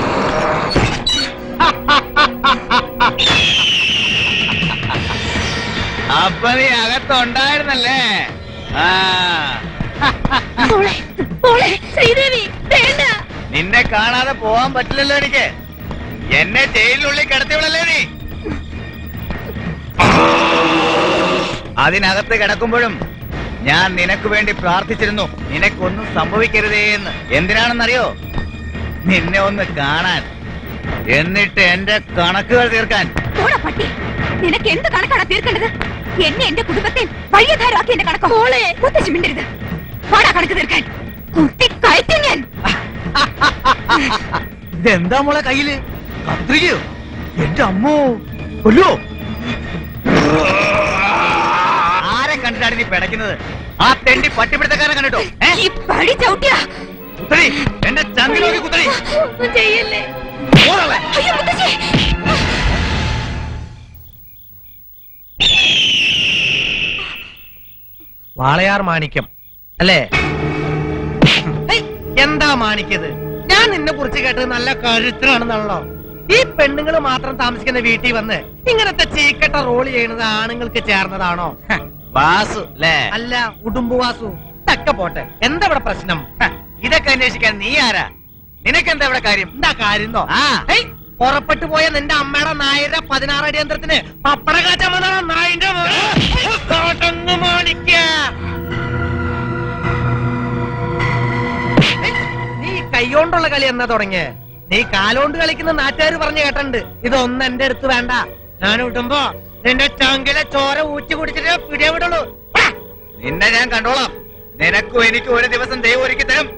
അപ്പൊ നീ അകത്തുണ്ടായിരുന്നല്ലേ ആ മോളെ മോളെ ശ്രീദേവി വേണ്ട നിന്നെ കാണാതെ പോവാൻ പറ്റില്ലല്ലോ എനിക്ക് എന്നെ ജയിലിനുള്ളിൽ കിടത്തിവിടല്ലേ നീ അതിനകത്ത് കിടക്കുമ്പോഴും ഞാൻ നിനക്ക് വേണ്ടി പ്രാർത്ഥിച്ചിരുന്നു നിനക്കൊന്നും സംഭവിക്കരുതേ എന്ന് എന്തിനാണെന്നറിയോ നിന്നെ ഒന്ന് കാണാൻ എന്നിട്ട് എന്റെ കണക്കുകൾ തീർക്കാൻ പോടാ പട്ടി നിനക്ക് എന്ത് കണക്കാണ് തീർക്കേണ്ടത് എന്നെ എന്റെ കുടുംബത്തെ വഴിയധാരാക്കി എന്റെ കണക്കോ മോളെ മുത്തശ്ശി മിണ്ടരുത് പോടാ കണക്ക് തീർക്കാൻ കുത്തി കയറ്റും ഞാൻ ഇതെന്താ മോളെ കയ്യില് കത്രികയോ എന്റെ അമ്മോ കൊല്ലോ ആരെ കണ്ടിട്ടാണ് നീ പിടയ്ക്കുന്നത് ആ തെണ്ടി പട്ടിപ്പിടുത്തക്കാരൻ കണ്ടിട്ടോ ഏ? ഈ പടി ചവിട്ടിയാ കുത്തടി എന്റെ ചന്തി നോക്കി കുത്തടി ഒന്നും ചെയ്യല്ലേ ഓടവേ. അയ്യോ മുത്തശ്ശി വാളയാർ മാണിക്യം അല്ലേ ഹേയ്, എന്താ മാണിക്കത് ഞാൻ നിന്നെ കുറിച്ച് കേട്ടത് നല്ല കരുത്തനാണെന്നാണല്ലോ ഈ പെണ്ണുങ്ങൾ മാത്രം താമസിക്കുന്ന വീട്ടിൽ വന്ന് ഇങ്ങനത്തെ ചീക്കട്ട റോൾ ചെയ്യുന്നത് ആണുങ്ങൾക്ക് ചേർന്നതാണോ ഹ, വാസു അല്ലേ അല്ല ഉടുമ്പുവാസു തക്ക പോട്ടെ എന്താ ഇവിടെ പ്രശ്നം ഹ, ഇതൊക്കെ അന്വേഷിക്കാൻ നീ ആരാ നിനക്കെന്താ ഇവിടെ കാര്യം എന്താ കാര്യം ആ ഹേയ്, പുറപ്പെട്ടു പോയ നിന്റെ അമ്മയുടെ നായരുടെ പതിനാറ് അടിയന്തരത്തിന് പപ്പട കാച്ചാൻ വന്നതാ നായിന്റെ മോനെ. കാട്ടങ്ങ് മാണിക്ക. ഹേയ്, നീ ഈ കൈകൊണ്ടുള്ള കളി എന്നാ തുടങ്ങിയേ നീ കാലോണ്ട് കളിക്കുന്ന നാട്ടുകാർ പറഞ്ഞു കേട്ടിട്ടുണ്ട് ഇതൊന്നും എന്റെ അടുത്ത് വേണ്ട ഞാൻ വിടുമ്പോ നിന്റെ ചങ്കിലെ ചോര ഊറ്റി കുടിച്ചിട്ട് പിടിയെ വിടുള്ളൂ നിന്നെ ഞാൻ കണ്ടോളാം നിനക്കും എനിക്കും ഒരു ദിവസം ദൈവം ഒരുക്കി തരും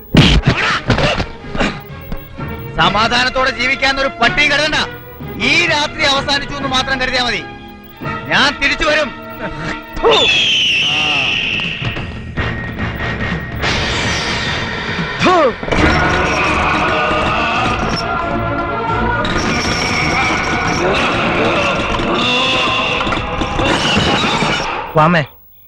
സമാധാനത്തോടെ ജീവിക്കാൻ ഒരു പട്ടി കരുതണ്ട ഈ രാത്രി അവസാനിച്ചു എന്ന് മാത്രം കരുതിയാ മതി ഞാൻ തിരിച്ചു വരും വാമേ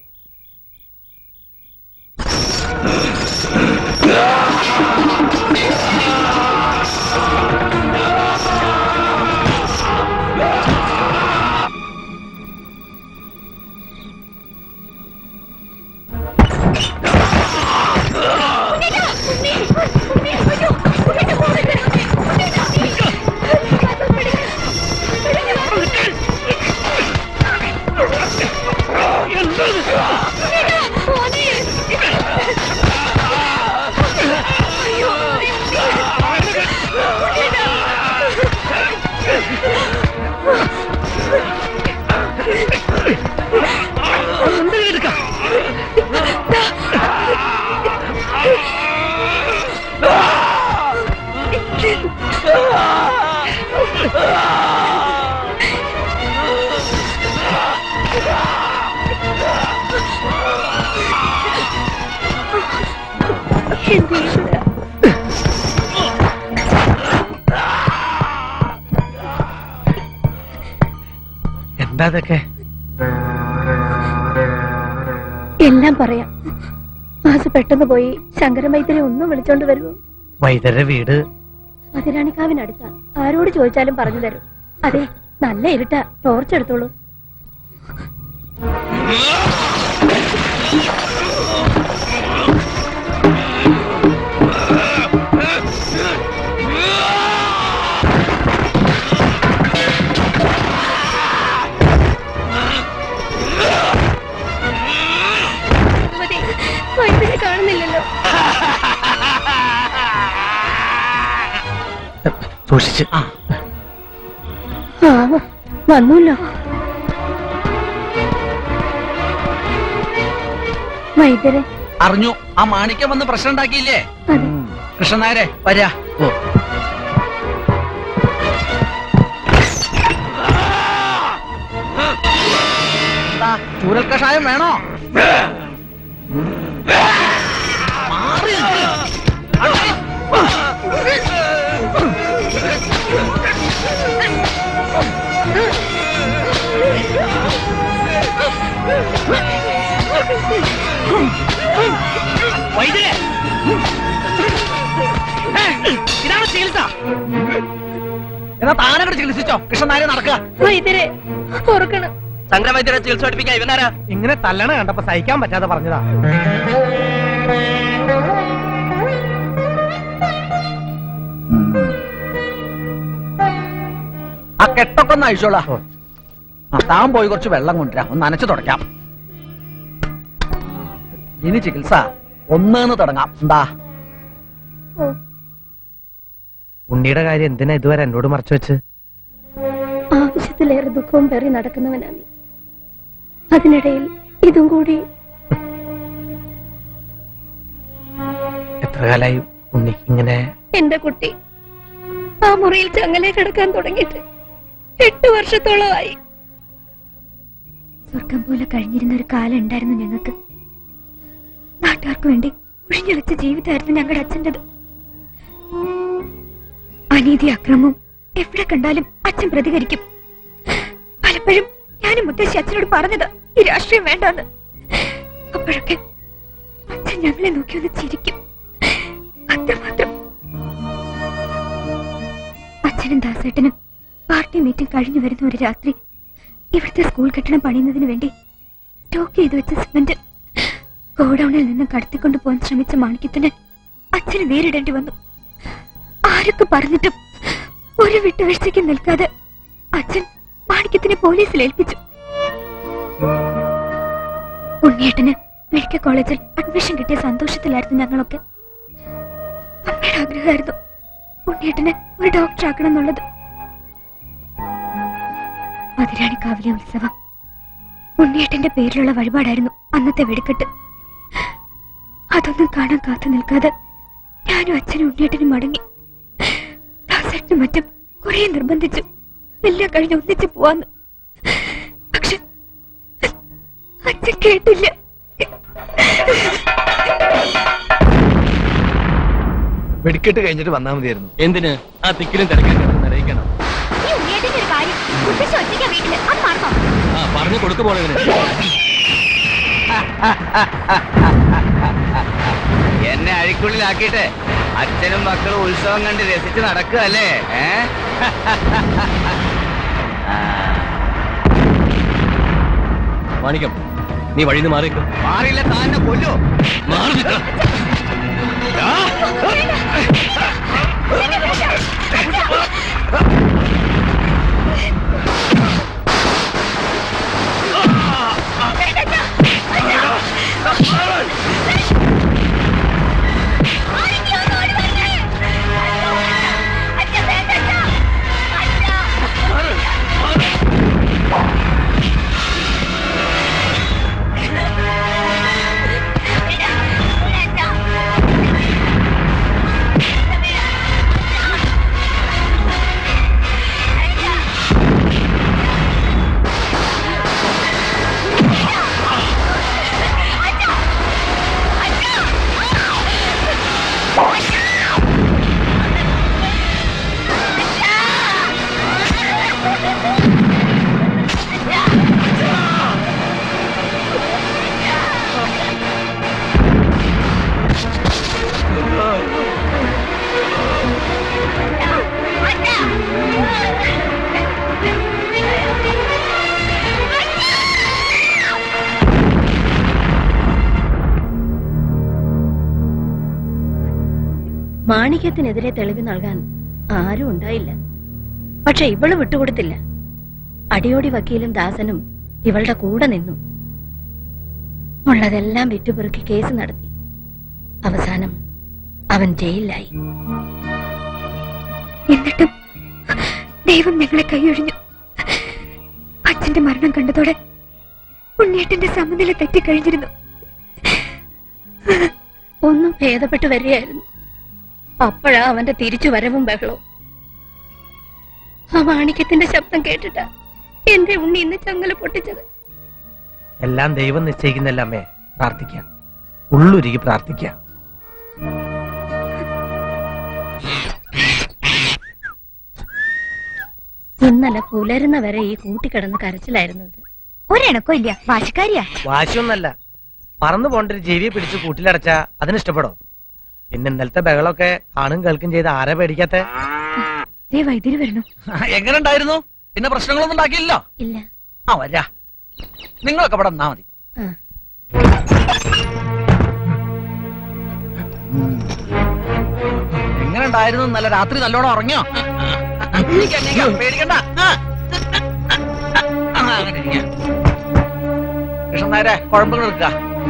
എന്താ അതൊക്കെ എല്ലാം പറയാം മാസു പെട്ടെന്ന് പോയി ശങ്കരമൈത്തിനെ ഒന്നും വിളിച്ചോണ്ട് വരുമോ വൈദ്യരുടെ വീട് മധുരാണിക്കാവിനടുത്ത ആരോട് ചോദിച്ചാലും പറഞ്ഞു തരും അതെ നല്ല ഇരുട്ട ടോർച്ച് എടുത്തോളൂ മതി, വൈദ്യരെ കാണുന്നില്ലല്ലോ സൂക്ഷിച്ച് ആ വന്നൂല്ലോ വൈദ്യരെ അറിഞ്ഞു ആ മാണിക്യം വന്ന് പ്രശ്നം ഉണ്ടാക്കിയില്ലേ കൃഷ്ണൻ നായരെ വരാ ഓ എന്താ, ചൂരൽ കഷായം വേണോ മാറി നിൽക്ക്. വൈദ്യരെ ഇതാണ് ചികിത്സ എന്നാ താനങ്ങോട്ട് ചികിത്സിച്ചോ കൃഷ്ണൻ നായരെ നടക്കുക വൈദ്യരെ ഓർക്കണം സംഘവൈദ്യരെ ചികിത്സ പഠിപ്പിക്കാൻ ഇവനാരാ ഇങ്ങനെ തല്ലണ കണ്ടപ്പോ സഹിക്കാൻ പറ്റാതെ പറഞ്ഞതാ ആ കെട്ടൊക്കെ ഒന്ന് അഴിച്ചോളാ ആ, താൻ പോയി കുറച്ച് വെള്ളം കൊണ്ടുവരാം ഒന്ന് നനച്ചു തുടയ്ക്കാം ഇനി ചികിത്സ ഒന്നേന്ന് തുടങ്ങാം എന്താ ഉണ്ണിയുടെ കാര്യം എന്തിനാ ഇതുവരെ എന്നോട് മറച്ചു വെച്ച് ആവശ്യത്തിലേറെ ദുഃഖവും പേറി നടക്കുന്നവനാ നീ അതിനിടയിൽ ഇതും കൂടി എത്ര കാലായി ഉണ്ണിക്ക് ഇങ്ങനെ എന്റെ കുട്ടി ആ മുറിയിൽ ചങ്ങലെ കിടക്കാൻ തുടങ്ങിയിട്ട് എട്ട് വർഷത്തോളമായി സ്വർഗം പോലെ കഴിഞ്ഞിരുന്ന ഒരു കാലം ഉണ്ടായിരുന്നു ഞങ്ങൾക്ക് നാട്ടുകാർക്ക് വേണ്ടി ഒഴിഞ്ഞു വെച്ച ജീവിതമായിരുന്നു ഞങ്ങളുടെ അച്ഛൻ്റെത് അനീതി അക്രമവും എവിടെ കണ്ടാലും അച്ഛൻ പ്രതികരിക്കും പലപ്പോഴും ഞാനും മുത്തശ്ശി അച്ഛനോട് പറഞ്ഞത് ഈ രാഷ്ട്രീയം വേണ്ടെന്ന് അപ്പോഴൊക്കെ അച്ഛൻ ഞങ്ങളെ നോക്കി ഒന്ന് ചിരിക്കും അത്രമാത്രം അച്ഛനും ദാസേട്ടനും പാർട്ടി മീറ്റിംഗ് കഴിഞ്ഞു വരുന്ന ഒരു രാത്രി ഇവിടുത്തെ സ്കൂൾ കെട്ടിടം പണിയുന്നതിന് വേണ്ടി സ്റ്റോക്ക് ചെയ്തു വെച്ച സിമന്റ് ഗോഡൌണിൽ നിന്നും കടത്തിക്കൊണ്ടു പോകാൻ ശ്രമിച്ച മാണിക്യത്തിന് അച്ഛന് നേരിടേണ്ടി വന്നു ആരൊക്കെ പറഞ്ഞിട്ടും ഒരു വിട്ടുവീഴ്ചയ്ക്ക് നിൽക്കാതെ അച്ഛൻ മാണിക്യത്തിനെ പോലീസിൽ ഏൽപ്പിച്ചു ഉണ്ണിയേട്ടന് മെഡിക്കൽ കോളേജിൽ അഡ്മിഷൻ കിട്ടിയ സന്തോഷത്തിലായിരുന്നു ഞങ്ങളൊക്കെ അമ്മയുടെ ഒരാഗ്രഹമായിരുന്നു ഉണ്ണിയേട്ടനെ ഒരു ഡോക്ടർ ആക്കണം എന്നുള്ളത് മധുരാണിക്കാവിലെ ഉത്സവം ഉണ്ണിയേട്ടന്റെ പേരിലുള്ള വഴിപാടായിരുന്നു അന്നത്തെ വെടിക്കെട്ട് അതൊന്നും കാണാൻ കാത്തു നിൽക്കാതെ ഞാനും അച്ഛനും ഉണ്ണിയേട്ടനും മടങ്ങി ദാസേട്ടനും മറ്റും കുറെ നിർബന്ധിച്ചു എല്ലാം കഴിഞ്ഞ് ഒന്നിച്ചു പോവാന്ന് പക്ഷെ അച്ഛൻ കേട്ടില്ല വെടിക്കെട്ട് കഴിഞ്ഞിട്ട് വന്നാൽ മതിയായിരുന്നു എന്തിന് ആ തിക്കിലും തിരക്കിലും അറിയിക്കണം ഈ ഉണ്ണിയേട്ടന്റെ ഒരു കാര്യം മുത്തശ്ശി ഒറ്റയ്ക്കാ വീട്ടില് അത് മറന്നോ ആ പറഞ്ഞു കൊടുക്കു പോണവന് എന്നെ അഴിക്കുള്ളിലാക്കിയിട്ട് അച്ഛനും മക്കളും ഉത്സവം കണ്ട് രസിച്ച് നടക്കുക അല്ലേ ഏ മാണിക്കം നീ വഴിന്ന് മാറിക്കും മാറിയില്ല താന്നെ കൊല്ലോ മാറി നിൽക്കണം മാണിക്യത്തിനെതിരെ തെളിവ് നൽകാൻ ആരും ഉണ്ടായില്ല പക്ഷെ ഇവള് വിട്ടുകൊടുത്തില്ല അടിയോടി വക്കീലും ദാസനും ഇവളുടെ കൂടെ നിന്നു ഉള്ളതെല്ലാം വിറ്റുപെറുക്കി കേസ് നടത്തി അവസാനം അവൻ ജയിലിലായി എന്നിട്ടും ദൈവം ഞങ്ങളെ കൈയൊഴിഞ്ഞു അച്ഛന്റെ മരണം കണ്ടതോടെ ഉണ്ണിയേട്ടന്റെ സമനില തെറ്റിക്കഴിഞ്ഞിരുന്നു ഒന്നും ഭേദപ്പെട്ടു വരികയായിരുന്നു അപ്പോഴാ അവന്റെ തിരിച്ചു വരവും ബഹളവും ആ മാണിക്യത്തിന്റെ ശബ്ദം കേട്ടിട്ടാ എന്റെ ഉണ്ണി ഇന്ന് ചങ്ങല പൊട്ടിച്ചത് എല്ലാം ദൈവം നിശ്ചയിക്കുന്നല്ല അമ്മേ പ്രാർത്ഥിക്കാം ഉള്ളുരുകി പ്രാർത്ഥിക്കാം ഇന്നലെ പുലരുന്ന വരെ ഈ കൂട്ടിക്കിടന്ന് കരച്ചിലായിരുന്നു ഇത് ഒരിണക്കോ ഇല്ല വാശിക്കാരിയാ വാശിയൊന്നല്ല പറന്നു പോണ്ട ഒരു ജീവിയെ പിടിച്ച് കൂട്ടിലടച്ചാ അതിനിഷ്ടപ്പെടോ പിന്നെ ഇന്നലത്തെ ബഹളമൊക്കെ കാണും കേൾക്കും ചെയ്ത് ആരെ പേടിക്കാത്ത ദേ വൈദ്യുതി വരണു എങ്ങനെ ഉണ്ടായിരുന്നു പിന്നെ പ്രശ്നങ്ങളൊന്നും ഉണ്ടാക്കിയില്ലോ ഇല്ല ആ വരാ നിങ്ങളൊക്കെ ഇവിടെ നിന്നാ മതി ആ. എങ്ങനെ ഉണ്ടായിരുന്നു നല്ല രാത്രി നല്ലോണം ഉറങ്ങിയോ എണീക്ക, എണീക്ക, പേടിക്കണ്ട ആ. ആ, അങ്ങനെ ഇരിക്ക. കൃഷ്ണൻ നായരെ കുഴമ്പങ്ങൾ എടുക്കുക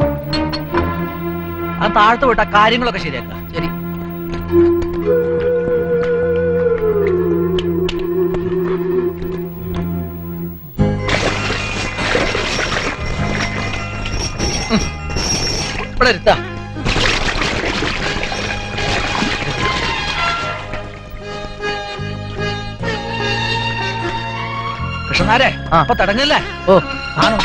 ആ താഴ്ത്തു വിട്ട കാര്യങ്ങളൊക്കെ ശരിയാക്കുക ശരി ഇവിടെ ഇരുത്താ കൃഷ്ണനാരെ അപ്പൊ തടങ്ങല്ലേ ഓ ആണോ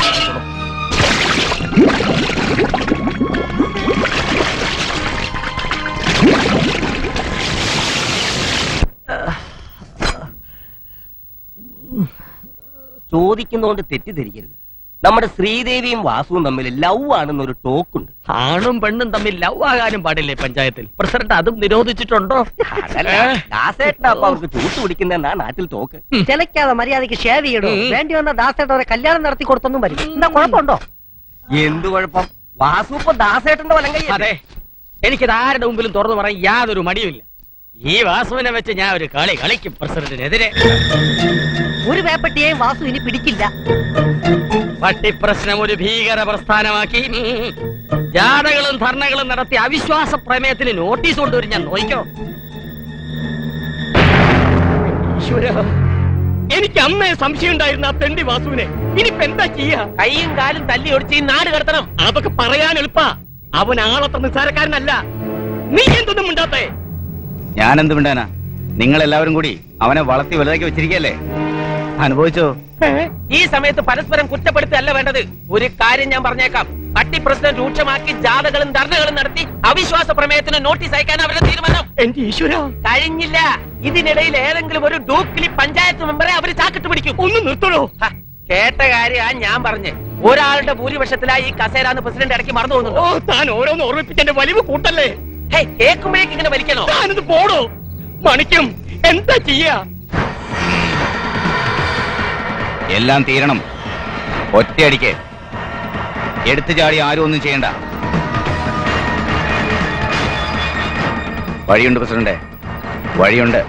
ചോദിക്കുന്നതുകൊണ്ട് തെറ്റിദ്ധരിക്കരുത് നമ്മുടെ ശ്രീദേവിയും വാസുവും തമ്മിൽ ലവ് ആണെന്നൊരു ടോക്കുണ്ട് ആണും പെണ്ണും തമ്മിൽ ലവ് ആകാനും പാടില്ലേ പഞ്ചായത്തിൽ പ്രസിഡന്റ് അതും നിരോധിച്ചിട്ടുണ്ടോ അതല്ല ദാസേട്ടനാ അപ്പൊ അവർക്ക് ചൂട്ട് പിടിക്കുന്ന നാട്ടിൽ ടോക്ക് ചിലക്കാതെ മര്യാദയ്ക്ക് ഷേവ് ചെയ്യണോ വേണ്ടി വന്ന ദാസേട്ട അവരെ കല്യാണം നടത്തി കൊടുത്തൊന്നും വരും എന്താ കുഴപ്പമുണ്ടോ എന്ത് കുഴപ്പം വാസു ഇപ്പൊ ദാസേട്ടന്റെ വലം കൈ അതെ എനിക്കിത് ആരുടെ മുമ്പിലും തുറന്നു പറയാൻ യാതൊരു മടിയുമില്ല ഈ വാസുവിനെ വെച്ച് ഞാൻ ഒരു കളി കളിക്കും പ്രസിഡന്റിനെതിരെ ഒരു വേപ്പട്ടിയെയും വാസു ഇനി പിടിക്കില്ല പട്ടി പ്രശ്നം ഒരു ഭീകര പ്രസ്ഥാനമാക്കി ഉം. ജാടകളും ധർണകളും നടത്തി അവിശ്വാസ പ്രമേയത്തിന് നോട്ടീസ് കൊണ്ടുവരും ഞാൻ നോക്കിക്കോ ഈശ്വരാ, എനിക്ക് അന്നേ സംശയം ഉണ്ടായിരുന്ന ആ തെണ്ടി വാസുവിനെ ഇനിയിപ്പോ എന്താ ചെയ്യാ കൈയും കാലും തല്ലി ഒടിച്ച് ഈ നാട് കടത്തണം അതൊക്കെ പറയാൻ എളുപ്പാ അവൻ ആളത്ര നിസ്സാരക്കാരനല്ല നീ എന്തൊന്നും മിണ്ടാത്തേ ഞാൻ എന്ത് മിണ്ടാനാ നിങ്ങൾ എല്ലാവരും കൂടി അവനെ വളർത്തി വലുതാക്കി വെച്ചിരിക്കല്ലേ അനുഭവിച്ചോ ഈ സമയത്ത് പരസ്പരം കുറ്റപ്പെടുത്തല്ല വേണ്ടത് ഒരു കാര്യം ഞാൻ പറഞ്ഞേക്കാം പട്ടി പ്രശ്നം രൂക്ഷമാക്കി ജാഥകളും ധർണകളും നടത്തി അവിശ്വാസ പ്രമേയത്തിന് നോട്ടീസ് അയക്കാൻ അവരുടെ തീരുമാനം എന്റെ ഈശ്വര കഴിഞ്ഞില്ല ഇതിനിടയിൽ ഏതെങ്കിലും ഒരു ഡൂക്കിലി പഞ്ചായത്ത് മെമ്പറെ അവര് ചാക്കിട്ട് പിടിക്കും ഒന്ന് നിർത്തണോ കേട്ട കാര്യ ഞാൻ പറഞ്ഞ് ഒരാളുടെ ഭൂരിപക്ഷത്തിലായി ഈ കസേരാന്ന് പ്രസിഡന്റ് ഇടയ്ക്ക് മറന്നു ഓ പോകുന്നുണ്ടോ താൻ ഓരോന്ന് ഓർമ്മിപ്പിച്ചെന്റെ വലിവ് കൂട്ടല്ലേ ഹേ കേൾക്കുമ്പോഴേക്ക് ഇങ്ങനെ വലിക്കണോ താനിത് പോടോ മണിക്കും എന്താ ചെയ്യാ എല്ലാം തീരണം ഒറ്റയടിക്ക് എടുത്തു ചാടി ആരും ഒന്നും ചെയ്യണ്ട വഴിയുണ്ട് പ്രസിഡന്റെ വഴിയുണ്ട്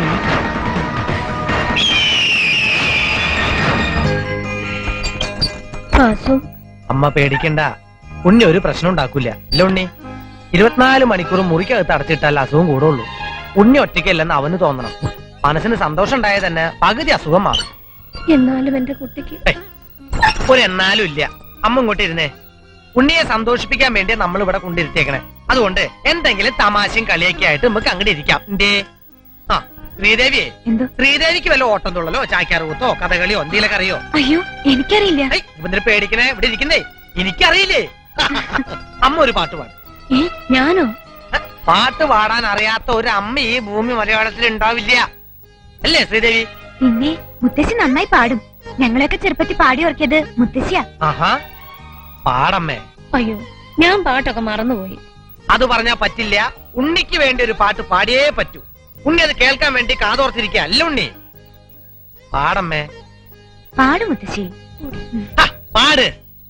വാസു അമ്മ പേടിക്കണ്ട ഉണ്ണി ഒരു പ്രശ്നം ഉണ്ടാക്കൂല അല്ല ഉണ്ണി ഇരുപത്തിനാല് മണിക്കൂർ മുറിക്കകത്ത് അടച്ചിട്ടാൽ അസുഖം കൂടുള്ളൂ ഉണ്ണി ഒറ്റയ്ക്കല്ലെന്ന് അവന് തോന്നണം മനസ്സിന് സന്തോഷം ഉണ്ടായ തന്നെ പകുതി അസുഖം മാറും എന്നാലും എന്റെ കുട്ടിക്ക് ഒരു എന്നാലും ഇല്ല അമ്മ ഇങ്ങോട്ട് ഇരുന്നേ ഉണ്ണിയെ സന്തോഷിപ്പിക്കാൻ വേണ്ടി നമ്മൾ ഇവിടെ കൊണ്ടിരുത്തിയേക്കണേ അതുകൊണ്ട് എന്തെങ്കിലും തമാശയും കളിയൊക്കെ ആയിട്ട് നമുക്ക് അങ്ങോട്ട് ഇരിക്കാം എന്തേ ആ ശ്രീദേവിയെ ശ്രീദേവിക്ക് വല്ല ഓട്ടം തുള്ളലോ ചായ്ക്കാറുകൂത്തോ കഥകളിയോ എന്തെങ്കിലൊക്കെ അറിയോ അയ്യോ എനിക്കറിയില്ല ഇവന്തിന് പേടിക്കണേ ഇവിടെ ഇരിക്കുന്നേ എനിക്കറിയില്ലേ അമ്മ ഒരു പാട്ട് പാടും ഏ ഞാനോ പാട്ട് പാടാൻ അറിയാത്ത ഒരു അമ്മ ഈ ഭൂമി മലയാളത്തിൽ ഉണ്ടാവില്ല അല്ലേ ശ്രീദേവി പിന്നെ മുത്തശ്ശി നന്നായി പാടും ഞങ്ങളൊക്കെ ചെറുപ്പത്തിൽ പാടി ഓർക്കിയത് മുത്തശ്ശിയാ ആഹാ പാടമ്മേ അയ്യോ ഞാൻ പാട്ടൊക്കെ മറന്നുപോയി അത് പറഞ്ഞാ പറ്റില്ല ഉണ്ണിക്ക് വേണ്ടി ഒരു പാട്ട് പാടിയേ പറ്റൂ ഉണ്ണി അത് കേൾക്കാൻ വേണ്ടി കാതോർത്തിരിക്കുക അല്ല ഉണ്ണി പാടമ്മേ പാടും മുത്തശ്ശി ഹ, പാട്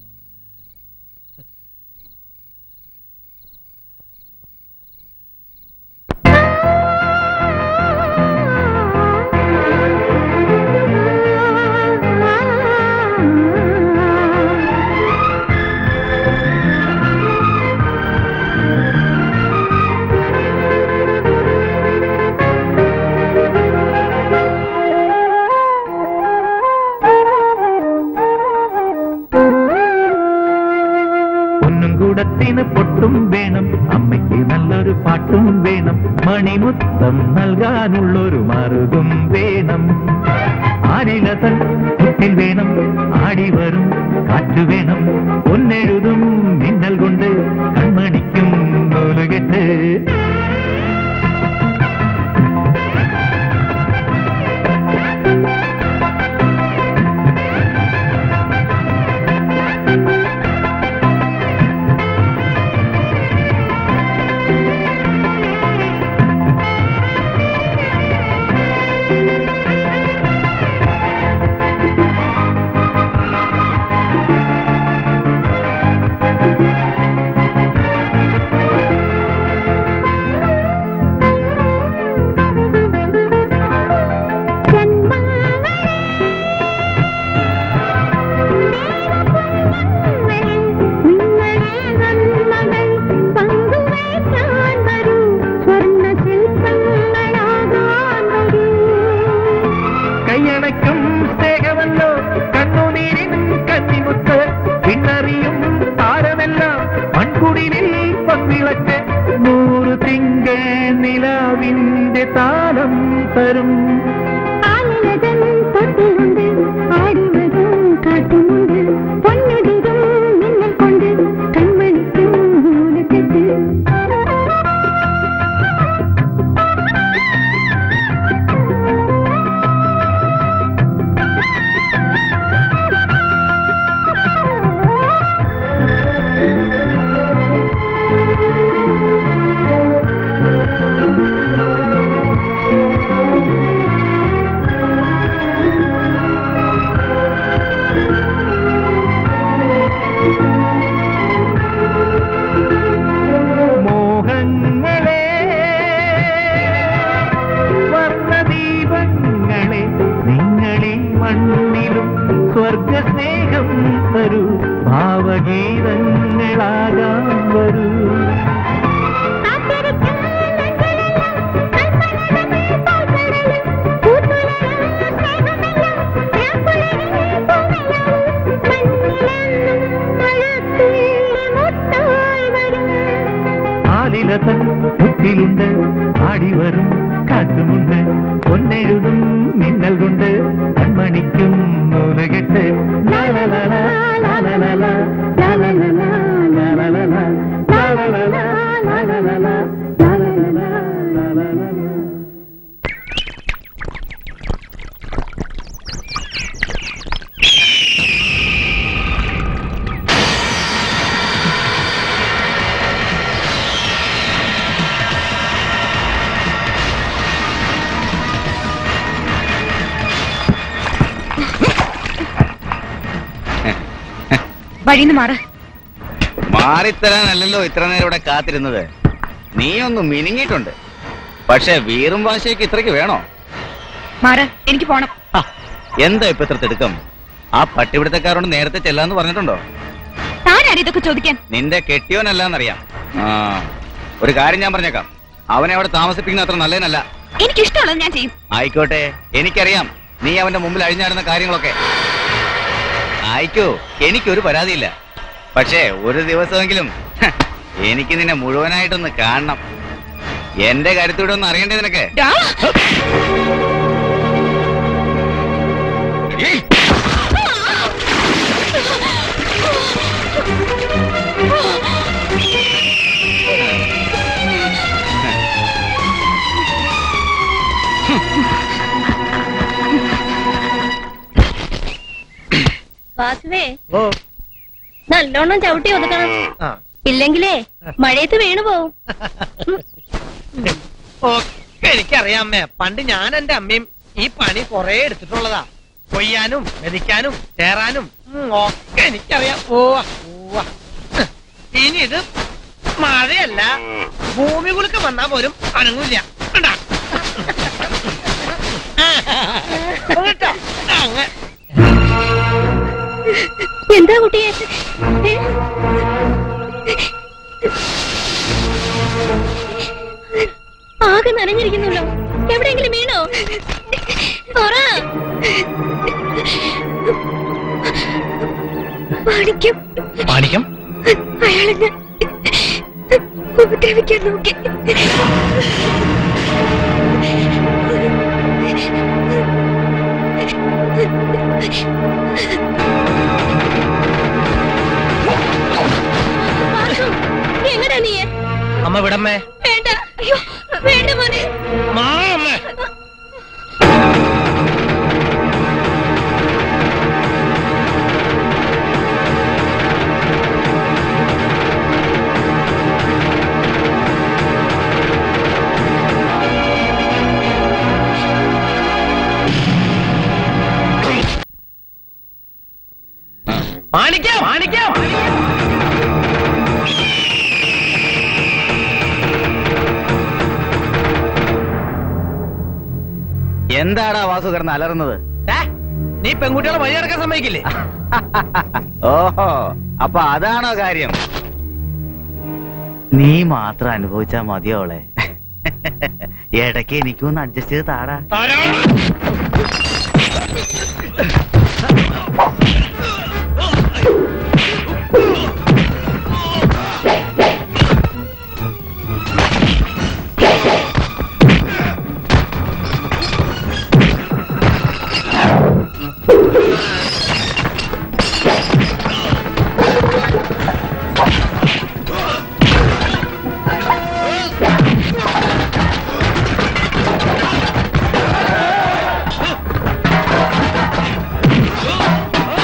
പൊന്നും കൂടത്തിന് പൊട്ടും വേണം അമ്മയ്ക്ക് നല്ലൊരു പാട്ടും വേണം മണിമുത്തം നൽകാനുള്ളൊരു മറുകും വേണം ആരിലതൻ ചുറ്റിൽ വേണം ആടി വരും കാറ്റു വേണം പൊന്നെഴുതും മിന്നൽ കൊണ്ട് കൺമണിക്കും നൂലുകെട്ട് കൈയണയ്ക്കും സ്നേഹമല്ലോ കണ്ണുനീരിൻ കന്നിമുത്ത് പിന്നറിയും താരമെല്ലാം മൺകുടിലിൽ പന്തിളക്ക് നൂറ് തിങ്കൾ നിലാവിന്റെ താളം തരും മോഹങ്ങളെ വർണ്ണദീപങ്ങളെ നിങ്ങളിൽ മണ്ണിലും സ്വർഗസ്നേഹം തരൂ ഭാവഗീതങ്ങളാകാം പൊന്നെഴുതും മിന്നൽ കൊണ്ട് കൺമണിക്കും നൂലുകെട്ട് ലാലലാല, ലാലലാല, ലാലലാല, ലാലലാല, ലാലലാല, ലാലലാല, ലാലലാല, ലാലലാല. വഴിന്ന് മാറ മാറിത്തരാനല്ലല്ലോ ഇത്ര നേരം ഇവിടെ കാത്തിരുന്നത് നീ ഒന്ന് മിനുങ്ങിയിട്ടുണ്ട് പക്ഷെ വീറും വാശിയൊക്കെ ഇത്രയ്ക്ക് വേണോ മാറ എനിക്ക് പോണം എന്താ ഇപ്പൊ ഇത്ര തിടുക്കം ആ പട്ടിപിടുത്തക്കാരോട് നേരത്തെ ചെല്ലാന്ന് പറഞ്ഞിട്ടുണ്ടോ താനാണ് ഇതൊക്കെ ചോദിക്കാൻ നിന്റെ കെട്ടിയോനല്ലാന്നറിയാം ആ ഒരു കാര്യം ഞാൻ പറഞ്ഞേക്കാം അവനെ അവിടെ താമസിപ്പിക്കുന്ന അത്ര നല്ലതിനല്ല എനിക്കിഷ്ടമുള്ളത് ഞാൻ ചെയ്യും ആയിക്കോട്ടെ എനിക്കറിയാം നീ അവന്റെ മുമ്പിൽ അഴിഞ്ഞാടുന്ന കാര്യങ്ങളൊക്കെ ആയിക്കോ എനിക്കൊരു പരാതിയില്ല പക്ഷേ ഒരു ദിവസമെങ്കിലും ഹ, എനിക്ക് നിന്നെ മുഴുവനായിട്ടൊന്ന് കാണണം എന്റെ കാര്യത്തൂടെ ഒന്ന് അറിയണ്ടേ നിനക്ക് വാസുവേ നല്ലോണം ചവിട്ടി ഒതുക്കണം ആ. ഇല്ലെങ്കിലേ മഴയത്ത് വീണു പോവും ഒക്കെ എനിക്കറിയാമേ പണ്ട് ഞാൻ എന്റെ അമ്മയും ഈ പണി കൊറേ എടുത്തിട്ടുള്ളതാ കൊയ്യാനും മെതിക്കാനും ചേറാനും ഉം, ഒക്കെ എനിക്കറിയാം ഓവാ ഓവാ ഹ്, ഇനി ഇത് മഴയല്ല ഭൂമി കുലുക്കം വന്നാ പോലും അനങ്ങൂല കണ്ടാ? കേട്ടോ? അങ്ങ് എന്താ കുട്ടിയെ ഏ? ആകെ നനഞ്ഞിരിക്കുന്നല്ലോ എവിടെയെങ്കിലും വീണോ പറ മാണിക്യം മാണിക്യം അയാളെന്നെ ഉപദ്രവിക്കാൻ നോക്കി വാസു, എങ്ങടാ നീ അമ്മ വിടമ്മേ വേണ്ട അയ്യോ വേണ്ട മോനെ മാമ്മേ മാണിക്യം മാണിക്യം എന്താടാ വാസു കിടന്ന് അലറുന്നത് ഏ? നീ പെൺകുട്ടികളെ വഴി ഇറക്കാൻ സമ്മതിക്കില്ലേ ഓഹോ അപ്പൊ അതാണോ കാര്യം നീ മാത്രം അനുഭവിച്ചാ മതിയോളെ ഇടയ്ക്ക് എനിക്കൊന്ന് അഡ്ജസ്റ്റ് ചെയ്ത് താടാ ആ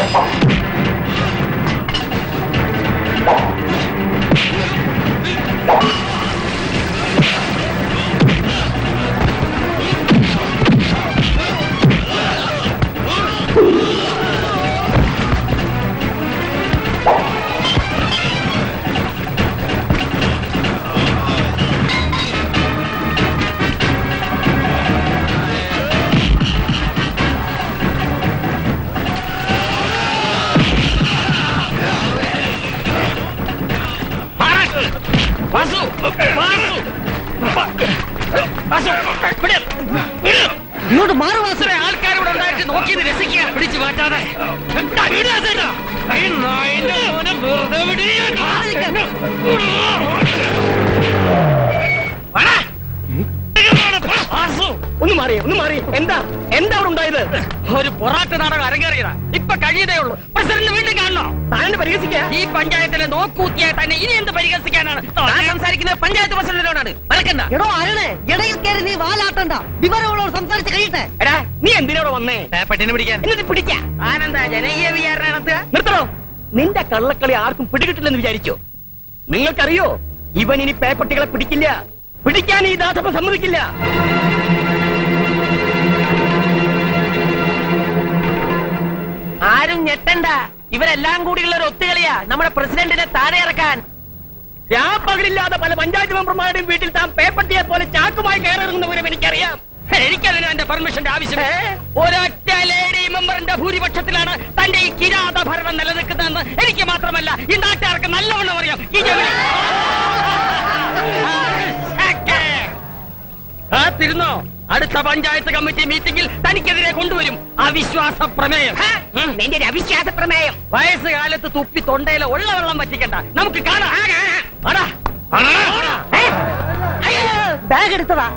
വാസു വാസു വാസു വിട്. വിട്. ഇങ്ങോട്ട് മാറി വാസു ഇത്രയും ആൾക്കാരിവിടെ ഉണ്ടായിട്ട് നോക്കിയത് രസിക്കുക പിടിച്ചു മാറ്റാതെ എന്താ വീട് വാസേട്ടാ? ഈ നായിന്റെ മോനെ വെറുതെ വിടില്ല. വാടാ. വാസു, ഒന്ന് മാറി ഒന്ന് മാറി എന്താ എന്താ അവിടെ ഉണ്ടായത് ഒരു പൊറാട്ട നാടകം അരങ്ങേറിയതാ ഇപ്പൊ കഴിയതേ ഉള്ളൂ പ്രസിഡന്റ് വീണ്ടും കാണണോ താനെ പരിഹസിക്കുക ഈ പഞ്ചായത്തിലെ നോക്കൂത്തിയായി തന്നെ ഇനി എന്ത് പരിഹസിക്കാനാണ് താൻ സംസാരിക്കുന്നത് പഞ്ചായത്ത് പ്രസിഡന്റിനോടാണ് മറക്കണ്ട എടോ അരണേ ഇടയിൽ കയറി നീ വാലാട്ടണ്ട വിവരമുള്ളവർ സംസാരിച്ച് കഴിയട്ടെ എടാ നീ എന്തിനോട് വന്നേ പെട്ടിനെ പിടിക്കാൻ എന്നിട്ട് പിടിക്കാം ആനന്ദ ജനകീയ വിചാരണ നടത്തുക നിർത്തണോ നിന്റെ കള്ളക്കളി ആർക്കും പിടികിട്ടില്ലെന്ന് വിചാരിച്ചോ നിങ്ങൾക്കറിയോ ഇവൻ ഇനി പേപ്പട്ടികളെ പിടിക്കില്ല പിടിക്കാൻ ഈ ദാസപ്പ സമ്മതിക്കില്ല ആരും ഞെട്ടണ്ട ഇവരെല്ലാം കൂടിയുള്ള ഒരു ഒത്തുകളിയാ നമ്മുടെ പ്രസിഡന്റിനെ താഴെ ഇറക്കാൻ രാപ്പകലില്ലാതെ പല പഞ്ചായത്ത് മെമ്പർമാരുടെയും വീട്ടിൽ താൻ പേപ്പട്ടിയെ പോലെ ചാക്കുമായി കയറിറങ്ങുന്നവരും എനിക്കറിയാം എനിക്കതിന് എന്റെ പെർമിഷന്റെ ആവശ്യം ഒരൊറ്റ ലേഡി മെമ്പറിന്റെ ഭൂരിപക്ഷത്തിലാണ് തന്റെ ഈ കിരാത ഭരണം നിലനിൽക്കുന്നതെന്ന് എനിക്ക് മാത്രമല്ല ഈ നാട്ടുകാർക്ക് നല്ലവണ്ണം അറിയാം ഈ ജോലി- ആ തിരുന്നോ അടുത്ത പഞ്ചായത്ത് കമ്മിറ്റി മീറ്റിംഗിൽ തനിക്കെതിരെ കൊണ്ടുവരും അവിശ്വാസ പ്രമേയം നിന്റെ ഒരു അവിശ്വാസ പ്രമേയം വയസ്സുകാലത്ത് തുപ്പി തൊണ്ടയിലെ ഉള്ള വെള്ളം പറ്റിക്കണ്ട നമുക്ക് കാണാം ആടാ. ആടാ. ബാഗ് എടുത്തതാ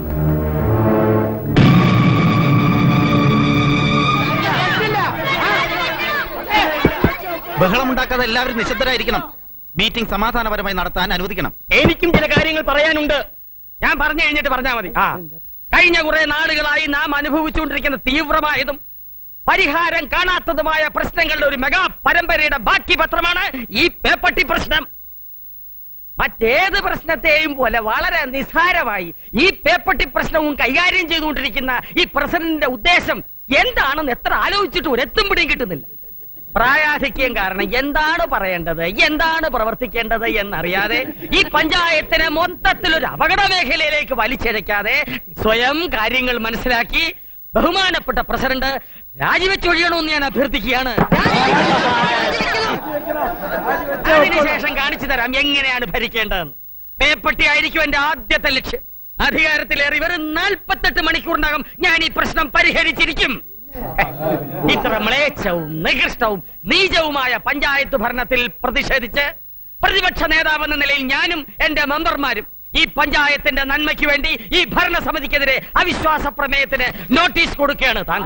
ബഹളമുണ്ടാക്കാതെ എല്ലാവരും നിശബ്ദരായിരിക്കണം മീറ്റിംഗ് സമാധാനപരമായി നടത്താൻ അനുവദിക്കണം എനിക്കും ചില കാര്യങ്ങൾ പറയാനുണ്ട് ഞാൻ പറഞ്ഞു കഴിഞ്ഞിട്ട് പറഞ്ഞാൽ മതി ആ കഴിഞ്ഞ കുറെ നാളുകളായി നാം അനുഭവിച്ചുകൊണ്ടിരിക്കുന്ന തീവ്രമായതും പരിഹാരം കാണാത്തതുമായ പ്രശ്നങ്ങളുടെ ഒരു മെഗാ പരമ്പരയുടെ ബാക്കി പത്രമാണ് ഈ പേപ്പട്ടി പ്രശ്നം മറ്റേത് പ്രശ്നത്തെയും പോലെ വളരെ നിസ്സാരമായി ഈ പേപ്പട്ടി പ്രശ്നവും കൈകാര്യം ചെയ്തുകൊണ്ടിരിക്കുന്ന ഈ പ്രസിഡന്റിന്റെ ഉദ്ദേശം എന്താണെന്ന് എത്ര ആലോചിച്ചിട്ടും ഒരു എത്തും പിടിയും കിട്ടുന്നില്ല പ്രായാധിക്യം കാരണം എന്താണ് പറയേണ്ടത് എന്താണ് പ്രവർത്തിക്കേണ്ടത് എന്നറിയാതെ ഈ പഞ്ചായത്തിനെ മൊത്തത്തിൽ ഒരു അപകട മേഖലയിലേക്ക് വലിച്ചിഴക്കാതെ സ്വയം കാര്യങ്ങൾ മനസ്സിലാക്കി ബഹുമാനപ്പെട്ട പ്രസിഡന്റ് രാജിവെച്ചൊഴിയണമെന്ന് ഞാൻ അഭ്യർത്ഥിക്കുകയാണ് അതിനുശേഷം കാണിച്ചു തരാം എങ്ങനെയാണ് ഭരിക്കേണ്ടതെന്ന് പേപ്പട്ടി ആയിരിക്കും എന്റെ ആദ്യത്തെ ലക്ഷ്യം അധികാരത്തിലേറി വെറും നാൽപ്പത്തെട്ട് മണിക്കൂറിനകം ഞാൻ ഈ പ്രശ്നം പരിഹരിച്ചിരിക്കും ഇത്ര മ്ലേച്ഛവും നികൃഷ്ടവും നീചവുമായ പഞ്ചായത്ത് ഭരണത്തിൽ പ്രതിഷേധിച്ച് പ്രതിപക്ഷ നേതാവെന്ന നിലയിൽ ഞാനും എന്റെ മെമ്പർമാരും ഈ പഞ്ചായത്തിന്റെ നന്മയ്ക്ക് വേണ്ടി ഈ ഭരണസമിതിക്കെതിരെ അവിശ്വാസ പ്രമേയത്തിന് നോട്ടീസ് കൊടുക്കുകയാണ് താങ്കൾ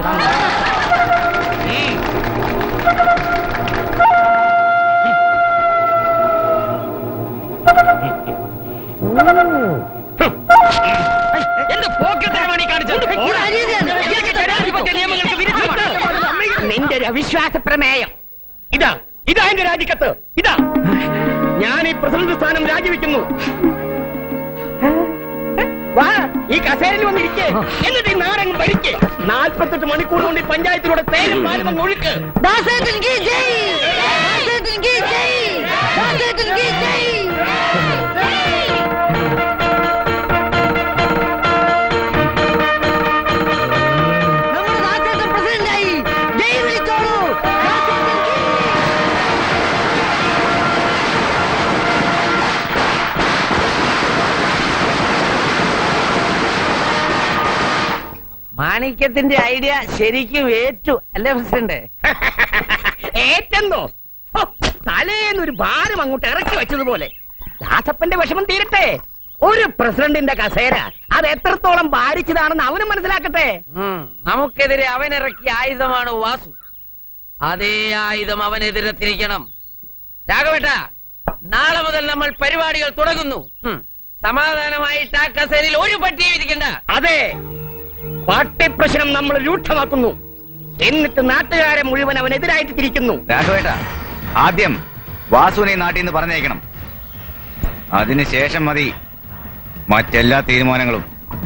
എന്ത് പോക്കത്തരമാണ് ഈ കാണിച്ചത് ഇതൊക്കെ ജനാധിപത്യ നിയമങ്ങൾക്ക് വിരുദ്ധമാണ് നിന്റെ ഒരു അവിശ്വാസ പ്രമേയം ഇതാ ഇതാ എന്റെ രാജിക്കത്ത് ഇതാ ഞാൻ ഈ പ്രസിഡന്റ് സ്ഥാനം രാജിവെക്കുന്നു വാ ഈ കസേരയിൽ വന്നിരിക്കേ എന്നിട്ട് ഈ നാരങ്ങ് ഭരിക്കേ നാൽപ്പത്തെട്ട് മണിക്കൂർ കൊണ്ട് ഈ പഞ്ചായത്തിലൂടെ തേനും പാലും അങ്ങ് ഒഴുക്ക് ദാസേട്ടൻ കി ജയ് ദാസേട്ടൻ കി ജയ് ദാസേട്ടൻ കി ജയ് നമ്മുടെ ദാസേട്ടൻ പ്രസിഡന്റായി ജയ് വിളിച്ചോളൂ ദാസേട്ടൻ കി മാണിക്യത്തിന്റെ ഐഡിയ ശരിക്കും ഏറ്റു അല്ലേ പ്രസിഡന്റ് ഏറ്റെന്നോ ഹോ, തലേന്നൊരു ഭാരം അങ്ങോട്ട് ഇറക്കി വെച്ചതുപോലെ ദാസപ്പന്റെ വിഷമം തീരട്ടെ ഒരു പ്രസിഡന്റിന്റെ കസേര അത് എത്രത്തോളം ഭാരിച്ചതാണെന്ന് അവനും മനസ്സിലാക്കട്ടെ ഉം, നമുക്കെതിരെ അവനിറക്കിയ ആയുധമാണ് വാസു അതേ ആയുധം അവനെതിരെ തിരിക്കണം രാഘവേട്ട നാളെ മുതൽ നമ്മൾ പരിപാടികൾ തുടങ്ങുന്നു ഉം, സമാധാനമായിട്ട് ആ കസേരയിൽ ഒരു പട്ടിയെ ഇരിക്കണ്ട അതെ പാർട്ടി പ്രശ്നം നമ്മൾ രൂക്ഷമാക്കുന്നു എന്നിട്ട് നാട്ടുകാരെ മുഴുവൻ അവനെതിരായിട്ട് തിരിക്കുന്നു രാഘവേട്ട ആദ്യം വാസുവിനെ ഈ നാട്ടിൽ നിന്ന് പറഞ്ഞയക്കണം അതിനുശേഷം മതി മറ്റെല്ലാ തീരുമാനങ്ങളും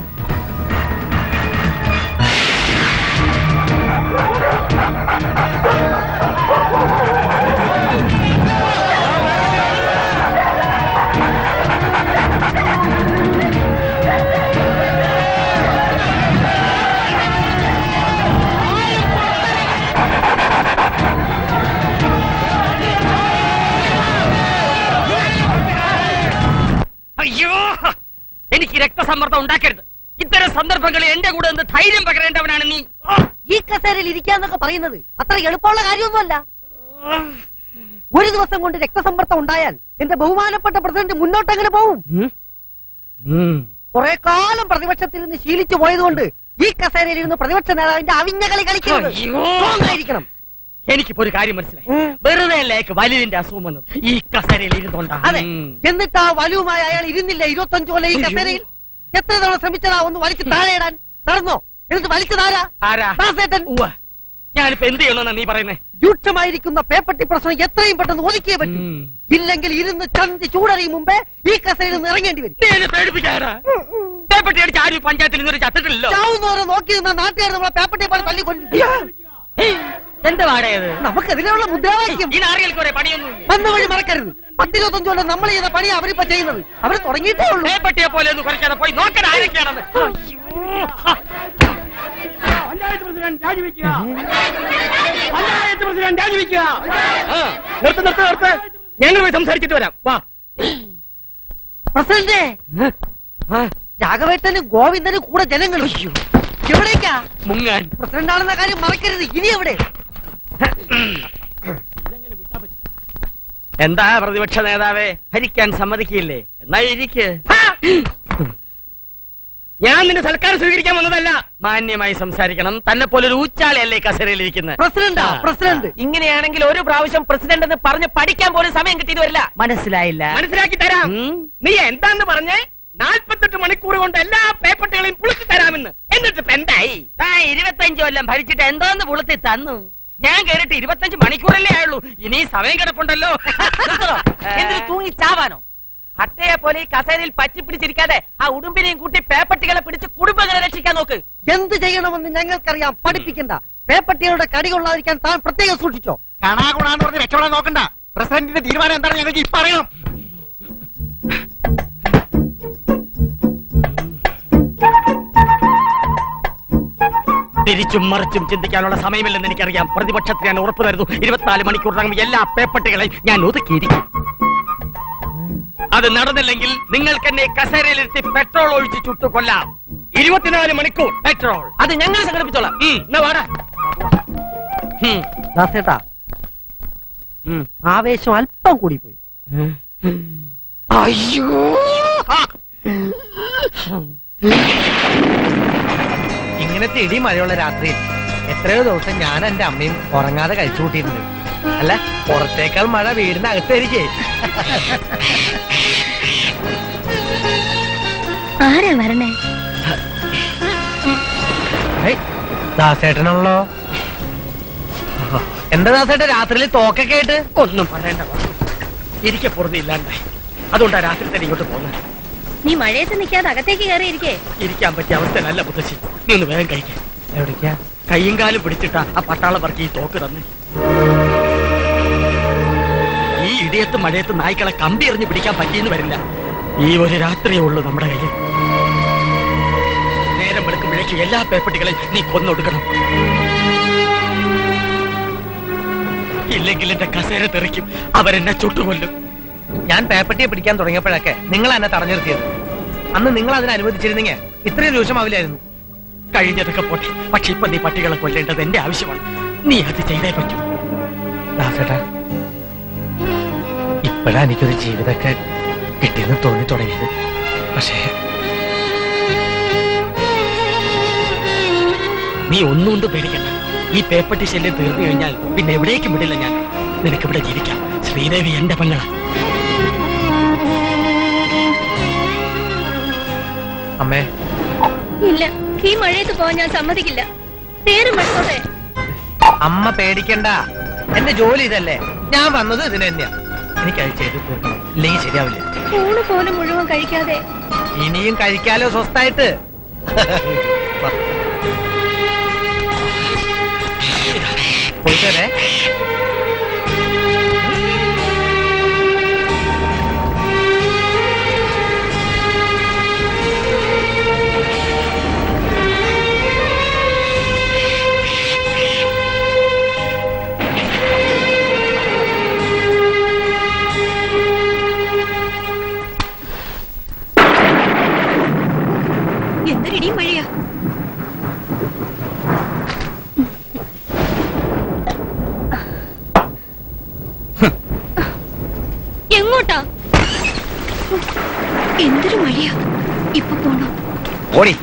അയ്യോ എനിക്ക് രക്തസമ്മർദ്ദം ഉണ്ടാക്കരുത് ഇത്തരം സന്ദർഭങ്ങളിൽ എന്റെ കൂടെ നിന്ന് ധൈര്യം പകരേണ്ടവനാണ് നീ ഈ കസേരയിൽ ഇരിക്കാന്നൊക്കെ പറയുന്നത് അത്ര എളുപ്പമുള്ള കാര്യമൊന്നുമല്ല ഒരു ദിവസം കൊണ്ട് രക്തസമ്മർദ്ദം ഉണ്ടായാൽ എന്റെ ബഹുമാനപ്പെട്ട പ്രസിഡന്റ് മുന്നോട്ടെങ്ങനെ പോവും കുറെ കാലം പ്രതിപക്ഷത്തിരുന്ന് ശീലിച്ചു പോയതുകൊണ്ട് ഈ കസേരയിൽ ഇരുന്ന് പ്രതിപക്ഷ നേതാവിന്റെ അവിഞ്ഞ കളി കളിക്കുന്നത് അയ്യോ. Strong ആയിരിക്കണം എനിക്കിപ്പോ ഒരു കാര്യം മനസ്സിലായി വെറുതെ ലേക്ക് വലിവിന്റെ അസുഖം വന്നത് ഈ കസേരയിൽ ഇരുന്നുകൊണ്ടാ അതെ എന്നിട്ട് ആ വലുവുമായി അയാൾ ഇരുന്നില്ല ഇരുപത്തഞ്ചു കൊല്ലം ഈ കസേരയിൽ എത്ര തവണ ശ്രമിച്ചതാ ഒന്ന് വലിച്ചു താഴെ ഇടാൻ നടന്നോ എന്നിട്ട് വലിച്ചതാരാ ആരാ ദാസേട്ടൻ ഞാനിപ്പോ എന്ത് ചെയ്യണമെന്നാ നീ പറയുന്നേ രൂക്ഷമായിരിക്കുന്ന പേപ്പട്ടി പ്രശ്നം എത്രയും പെട്ടെന്ന് ഒതുക്കിയേ പറ്റൂ ഇല്ലെങ്കിൽ ഇരുന്ന് ചന്തി ചൂടറിയും മുമ്പേ ഈ കസേരയിൽ നിന്ന് ഇറങ്ങേണ്ടി വരും നീ എന്നെ പേടിപ്പിക്കാനാ പേപ്പട്ടി അടിച്ച് ആരും ഈ പഞ്ചായത്തിൽ നിന്നൊരു ചത്തിട്ടില്ലല്ലോ ചാവുന്നവരെ നോക്കി നിന്ന നാട്ടുകാർ നമ്മളെ പേപ്പട്ടിയെ പോലെ തല്ലിക്കൊല്ലും എന്താ വാടയത് നമുക്കെതിരെയുള്ള മുദ്രാവാക്യം ഈ നാറികൾക്ക് കുറെ പണിയൊന്നും വന്ന വഴി മറക്കരുത് പത്തിരുപത്തഞ്ചു കൊല്ലം നമ്മൾ ചെയ്ത പണി അവരിപ്പോ ചെയ്യുന്നത് അവർ തുടങ്ങിയിട്ടേ ഉള്ളൂ പേപ്പട്ടിയെ പോലെ ഒന്ന് കുറയ്ക്കാതെ പോയി നോക്കാൻ ആരൊക്കെയാണെന്ന് പഞ്ചായത്ത് പ്രസിഡന്റ് രാജിവെക്കുക പഞ്ചായത്ത് പ്രസിഡന്റ് രാജിവെക്കുക ആ, നിർത്ത് നിർത്ത് നിർത്ത് ഞങ്ങൾ പോയി സംസാരിച്ചിട്ട് വരാം വാ പ്രസിഡന്റ് രാഘവേട്ടനും ഗോവിന്ദനും കൂടെ ജനങ്ങൾ എവിടേക്കാ മുങ്ങാൻ പ്രസിഡന്റ് ആണെന്ന കാര്യം മറക്കരുത് ഇനി എവിടെ എന്താ പ്രതിപക്ഷ നേതാവേ ഭരിക്കാൻ സമ്മതിക്കില്ലേ എന്നാ ഇരിക്ക് ഞാൻ നിന്റെ സൽക്കാരം സ്വീകരിക്കാൻ വന്നതല്ല മാന്യമായി സംസാരിക്കണം തന്നെ പോലെ ഒരു ഊച്ചാളിയല്ലേ ഈ കസേരയിൽ ഇരിക്കുന്നത് പ്രസിഡന്റാ പ്രസിഡന്റ് ഇങ്ങനെയാണെങ്കിൽ ഒരു പ്രാവശ്യം പ്രസിഡന്റ് എന്ന് പറഞ്ഞ് പഠിക്കാൻ പോലും സമയം കിട്ടിയത് വരില്ല മനസ്സിലായില്ല മനസ്സിലാക്കി തരാം നീ എന്താന്ന് പറഞ്ഞേ നാൽപ്പത്തെട്ട് മണിക്കൂർ കൊണ്ട് എല്ലാ പേപ്പട്ടുകളെയും പുളുത്തി തരാമെന്ന് എന്നിട്ട് ഇപ്പൊ എന്തായി ഇരുപത്തഞ്ച് കൊല്ലം ഭരിച്ചിട്ട് എന്തോന്ന് പുളുത്തി തന്നു ഞാൻ കേറിട്ട് ഇരുപത്തഞ്ച് മണിക്കൂറല്ലേ ആയുള്ളൂ ഇനി സമയം കിടപ്പുണ്ടല്ലോ എന്തിനു തൂങ്ങി ചാവാനോ അട്ടയെ പോലെ ഈ കസേരയിൽ പറ്റിപ്പിടിച്ചിരിക്കാതെ ആ ഉടുമ്പിനെയും കൂട്ടി പേപ്പട്ടികളെ പിടിച്ച് കുടുംബങ്ങളെ രക്ഷിക്കാൻ നോക്ക് എന്ത് ചെയ്യണമെന്ന് ഞങ്ങൾക്കറിയാം പഠിപ്പിക്കണ്ട പേപ്പട്ടികളുടെ കടി കൊള്ളാതിരിക്കാൻ താൻ പ്രത്യേകം സൂക്ഷിച്ചോ കണാകുണാന്ന് പറഞ്ഞ് രക്ഷപ്പെടാൻ നോക്കണ്ട പ്രസിഡന്റിന്റെ തീരുമാനം എന്താണ് ഞങ്ങൾക്ക് ഇപ്പൊ അറിയണം തിരിച്ചും മറിച്ചും ചിന്തിക്കാനുള്ള സമയമില്ലെന്ന് എനിക്കറിയാം പ്രതിപക്ഷത്തിന് ഞാൻ ഉറപ്പു തരുന്നു ഇരുപത്തിനാല് മണിക്കൂറിനകം എല്ലാ പേപ്പട്ടികളെയും ഞാൻ ഒതുക്കിയിരിക്കും അത് നടന്നില്ലെങ്കിൽ നിങ്ങൾക്ക് എന്നെ കസേരയിലിരുത്തി പെട്രോൾ ഒഴിച്ച് ചുട്ടു കൊല്ലാം ഇരുപത്തിനാല് മണിക്കൂർ പെട്രോൾ അത് ഞങ്ങൾ സംഘടിപ്പിച്ചോളാം ഉം, എന്നാ വാടാ ഉം. ദാസേട്ടാ ആവേശം അല്പം കൂടി പോയി അയ്യോ ഇങ്ങനത്തെ ഇടി മഴയുള്ള രാത്രിയിൽ എത്രയോ ദിവസം ഞാൻ എന്റെ അമ്മയും ഉറങ്ങാതെ കഴിച്ചു കൂട്ടിയിട്ടുണ്ട് അല്ല പുറത്തേക്കാൾ മഴ വീടിന് അകത്തായിരിക്കേ ആരാ വരണേ ഏയ്, ദാസേട്ടനാണല്ലോ എന്താ ദാസേട്ടൻ രാത്രിയിൽ തോക്കൊക്കെ ആയിട്ട് ഒന്നും പറയണ്ട വാസു. എനിക്ക് പൊറുതി ഇല്ലാണ്ടായി അതുകൊണ്ടാ രാത്രി തന്നെ ഇങ്ങോട്ട് പോകുന്നത് നീ മഴയത്ത് നിൽക്കാതെ അകത്തേക്ക് കയറിയിരിക്കേ ഇരിക്കാൻ പറ്റിയ അവസ്ഥയിലല്ല മുത്തശ്ശി നീ ഒന്ന് വേഗം കഴിക്കാൻ എവിടേക്കാ കയ്യും കാലും പിടിച്ചിട്ടാ ആ പട്ടാള വർക്ക് ഈ തോക്ക് തന്നെ ഈ ഇടിയത്ത് മഴയത്ത് നായ്ക്കളെ കമ്പി എറിഞ്ഞ് പിടിക്കാൻ പറ്റിയെന്ന് വരില്ല ഈ ഒരു രാത്രിയേ ഉള്ളൂ നമ്മുടെ കയ്യിൽ നേരം വെളുക്കുമ്പോഴേക്കും എല്ലാ പേപ്പട്ടികളെയും നീ കൊന്നൊടുക്കണം ഇല്ലെങ്കിൽ എന്റെ കസേര തെറിക്കും അവരെന്നെ ചുട്ടുകൊല്ലും ഞാൻ പേപ്പട്ടിയെ പിടിക്കാൻ തുടങ്ങിയപ്പോഴൊക്കെ നിങ്ങൾ എന്നെ തടഞ്ഞു നിർത്തിയത് അന്ന് നിങ്ങൾ അതിന് അനുവദിച്ചിരുന്നെങ്കിൽ ഇത്രയും രൂക്ഷമാവില്ലായിരുന്നു കഴിഞ്ഞതൊക്കെ പോട്ടെ പക്ഷെ ഇപ്പൊ നീ പട്ടികളെ കൊല്ലേണ്ടത് എന്റെ ആവശ്യമാണ് നീ അത് ചെയ്തേ പറ്റൂ ദാസേട്ടാ ഇപ്പോഴാ എനിക്കൊരു ജീവിതമൊക്കെ കിട്ടിയെന്ന് തോന്നി തുടങ്ങിയത് പക്ഷേ നീ ഒന്നുകൊണ്ട് പേടിക്കണ്ട ഈ പേപ്പട്ടി ശല്യം തീർന്നു കഴിഞ്ഞാൽ പിന്നെ എവിടേക്കും വിടില്ല ഞാൻ നിനക്കിവിടെ ജീവിക്കാം ശ്രീദേവി എന്റെ പെങ്ങള അമ്മേ ഇല്ല ഈ മഴയത്ത് പോകാൻ ഞാൻ സമ്മതിക്കില്ല തേരും വെട്ടോട്ടെ അമ്മ പേടിക്കണ്ട എന്റെ ജോലി ഇതല്ലേ ഞാൻ വന്നത് ഇതിന് തന്നെയാ എനിക്ക് അത് ചെയ്ത് തീർക്കണം ഇല്ലെങ്കിൽ ശരിയാവില്ല ഊണ് പോലും മുഴുവൻ കഴിക്കാതെ ഇനിയും കഴിക്കാലോ സ്വസ്ഥായിട്ട് പോയിട്ട് വരേ എന്തൊരിടിയും മഴയാ എങ്ങോട്ടാ എന്തൊരു മഴയാ ഇപ്പൊ പോണോ ഓടി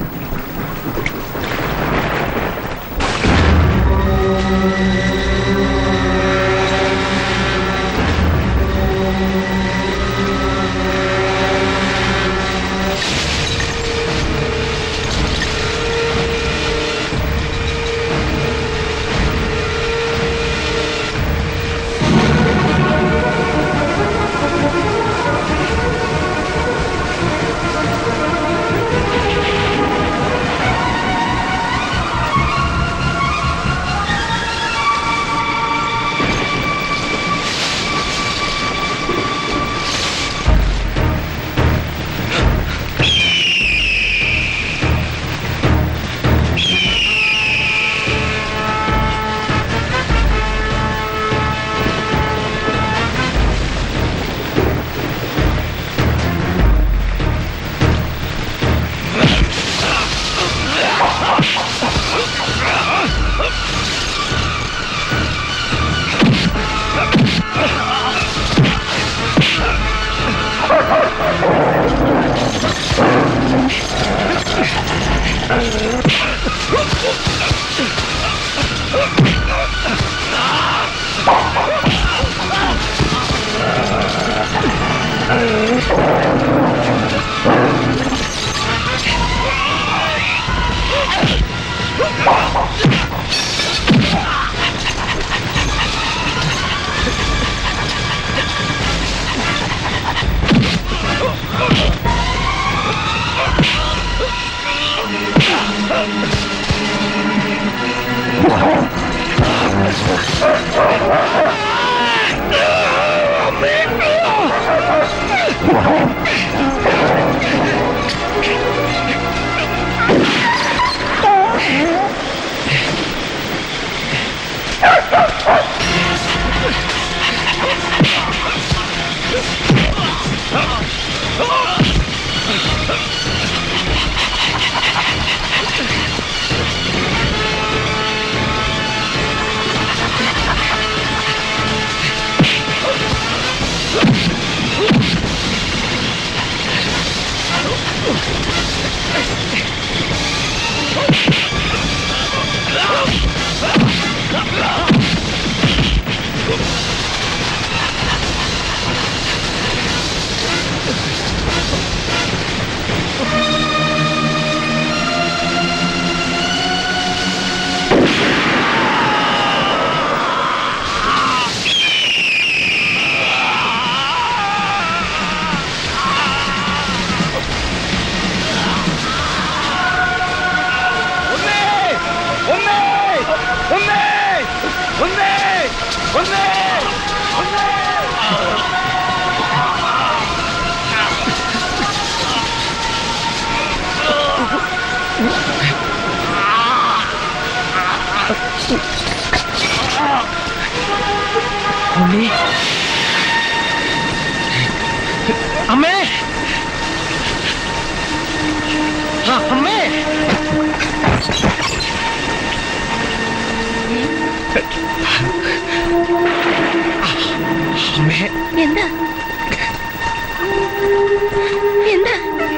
ഉണ്ണി അമ്മേ ആ, അമ്മേ അമ്മേ എന്താ എന്താ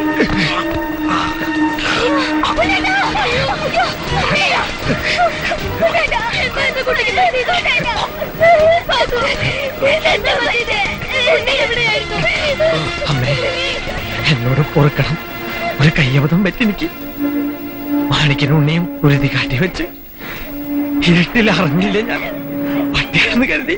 അമ്മേ എന്നോട് പൊറുക്കണം ഒരു കയ്യബദ്ധം പറ്റി എനിക്ക് മാണിക്കനും ഉണ്ണിയും ഉരുതി കാട്ടി വെച്ച് ഇരുട്ടിൽ അറിഞ്ഞില്ല ഞാൻ പട്ടിയെന്ന് കരുതി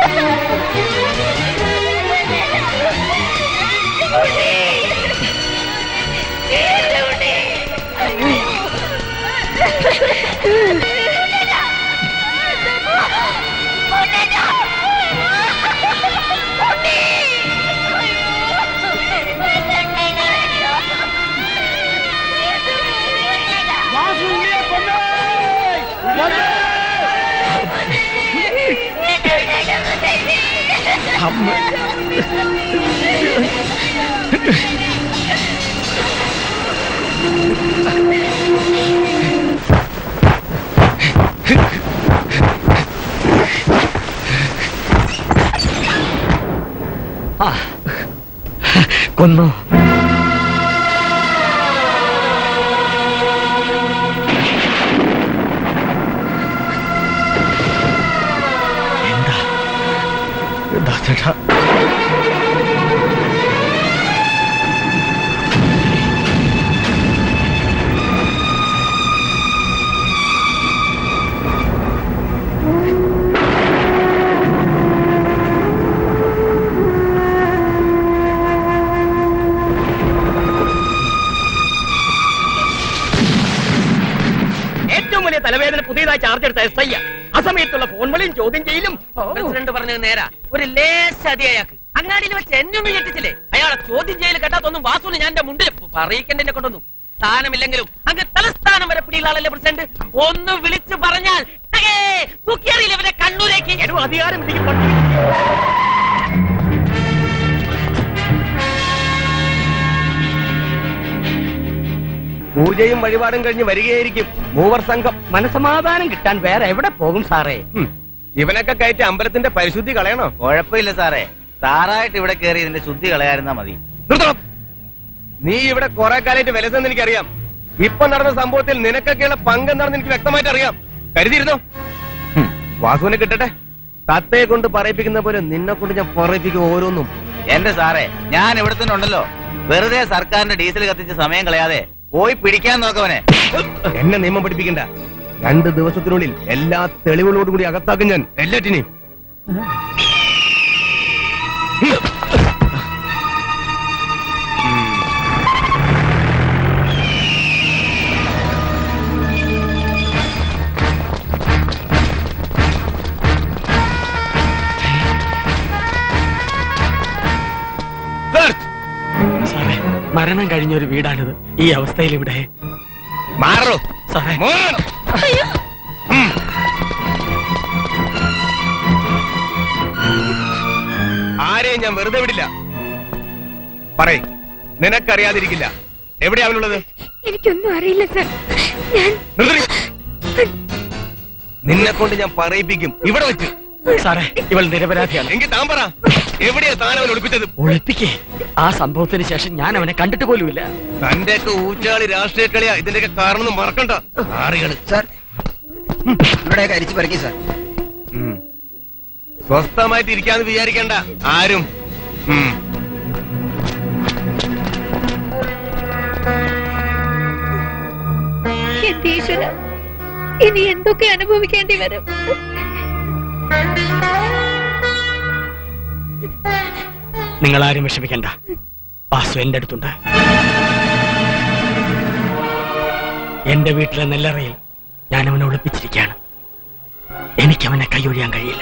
അമ്മ ആ, കൊന്നു എന്താ എന്താ ചേട്ടാ ഏറ്റവും വലിയ തലവേദന പുതിയതായി ചാർജ് എടുത്ത എസ് ഐ അസമയത്തുള്ള ഫോൺ വിളിയും ചോദ്യം ചെയ്യലും പ്രസിഡന്റ് പറഞ്ഞത് നേരാ ഒരു ലേശതി അയാൾക്ക് അങ്ങാടിയിൽ വെച്ച് എന്നെ ഒന്നും ഞെട്ടിച്ചില്ലേ അയാളെ ചോദ്യം ചെയ്യൽ കേട്ടാത്തൊന്നും വാസുവിന് ഞാൻ എന്റെ മുണ്ടിൽ പറയിക്കേണ്ടതിനെ കൊണ്ടൊന്നും സ്ഥാനമില്ലെങ്കിലും അങ്ങ് തലസ്ഥാനം വരെ പിടിയുള്ള ആളല്ലേ പ്രസിഡന്റ് ഒന്ന് വിളിച്ചു പറഞ്ഞാൽ ടകേ, തൂക്കിയെറിയില്ല ഇവരെ കണ്ണൂരേക്ക് എടോ അധികാരം ഇല്ലെങ്കിൽ പട്ടി. പൂജയും വഴിപാടും കഴിഞ്ഞ് വരികയായിരിക്കും മൂവർ സംഘം മനസമാധാനം കിട്ടാൻ വേറെ എവിടെ പോകും സാറേ ഉം. ഇവനൊക്കെ കയറ്റി അമ്പലത്തിന്റെ പരിശുദ്ധി കളയണോ കുഴപ്പമില്ല സാറേ സാറായിട്ട് ഇവിടെ കയറി ഇതിന്റെ ശുദ്ധി കളയായിരുന്നാ മതി നിർത്തണം നീ ഇവിടെ കുറെ കാലമായിട്ട് വിലസെന്ന് എനിക്കറിയാം ഇപ്പൊ നടന്ന സംഭവത്തിൽ നിനക്കൊക്കെയുള്ള പങ്കെന്താണെന്ന് എനിക്ക് വ്യക്തമായിട്ട് അറിയാം കരുതിയിരുന്നോ ഉം. വാസുവിനെ കിട്ടട്ടെ തത്തയെ കൊണ്ട് പറയിപ്പിക്കുന്ന പോലെ നിന്നെ കൊണ്ട് ഞാൻ പറയിപ്പിക്കും ഓരോന്നും എന്റെ സാറേ ഞാൻ ഇവിടെ തന്നെ ഉണ്ടല്ലോ വെറുതെ സർക്കാരിന്റെ ഡീസൽ കത്തിച്ച് സമയം കളയാതെ പോയി പിടിക്കാൻ നോക്കവനെ എന്നെ നിയമം പഠിപ്പിക്കണ്ട രണ്ട് ദിവസത്തിനുള്ളിൽ എല്ലാ തെളിവുകളോടും കൂടി അകത്താക്കും ഞാൻ എല്ലാറ്റിനെയും സാറേ മരണം കഴിഞ്ഞ ഒരു വീടാണിത് ഈ അവസ്ഥയിൽ ഇവിടെ മാറോ സാറേ ആരെയും ഞാൻ വെറുതെ വിടില്ല പറയ് നിനക്കറിയാതിരിക്കില്ല എവിടെയാ അവനുള്ളത് എനിക്കൊന്നും അറിയില്ല സർ ഞാൻ നിർത്തടി. നിന്നെ കൊണ്ട് ഞാൻ പറയിപ്പിക്കും ഇവിടെ വെച്ച് സാറേ ഇവൾ നിരപരാധിയാണ് എങ്കിൽ താൻ പറ എവിടെയാ താൻ അവൻ ഒളിപ്പിച്ചത് ഒളിപ്പിക്കേ ആ സംഭവത്തിന് ശേഷം ഞാൻ അവനെ കണ്ടിട്ട് പോലുമില്ല തന്റെയൊക്കെ ഊച്ചാളി രാഷ്ട്രീയ കളിയാ ഇതിന്റെയൊക്കെ കാരണം മറക്കണ്ട ആറുകള് സാർ ഇവിടെ കരിച്ചു പറിക്കും സാർ ഉം. സ്വസ്ഥമായിട്ട് ഇരിക്കാന്ന് വിചാരിക്കണ്ട ആരും ഉം. എന്റെ ഈശ്വര ഇനി എന്തൊക്കെ അനുഭവിക്കേണ്ടി വരും നിങ്ങൾ ആരും വിഷമിക്കണ്ട വാസു എന്റെ അടുത്തുണ്ട് എന്റെ വീട്ടിലെ നെല്ലറയിൽ ഞാൻ അവനെ ഒളിപ്പിച്ചിരിക്കുകയാണ് എനിക്ക് അവനെ കൈയൊഴിയാൻ കഴിയില്ല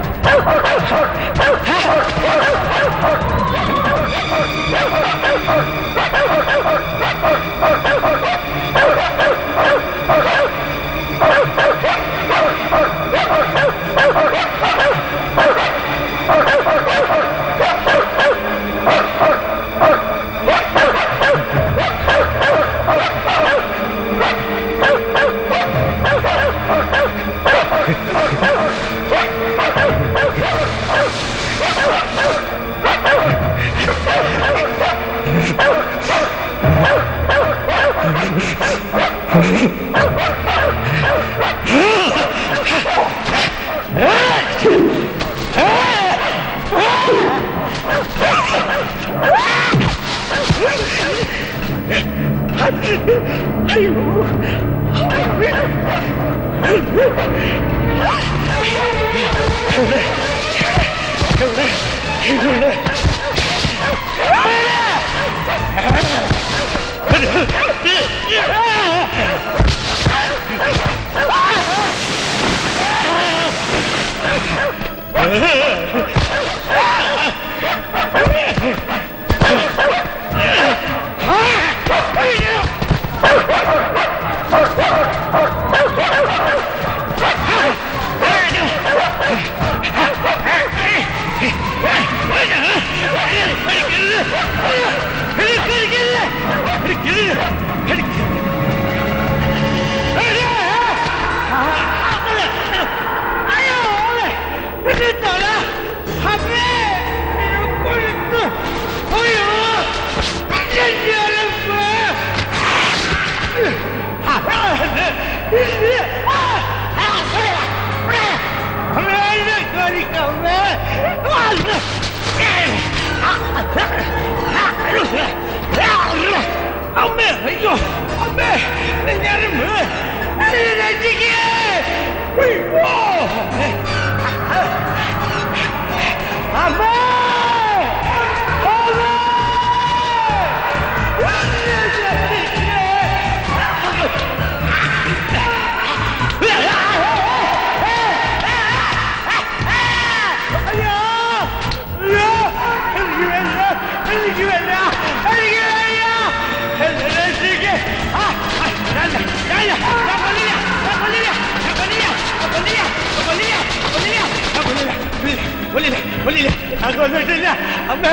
Ha! അമ്മേ അയ്യോ അമ്മേ ഞാനും രക്ഷിക്കേ അയ്യോ അമ്മേ കൊന്നിട്ടില്ല അമ്മേ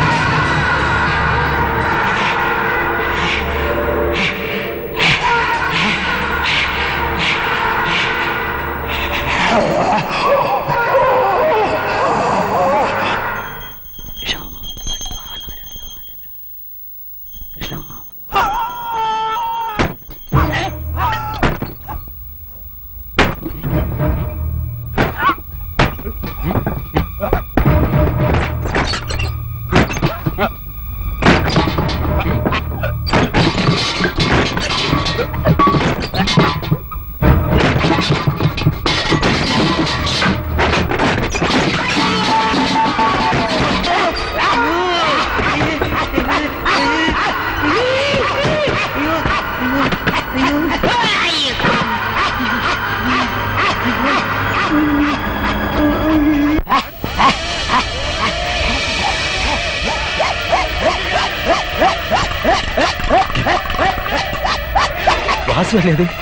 വാസുവല്ലേ അത്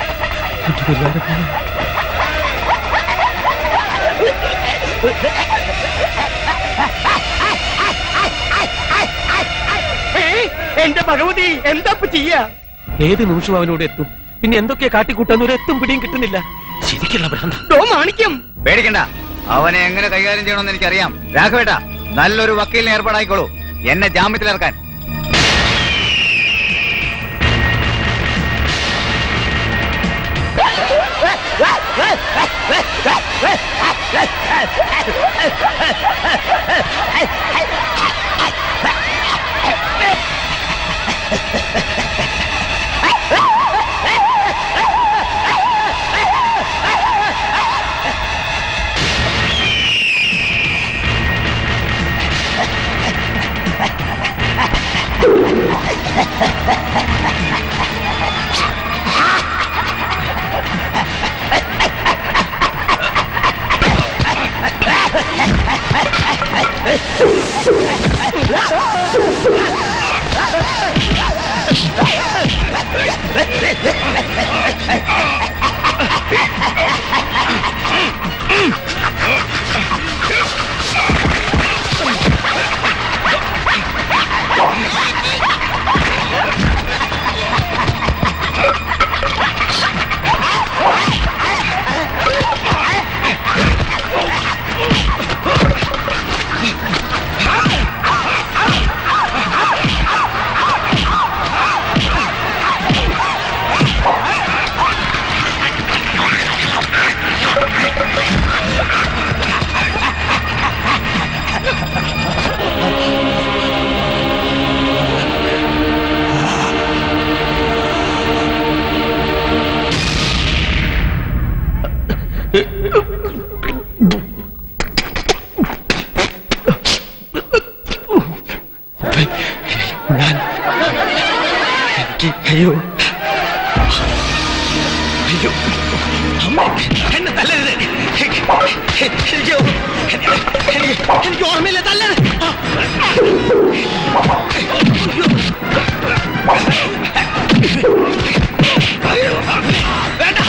എന്റെ ഭഗവതി എന്താ ഇപ്പൊ ചെയ്യാ ഏത് നിമിഷവും അവനോട് എത്തും പിന്നെ എന്തൊക്കെയാ കാട്ടിക്കൂട്ടാന്ന് ഒരു എത്തും പിടിയും കിട്ടുന്നില്ല ശരിക്കുള്ള ഭ്രാന്ത ഡോ മാണിക്യം പേടിക്കണ്ട അവനെ എങ്ങനെ കൈകാര്യം ചെയ്യണമെന്ന് എനിക്കറിയാം രാഘവേട്ട നല്ലൊരു വക്കീലിനെ ഏർപ്പാടായിക്കോളൂ എന്നെ ജാമ്യത്തിലിറക്കാൻ Ah! അയ്യോ അയ്യോ അമ്മ എന്നെ തല്ലരുത് അയ്യോ എനിക്ക് എനിക്ക് ഓർമ്മയില്ല തല്ലരുത് അയ്യോ വേണ്ട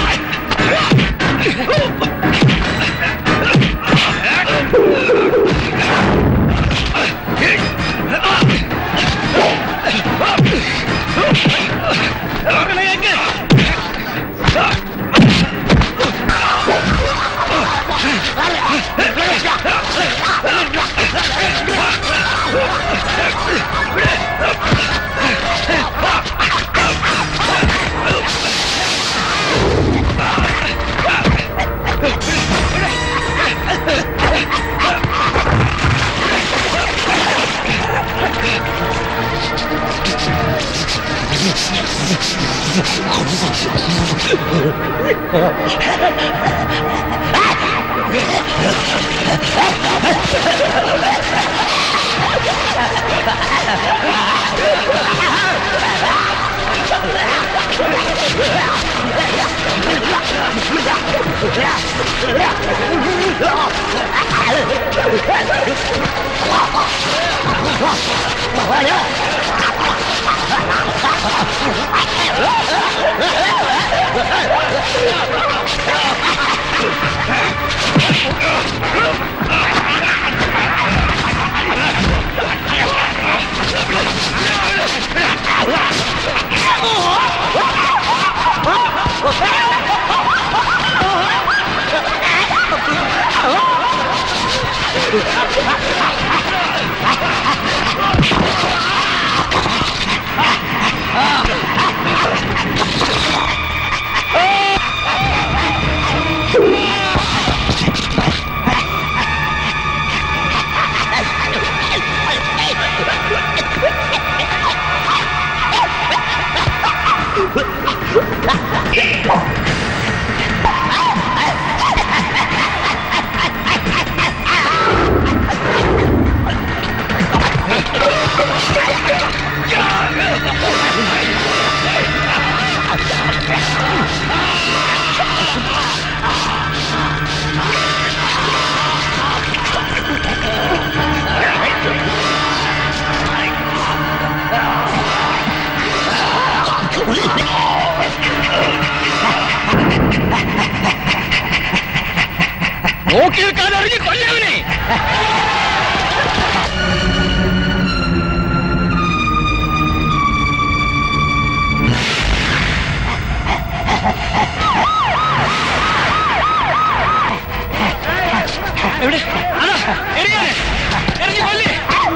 നോക്കി നിൽക്കാതെ അറിഞ്ഞ് കൊല്ലവനെ എവിടെ അതാ എറിയാനെ എറിഞ്ഞ് കൊല്ലേ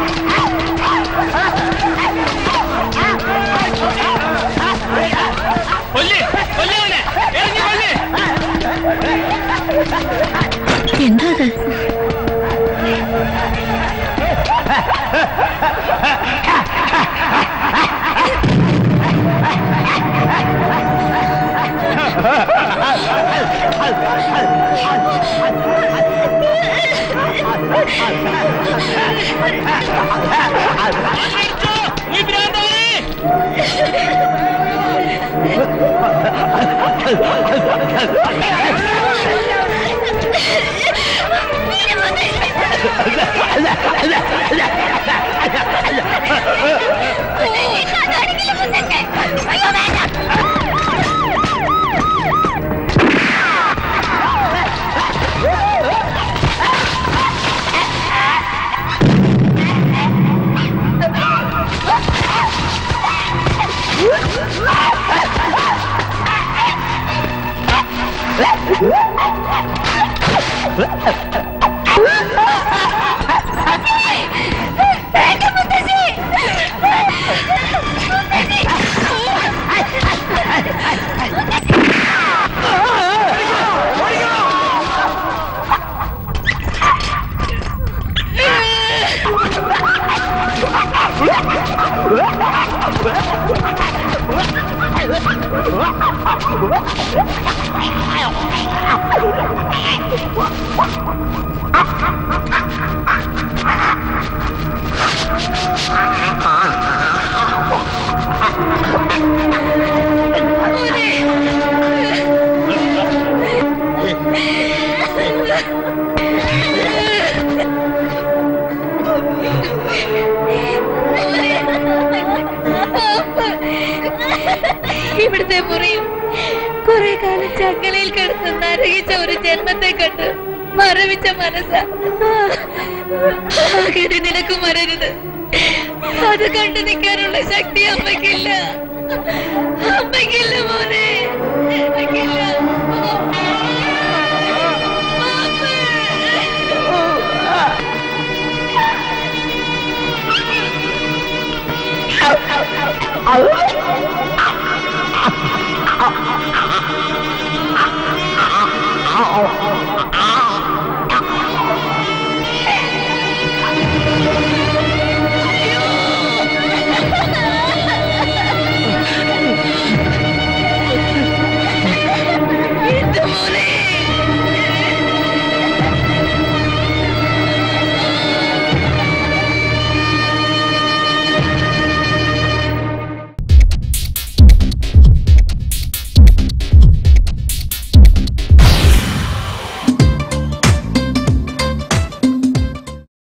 കൊല്ലേ കൊല്ലവനെ എറിഞ്ഞ് കൊല്ലേ എന്താ അത് Ah! ഇവിടുത്തെ മുറിയും കുറെ കാലം ചങ്ങലയിൽ കിടന്ന് നരകിച്ച ഒരു ജന്മത്തെ കണ്ട് മരവിച്ച മനസ്സ അങ്ങനെ നിനക്ക് മരരുത് അത് കണ്ടു നിൽക്കാനുള്ള ശക്തി അമ്മയ്ക്കില്ല അമ്മയ്ക്കില്ല മോനെ അമ്മയ്ക്കില്ല Oh,